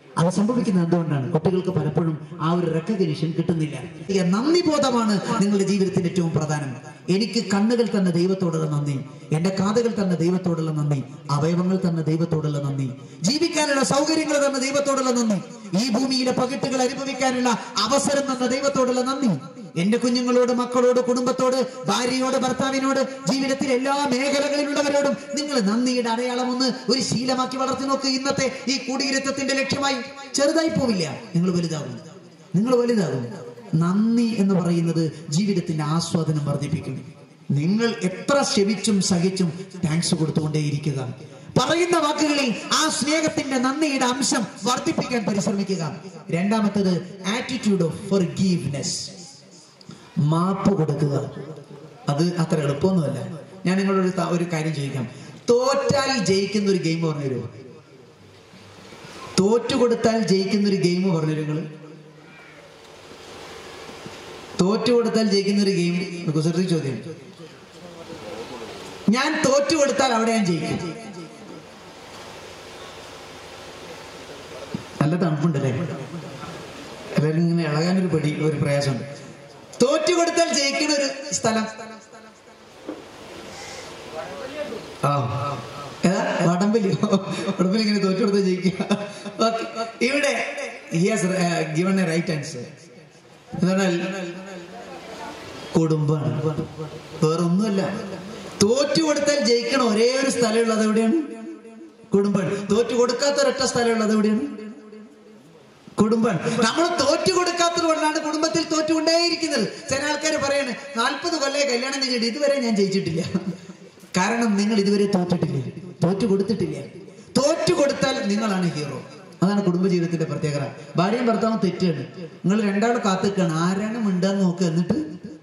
അത് സംഭവിക്കുന്നത് എന്തുകൊണ്ടാണ് കുട്ടികൾക്ക് പലപ്പോഴും ആ ഒരു റെക്കഗ്നിഷൻ കിട്ടുന്നില്ല ഈ നന്ദി ബോധമാണ് നിങ്ങളുടെ ജീവിതത്തിന്റെ ഏറ്റവും പ്രധാനം എനിക്ക് കണ്ണുകൾ തന്ന ദൈവത്തോടുള്ള നന്ദി എന്റെ കാതുകൾ തന്ന ദൈവത്തോടുള്ള നന്ദി അവയവങ്ങൾ തന്ന ദൈവത്തോടുള്ള നന്ദി ജീവിക്കാനുള്ള സൗകര്യങ്ങൾ തന്ന ദൈവത്തോടുള്ള നന്ദി ഈ ഭൂമിയിലെ പകിട്ടുകൾ അനുഭവിക്കാനുള്ള അവസരം തന്ന ദൈവത്തോടുള്ള നന്ദി എന്റെ കുഞ്ഞുങ്ങളോട് മക്കളോട് കുടുംബത്തോട് ഭാര്യയോട് ഭർത്താവിനോട് ജീവിതത്തിൽ എല്ലാ മേഖലകളിലുള്ളവരോടും നിങ്ങൾ നന്ദിയുടെ അടയാളം ഒന്ന് ഒരു ശീലമാക്കി വളർത്തി നോക്ക് ഇന്നത്തെ ഈ കൂടിയിരുത്തത്തിന്റെ ലക്ഷ്യമായി ചെറുതായി പോവില്ല നിങ്ങൾ വലുതാകും നിങ്ങൾ വലുതാകും നന്ദി എന്ന് പറയുന്നത് ജീവിതത്തിന്റെ ആസ്വാദനം വർദ്ധിപ്പിക്കും നിങ്ങൾ എത്ര ക്ഷമിച്ചും സഹിച്ചും താങ്ക്സ് കൊടുത്തുകൊണ്ടേയിരിക്കുക പറയുന്ന വാക്കുകളിൽ ആ സ്നേഹത്തിന്റെ നന്ദിയുടെ അംശം വർദ്ധിപ്പിക്കാൻ പരിശ്രമിക്കുക രണ്ടാമത്തത് ആറ്റിറ്റ്യൂഡ് ഓഫ് ഫോർ മാപ്പ് കൊടുക്കുക അത് അത്ര എളുപ്പമൊന്നുമല്ല ഞാൻ നിങ്ങളോട് ഒരു ത- ഒരു കാര്യം ചോദിക്കാം തോറ്റാൽ ജയിക്കുന്ന ഒരു ഗെയിം പറഞ്ഞു തരുമോ തോറ്റു കൊടുത്താൽ ജയിക്കുന്ന ഒരു ഗെയിം പറഞ്ഞു തരും നിങ്ങൾ തോറ്റു കൊടുത്താൽ ജയിക്കുന്ന ഒരു ഗെയിം കുസൃതി ചോദ്യം ഞാൻ തോറ്റു കൊടുത്താൽ അവിടെ ഞാൻ ജയിക്കും നല്ല തണുപ്പുണ്ടല്ലേ എല്ലാവരും ഇങ്ങനെ ഇളകാനൊരു പടി ഒരു പ്രയാസമുണ്ട് തോറ്റു കൊടുത്താൽ ജയിക്കുന്ന ഒരു സ്ഥലം ആ ഏതാ വടംവലി വടംവലി ഇങ്ങനെ തോറ്റു കൊടുത്താൽ ജയിക്കുക Okay. ഇവിടെ ഗിവൺ എ റൈറ്റ് ആൻസർ എന്നാൽ കുടുംബാണ് വേറൊന്നുമല്ല തോറ്റു കൊടുത്താൽ ജയിക്കണ ഒരേ ഒരു സ്ഥലമുള്ളത് എവിടെയാണ് കുടുംബാണ് തോറ്റു കൊടുക്കാത്ത ഒരൊറ്റ സ്ഥലമുള്ളത് എവിടെയാണ് കുടുംബം നമ്മൾ തോറ്റു കൊടുക്കാത്തത് കൊണ്ടാണ് കുടുംബത്തിൽ തോറ്റുകൊണ്ടേയിരിക്കുന്നത് ചില ആൾക്കാർ പറയാണ് നാൽപ്പത് കൊല്ലേ കല്യാണം കഴിഞ്ഞിട്ട് ഇതുവരെ ഞാൻ ജയിച്ചിട്ടില്ല കാരണം നിങ്ങൾ ഇതുവരെ തോറ്റിട്ടില്ല തോറ്റു കൊടുത്തിട്ടില്ല തോറ്റു കൊടുത്താൽ നിങ്ങളാണ് ഹീറോ അതാണ് കുടുംബജീവിതത്തിന്റെ പ്രത്യേകത ഭാര്യയും ഭർത്താവും തെറ്റാണ് നിങ്ങൾ രണ്ടാളും കാത്തിക്കാണ് ആരാണ് മിണ്ടാന്ന് നോക്കുക എന്നിട്ട്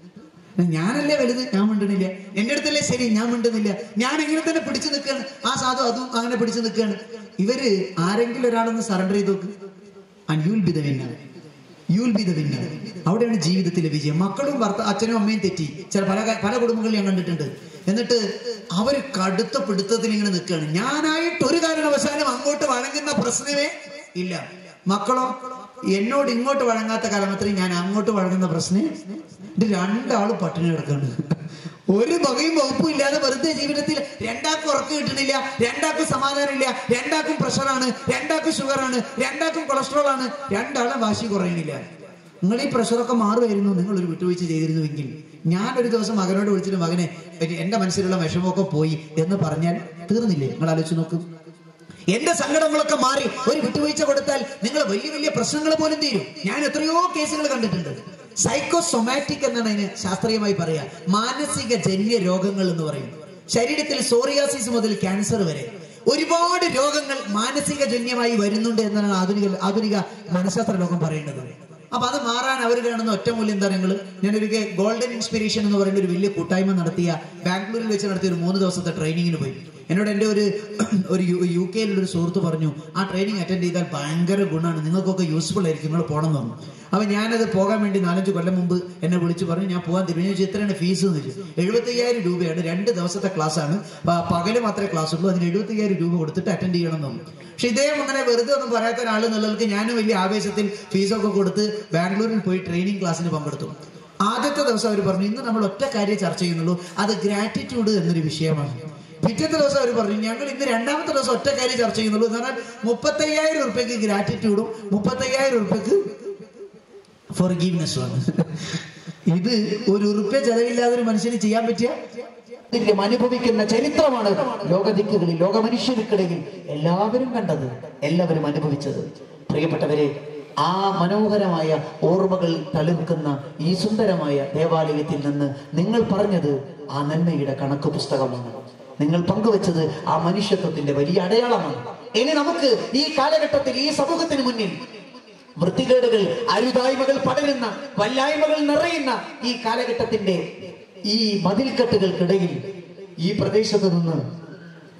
ഞാനല്ലേ വലുത് ഞാൻ മിണ്ടണില്ല എന്റെ അടുത്തല്ലേ ശരി ഞാൻ മിണ്ടുന്നില്ല ഞാൻ ഇങ്ങനെ തന്നെ പിടിച്ചു നിൽക്കുകയാണ് ആ സാധു അതും അങ്ങനെ പിടിച്ചു നിൽക്കുകയാണ് ഇവര് ആരെങ്കിലും ഒരാളൊന്ന് സറണ്ടർ ചെയ്ത് നോക്ക് and you will be the winner you will be the winner അവിടെയാണ് ജീവിതത്തിലെ വിജയം മക്കളും ഭർത്ത അച്ഛനും അമ്മയും തെറ്റി ചില പല ക- പല കുടുംബങ്ങളിൽ ഞാൻ കണ്ടിട്ടുണ്ട് എന്നിട്ട് അവർ കടുത്ത പിടുത്തത്തിൽ ഇങ്ങനെ നിൽക്കുകയാണ് ഞാനായിട്ട് ഒരു കാരണവശാലും അങ്ങോട്ട് വഴങ്ങുന്ന പ്രശ്നമേ ഇല്ല മക്കളോ എന്നോട് ഇങ്ങോട്ട് വഴങ്ങാത്ത കാലം അത്രയും ഞാൻ അങ്ങോട്ട് വഴങ്ങുന്ന പ്രശ്നം ഇത് രണ്ടാളും പട്ടിണി കിടക്കാണ് ഒരു വകയും വകുപ്പും ഇല്ലാതെ വെറുതെ ജീവിതത്തിൽ രണ്ടാക്കും ഉറക്കം കിട്ടണില്ല രണ്ടാക്കും സമാധാനമില്ല രണ്ടാക്കും പ്രഷറാണ് രണ്ടാക്കും ഷുഗറാണ് രണ്ടാക്കും കൊളസ്ട്രോൾ ആണ് രണ്ടാളും വാശി കുറയണില്ല നിങ്ങൾ ഈ പ്രഷറൊക്കെ മാറുമായിരുന്നു നിങ്ങൾ ഒരു വിട്ടുവീഴ്ച ചെയ്തിരുന്നുവെങ്കിൽ ഞാൻ ഒരു ദിവസം മകനോട് വിളിച്ചിട്ട് മകനെ എന്റെ മനസ്സിലുള്ള വിഷമമൊക്കെ പോയി എന്ന് പറഞ്ഞാൽ തീർന്നില്ലേ നിങ്ങൾ ആലോചിച്ച് നോക്കും എന്റെ സങ്കടങ്ങളൊക്കെ മാറി ഒരു വിട്ടുവീഴ്ച കൊടുത്താൽ നിങ്ങൾ വലിയ വലിയ പ്രശ്നങ്ങൾ പോലും തീരും ഞാൻ എത്രയോ കേസുകൾ കണ്ടിട്ടുണ്ട് സൈക്കോസൊമാറ്റിക് എന്നാണ് അതിന് ശാസ്ത്രീയമായി പറയുക മാനസിക ജന്യ രോഗങ്ങൾ എന്ന് പറയും ശരീരത്തിൽ സോറിയാസിസ് മുതൽ ക്യാൻസർ വരെ ഒരുപാട് രോഗങ്ങൾ മാനസിക ജന്യമായി വരുന്നുണ്ട് എന്നാണ് ആധുനിക ആധുനിക മനഃശാസ്ത്ര ലോകം പറയുന്നത് അപ്പൊ അത് മാറാൻ അവർ കാണുന്ന ഒറ്റമൂല്യം എന്താ നിങ്ങൾ ഞാനൊരിക്കൽ ഗോൾഡൻ ഇൻസ്പിറേഷൻ എന്ന് പറയുന്ന ഒരു വലിയ കൂട്ടായ്മ നടത്തിയ ബാംഗ്ലൂരിൽ വെച്ച് നടത്തിയ ഒരു മൂന്ന് ദിവസത്തെ ട്രെയിനിങ്ങിന് പോയി എന്നോട് എൻ്റെ ഒരു ഒരു യു- യു കെയിലുള്ള ഒരു സുഹൃത്ത് പറഞ്ഞു ആ ട്രെയിനിങ് അറ്റൻഡ് ചെയ്താൽ ഭയങ്കര ഗുണമാണ് നിങ്ങൾക്കൊക്കെ യൂസ്ഫുൾ ആയിരിക്കും നിങ്ങൾ പോകണം എന്ന് പറഞ്ഞു അപ്പൊ ഞാനത് പോകാൻ വേണ്ടി നാലഞ്ച് കൊല്ലം മുമ്പ് എന്നെ വിളിച്ചു പറഞ്ഞു ഞാൻ പോകാൻ തീരുമാനിച്ചു ചോദിച്ചു, എത്രയാണ് ഫീസ് എന്ന് ചോദിച്ചു എഴുപത്തയ്യായിരം രൂപയാണ് രണ്ട് ദിവസത്തെ ക്ലാസ് ആണ് പ- പകല് മാത്രമേ ക്ലാസ് ഉള്ളൂ അതിന് എഴുപത്തയ്യായിരം രൂപ കൊടുത്തിട്ട് അറ്റൻഡ് ചെയ്യണം എന്ന് പറഞ്ഞു പക്ഷെ ഇദ്ദേഹം അങ്ങനെ വെറുതെ ഒന്നും പറയാത്ത ഒരാൾ എന്നുള്ളവർക്ക് ഞാനും വലിയ ആവേശത്തിൽ ഫീസൊക്കെ കൊടുത്ത് ബാംഗ്ലൂരിൽ പോയി ട്രെയിനിങ് ക്ലാസ്സിന് പങ്കെടുത്തു ആദ്യത്തെ ദിവസം അവർ പറഞ്ഞു ഇന്ന് നമ്മൾ ഒറ്റ കാര്യം ചർച്ച ചെയ്യുന്നുള്ളൂ അത് ഗ്രാറ്റിറ്റ്യൂഡ് എന്നൊരു വിഷയമാണ് പിറ്റത്തെ ദിവസം അവർ പറഞ്ഞു ഞങ്ങൾ ഇന്ന് രണ്ടാമത്തെ ദിവസം ഒറ്റ കാര്യം ചർച്ച ചെയ്യുന്നുള്ളൂ എന്ന് പറഞ്ഞാൽ മുപ്പത്തയ്യായിരം ഉറുപ്പ്യക്ക് ഗ്രാറ്റിറ്റ്യൂഡും മുപ്പത്തയ്യായിരം ഉറുപ്പ്യക്ക് ഫോർഗീവ്നെസ്സുമാണ് ഇത് ഒരു ഉറുപ്പ്യ ചെലവില്ലാതെ ഒരു മനുഷ്യന് ചെയ്യാൻ പറ്റിയ ഇതിലും അനുഭവിക്കുന്ന ചരിത്രമാണ് ലോകദിക്കുകളിൽ ലോക മനുഷ്യർക്കിടയിൽ എല്ലാവരും കണ്ടത് എല്ലാവരും അനുഭവിച്ചത് പ്രിയപ്പെട്ടവരെ ആ മനോഹരമായ ഓർമ്മകൾ തളിർക്കുന്ന ഈ സുന്ദരമായ ദേവാലയത്തിൽ നിന്ന് നിങ്ങൾ പറഞ്ഞത് ആ നന്മയുടെ കണക്ക് പുസ്തകമാണ് നിങ്ങൾ പങ്കുവച്ചത് ആ മനുഷ്യത്വത്തിന്റെ വലിയ അടയാളമാണ് ഇനി നമുക്ക് ഈ കാലഘട്ടത്തിൽ ഈ സമൂഹത്തിന് മുന്നിൽ വൃത്തികേടുകൾ അരുതായ്മകൾ പടരുന്ന വല്ലായ്മകൾ നിറയുന്ന ഈ കാലഘട്ടത്തിന്റെ ഈ മതിൽക്കെട്ടുകൾക്കിടയിൽ ഈ പ്രദേശത്ത് നിന്ന്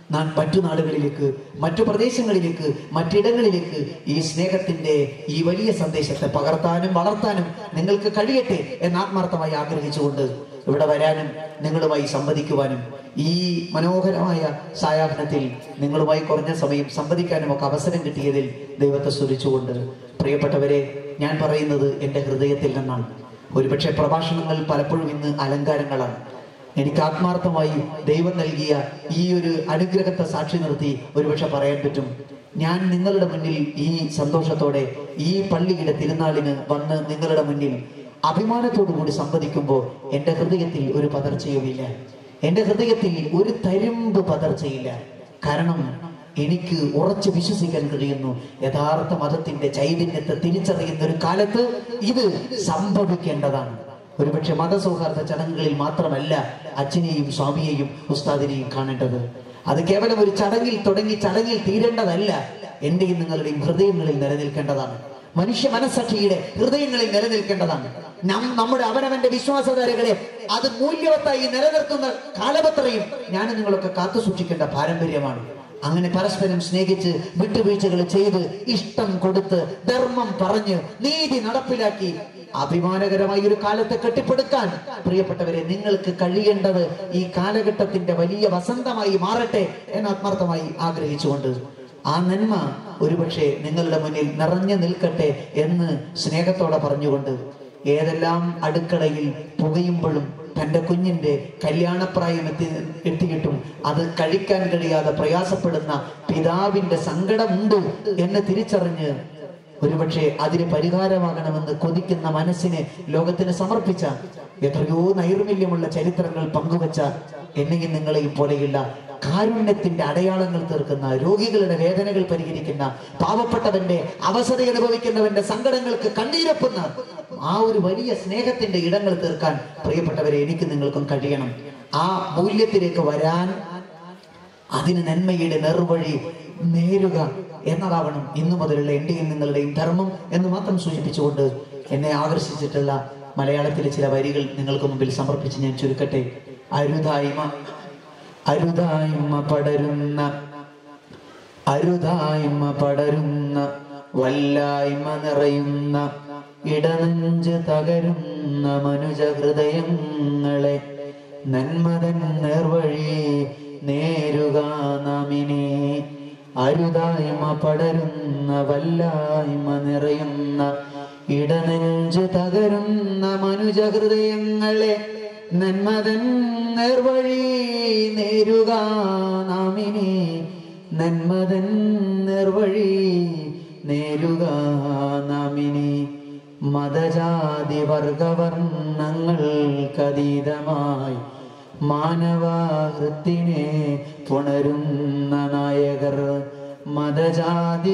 നാൻ മറ്റു നാടുകളിലേക്ക് മറ്റു പ്രദേശങ്ങളിലേക്ക് മറ്റിടങ്ങളിലേക്ക് ഈ സ്നേഹത്തിന്റെ ഈ വലിയ സന്ദേശത്തെ പകർത്താനും വളർത്താനും നിങ്ങൾക്ക് കഴിയട്ടെ എന്ന് ആത്മാർത്ഥമായി ആഗ്രഹിച്ചുകൊണ്ട് ഇവിടെ വരാനും നിങ്ങളുമായി സംവദിക്കുവാനും ഈ മനോഹരമായ സായാഹ്നത്തിൽ നിങ്ങളുമായി കുറഞ്ഞ സമയം സംവദിക്കാനും ഒക്കെ അവസരം കിട്ടിയതിൽ ദൈവത്തെ സ്തുതിച്ചുകൊണ്ട് പ്രിയപ്പെട്ടവരെ ഞാൻ പറയുന്നത് എൻ്റെ ഹൃദയത്തിൽ നിന്നാണ് ഒരുപക്ഷെ പ്രഭാഷണങ്ങൾ പലപ്പോഴും ഇന്ന് അലങ്കാരങ്ങളാണ് എനിക്ക് ആത്മാർത്ഥമായി ദൈവം നൽകിയ ഈ ഒരു അനുഗ്രഹത്തെ സാക്ഷി നിർത്തി ഒരുപക്ഷെ പറയാൻ പറ്റും ഞാൻ നിങ്ങളുടെ മുന്നിൽ ഈ സന്തോഷത്തോടെ ഈ പള്ളിയുടെ തിരുനാളിന് വന്ന് നിങ്ങളുടെ മുന്നിൽ അഭിമാനത്തോടു കൂടി സംവദിക്കുമ്പോൾ എൻ്റെ ഹൃദയത്തിൽ ഒരു പതർച്ചയുമില്ല എൻ്റെ ഹൃദയത്തിൽ ഒരു തരുമ്പ് പതർച്ചയില്ല കാരണം എനിക്ക് ഉറച്ചു വിശ്വസിക്കാൻ കഴിയുന്നു യഥാർത്ഥ മതത്തിന്റെ ചൈതന്യത്തെ തിരിച്ചറിയുന്ന ഒരു കാലത്ത് ഇത് സംഭവിക്കേണ്ടതാണ് ഒരുപക്ഷെ മതസൗഹാർദ്ദ ചടങ്ങുകളിൽ മാത്രമല്ല അച്ഛനെയും സ്വാമിയെയും ഉസ്താദിനെയും കാണേണ്ടത് അത് കേവലം ഒരു ചടങ്ങിൽ തുടങ്ങി ചടങ്ങിൽ തീരേണ്ടതല്ല എന്റെയും നിങ്ങളുടെയും ഹൃദയങ്ങളിൽ നിലനിൽക്കേണ്ടതാണ് മനുഷ്യ മനസ്സാക്ഷിയുടെ ഹൃദയങ്ങളിൽ നിലനിൽക്കേണ്ടതാണ് നം- നമ്മുടെ അവനവന്റെ വിശ്വാസധാരകളെ അത് മൂല്യവത്തായി നിലനിർത്തുന്ന കാലപത്രയും ഞാനും നിങ്ങളൊക്കെ കാത്തു സൂക്ഷിക്കേണ്ട പാരമ്പര്യമാണ് അങ്ങനെ പരസ്പരം സ്നേഹിച്ച് വിട്ടുവീഴ്ചകൾ ചെയ്ത് ഇഷ്ടം കൊടുത്ത് ധർമ്മം പറഞ്ഞ് നീതി നടപ്പിലാക്കി അഭിമാനകരമായ ഒരു കാലത്തെ കെട്ടിപ്പടുക്കാൻ പ്രിയപ്പെട്ടവരെ നിങ്ങൾക്ക് കഴിയേണ്ടത് ഈ കാലഘട്ടത്തിന്റെ വലിയ വസന്തമായി മാറട്ടെ എന്ന് ആത്മാർത്ഥമായി ആഗ്രഹിച്ചുകൊണ്ട് ആ നന്മ ഒരുപക്ഷെ നിങ്ങളുടെ മുന്നിൽ നിറഞ്ഞു നിൽക്കട്ടെ എന്ന് സ്നേഹത്തോടെ പറഞ്ഞുകൊണ്ട് ഏതെല്ലാം അടുക്കളയിൽ പുകയുമ്പോഴും തന്റെ കുഞ്ഞിന്റെ കല്യാണപ്രായം എത്തി എത്തിയിട്ടും അത് കഴിക്കാൻ കഴിയാതെ പ്രയാസപ്പെടുന്ന പിതാവിന്റെ സങ്കടമുണ്ട് എന്ന് തിരിച്ചറിഞ്ഞ് ഒരുപക്ഷെ അതിന് പരിഹാരമാകണമെന്ന് കൊതിക്കുന്ന മനസ്സിനെ ലോകത്തിന് സമർപ്പിച്ച എത്രയോ നൈർമല്യമുള്ള ചരിത്രങ്ങൾ പങ്കുവച്ച എന്നെയും നിങ്ങളെയും പോലെയുള്ള കാരുണ്യത്തിന്റെ അടയാളങ്ങൾ തീർക്കുന്ന രോഗികളുടെ വേദനകൾ പരിഹരിക്കുന്ന പാവപ്പെട്ടവന്റെ അവസര അനുഭവിക്കുന്നവന്റെ സങ്കടങ്ങൾക്ക് കണ്ണീരൊപ്പുന്ന ആ ഒരു വലിയ സ്നേഹത്തിന്റെ ഇടങ്ങൾ തീർക്കാൻ പ്രിയപ്പെട്ടവരെ എനിക്ക് നിങ്ങൾക്കും കഴിയണം ആ മൂല്യത്തിലേക്ക് വരാൻ അതിന് നന്മയുടെ നെറുവഴി നേരുക എന്നതാവണം ഇന്നു മുതലുള്ള എന്റെയും നിങ്ങളുടെയും ധർമ്മം എന്ന് മാത്രം സൂചിപ്പിച്ചുകൊണ്ട് എന്നെ ആകർഷിച്ചിട്ടുള്ള മലയാളത്തിലെ ചില വരികൾ നിങ്ങൾക്ക് മുമ്പിൽ സമർപ്പിച്ച് ഞാൻ ചുരുക്കട്ടെ അരുതായ്മ അരുതായ്മ പടരുന്ന അരുതായ്മ പടരുന്ന വല്ലായ്മ നിറയുന്ന ഇടനെഞ്ച് തകരുന്ന മനുജ ഹൃദയങ്ങളെ നന്മതൻ നേർവഴി നേരുക നാമിനെ അരുതായ്മ പടരുന്ന വല്ലായ്മ നിറയുന്ന ഇടനെഞ്ച് തകരുന്ന മനുജ ഹൃദയങ്ങളെ നന്മതൻ നേർവഴി നേരുക നാമിനെ നന്മതൻ നേർവഴി നേരുക നാമിനെ മതജാതി വർഗവർണ്ണങ്ങൾക്കതീതമായി മാനവാഹൃത്തിനെ പുണരുന്ന നായകർ മതജാതി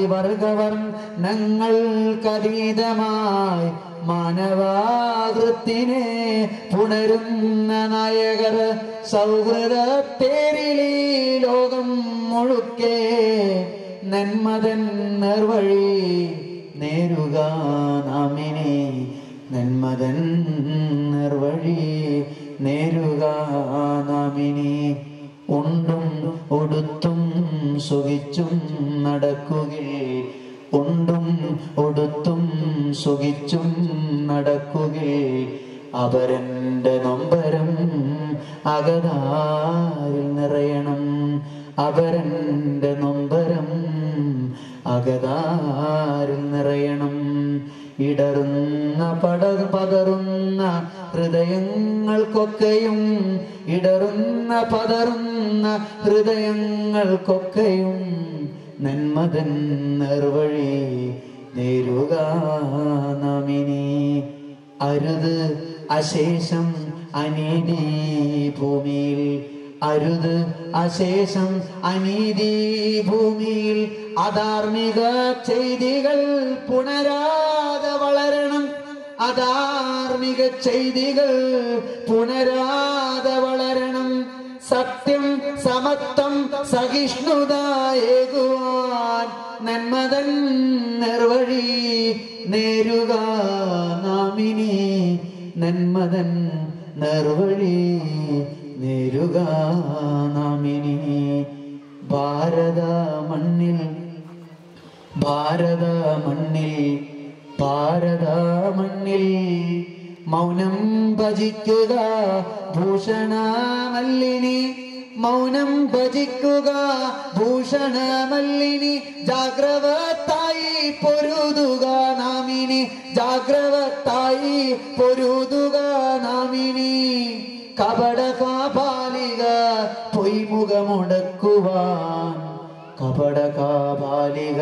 വർഗവർണ്ണങ്ങൾക്കതീതമായി മാനവാകൃത്തിനെ പുണരുന്ന നായകർ സൗഹൃദത്തേരിലി ലോകം മുഴുക്കെ നന്മതൻ നേർവഴി നേരുക നാമിനെ നന്മതൻ നേർവഴി നേരുക നാമിനെ ഉണ്ടും ഒടുത്തും സുഖിച്ചും നടക്കുകയിൽ ഉണ്ടും ഒടുത്തും സുഖിച്ചും നടക്കുകയിൽ അവരൻ്റെ നൊമ്പരം അകതാരിൽ നിറയണം അവരൻ്റെ നൊമ്പരം അകതാരിൽ നിറയണം ഇടറുന്ന പട പതറുന്ന ഹൃദയങ്ങൾക്കൊക്കെയും ഇടറുന്ന പതറുന്ന ഹൃദയങ്ങൾക്കൊക്കെയും നന്മതൻ നേർവഴി നേരുക നാമിനി അരുത് അശേഷം അനീതി ഭൂമിയിൽ അരുത് അശേഷം അനീതി ഭൂമിയിൽ അധാർമിക ചെയ്തികൾ പുണരാതെ വളരണം അധാർമിക ചെയ്തികൾ പുണരാതെ വളരണം സത്യം സമത്വം സഹിഷ്ണുതയേകുവാൻ നന്മതൻ നിർവഴി നേരുക നാമിനി നന്മതൻ നിർവഴി നേരുക നാമിനി ഭാരത മണ്ണിൽ ഭാരത മണ്ണിൽ ഭാരത മണ്ണിൽ മൗനം ഭജിക്കുക ഭൂഷണമല്ലിനി മൗനം ഭജിക്കുക ഭൂഷണമല്ലിനി ജാഗ്രവത്തായി പൊരുതുക നാമിനി ജാഗ്രവത്തായി പൊരുതുക നാമിനി കപട കാപാലിക പൊയ്മുഖമുടക്കുവാൻ കപട കാപാലിക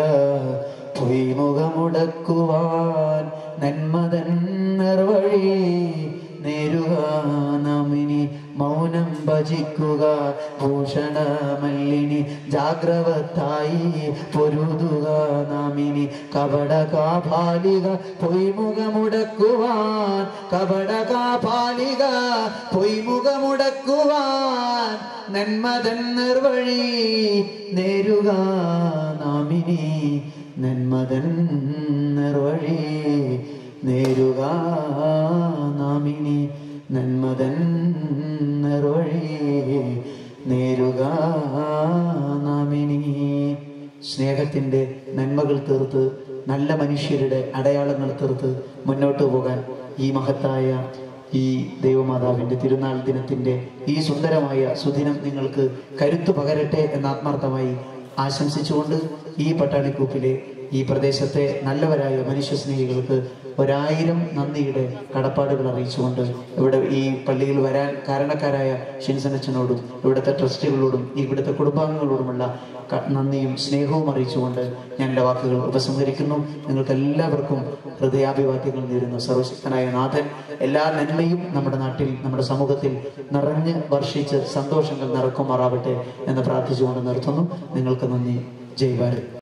പൊയ്മുഖമുടക്കുവാൻ നന്മതൻ നിർവഴി നേരുക നാമിനി മൗനം ഭജിക്കുക ഭൂഷണമല്ലിനി ജാഗ്രവത്തായി പൊരുതുക നാമിനി കപട കാപാലിക പൊയ്മുഖമുടക്കുവാൻ കപട കാപാലിക പൊയ്മുഖമുടക്കുവാൻ നന്മതൻ നിർവഴി നേരുക നാമിനി നന്മതൻ നിർവഴി നേരുക നാമിനി നന്മതൻ നിർവഴി നേരുക നാമിനി സ്നേഹത്തിൻ്റെ നന്മകൾ തീർത്ത് നല്ല മനുഷ്യരുടെ അടയാളങ്ങൾ തീർത്ത് മുന്നോട്ട് പോകാൻ ഈ മഹത്തായ ഈ ദൈവമാതാവിൻ്റെ തിരുനാൾ ദിനത്തിൻ്റെ ഈ സുന്ദരമായ സുദിനം നിങ്ങൾക്ക് കരുത്തു പകരട്ടെ എന്ന് ആത്മാർത്ഥമായി ആശംസിച്ചുകൊണ്ട് ഈ പട്ടാണിക്കൂപ്പിലെ ഈ പ്രദേശത്തെ നല്ലവരായ മനുഷ്യസ്നേഹികൾക്ക് ഒരായിരം നന്ദിയുടെ കടപ്പാടുകൾ അറിയിച്ചുകൊണ്ട് ഇവിടെ ഈ പള്ളിയിൽ വരാൻ കാരണക്കാരായ ഷിൻസനച്ചനോടും ഇവിടുത്തെ ട്രസ്റ്റികളോടും ഇവിടുത്തെ കുടുംബാംഗങ്ങളോടുമുള്ള ക- നന്ദിയും സ്നേഹവും അറിയിച്ചുകൊണ്ട് ഞാൻ എൻ്റെ വാക്കുകൾ ഉപസംഹരിക്കുന്നു നിങ്ങൾക്ക് എല്ലാവർക്കും ഹൃദയാഭിവാദ്യങ്ങൾ നേരുന്നു സർവശക്തനായ നാഥൻ എല്ലാ നന്മയും നമ്മുടെ നാട്ടിൽ നമ്മുടെ സമൂഹത്തിൽ നിറഞ്ഞ് വർഷിച്ച് സന്തോഷങ്ങൾ നിറക്കുമാറാവട്ടെ എന്ന് പ്രാർത്ഥിച്ചുകൊണ്ട് നിർത്തുന്നു നിങ്ങൾക്ക് നന്ദി ജയ് ഭാരത്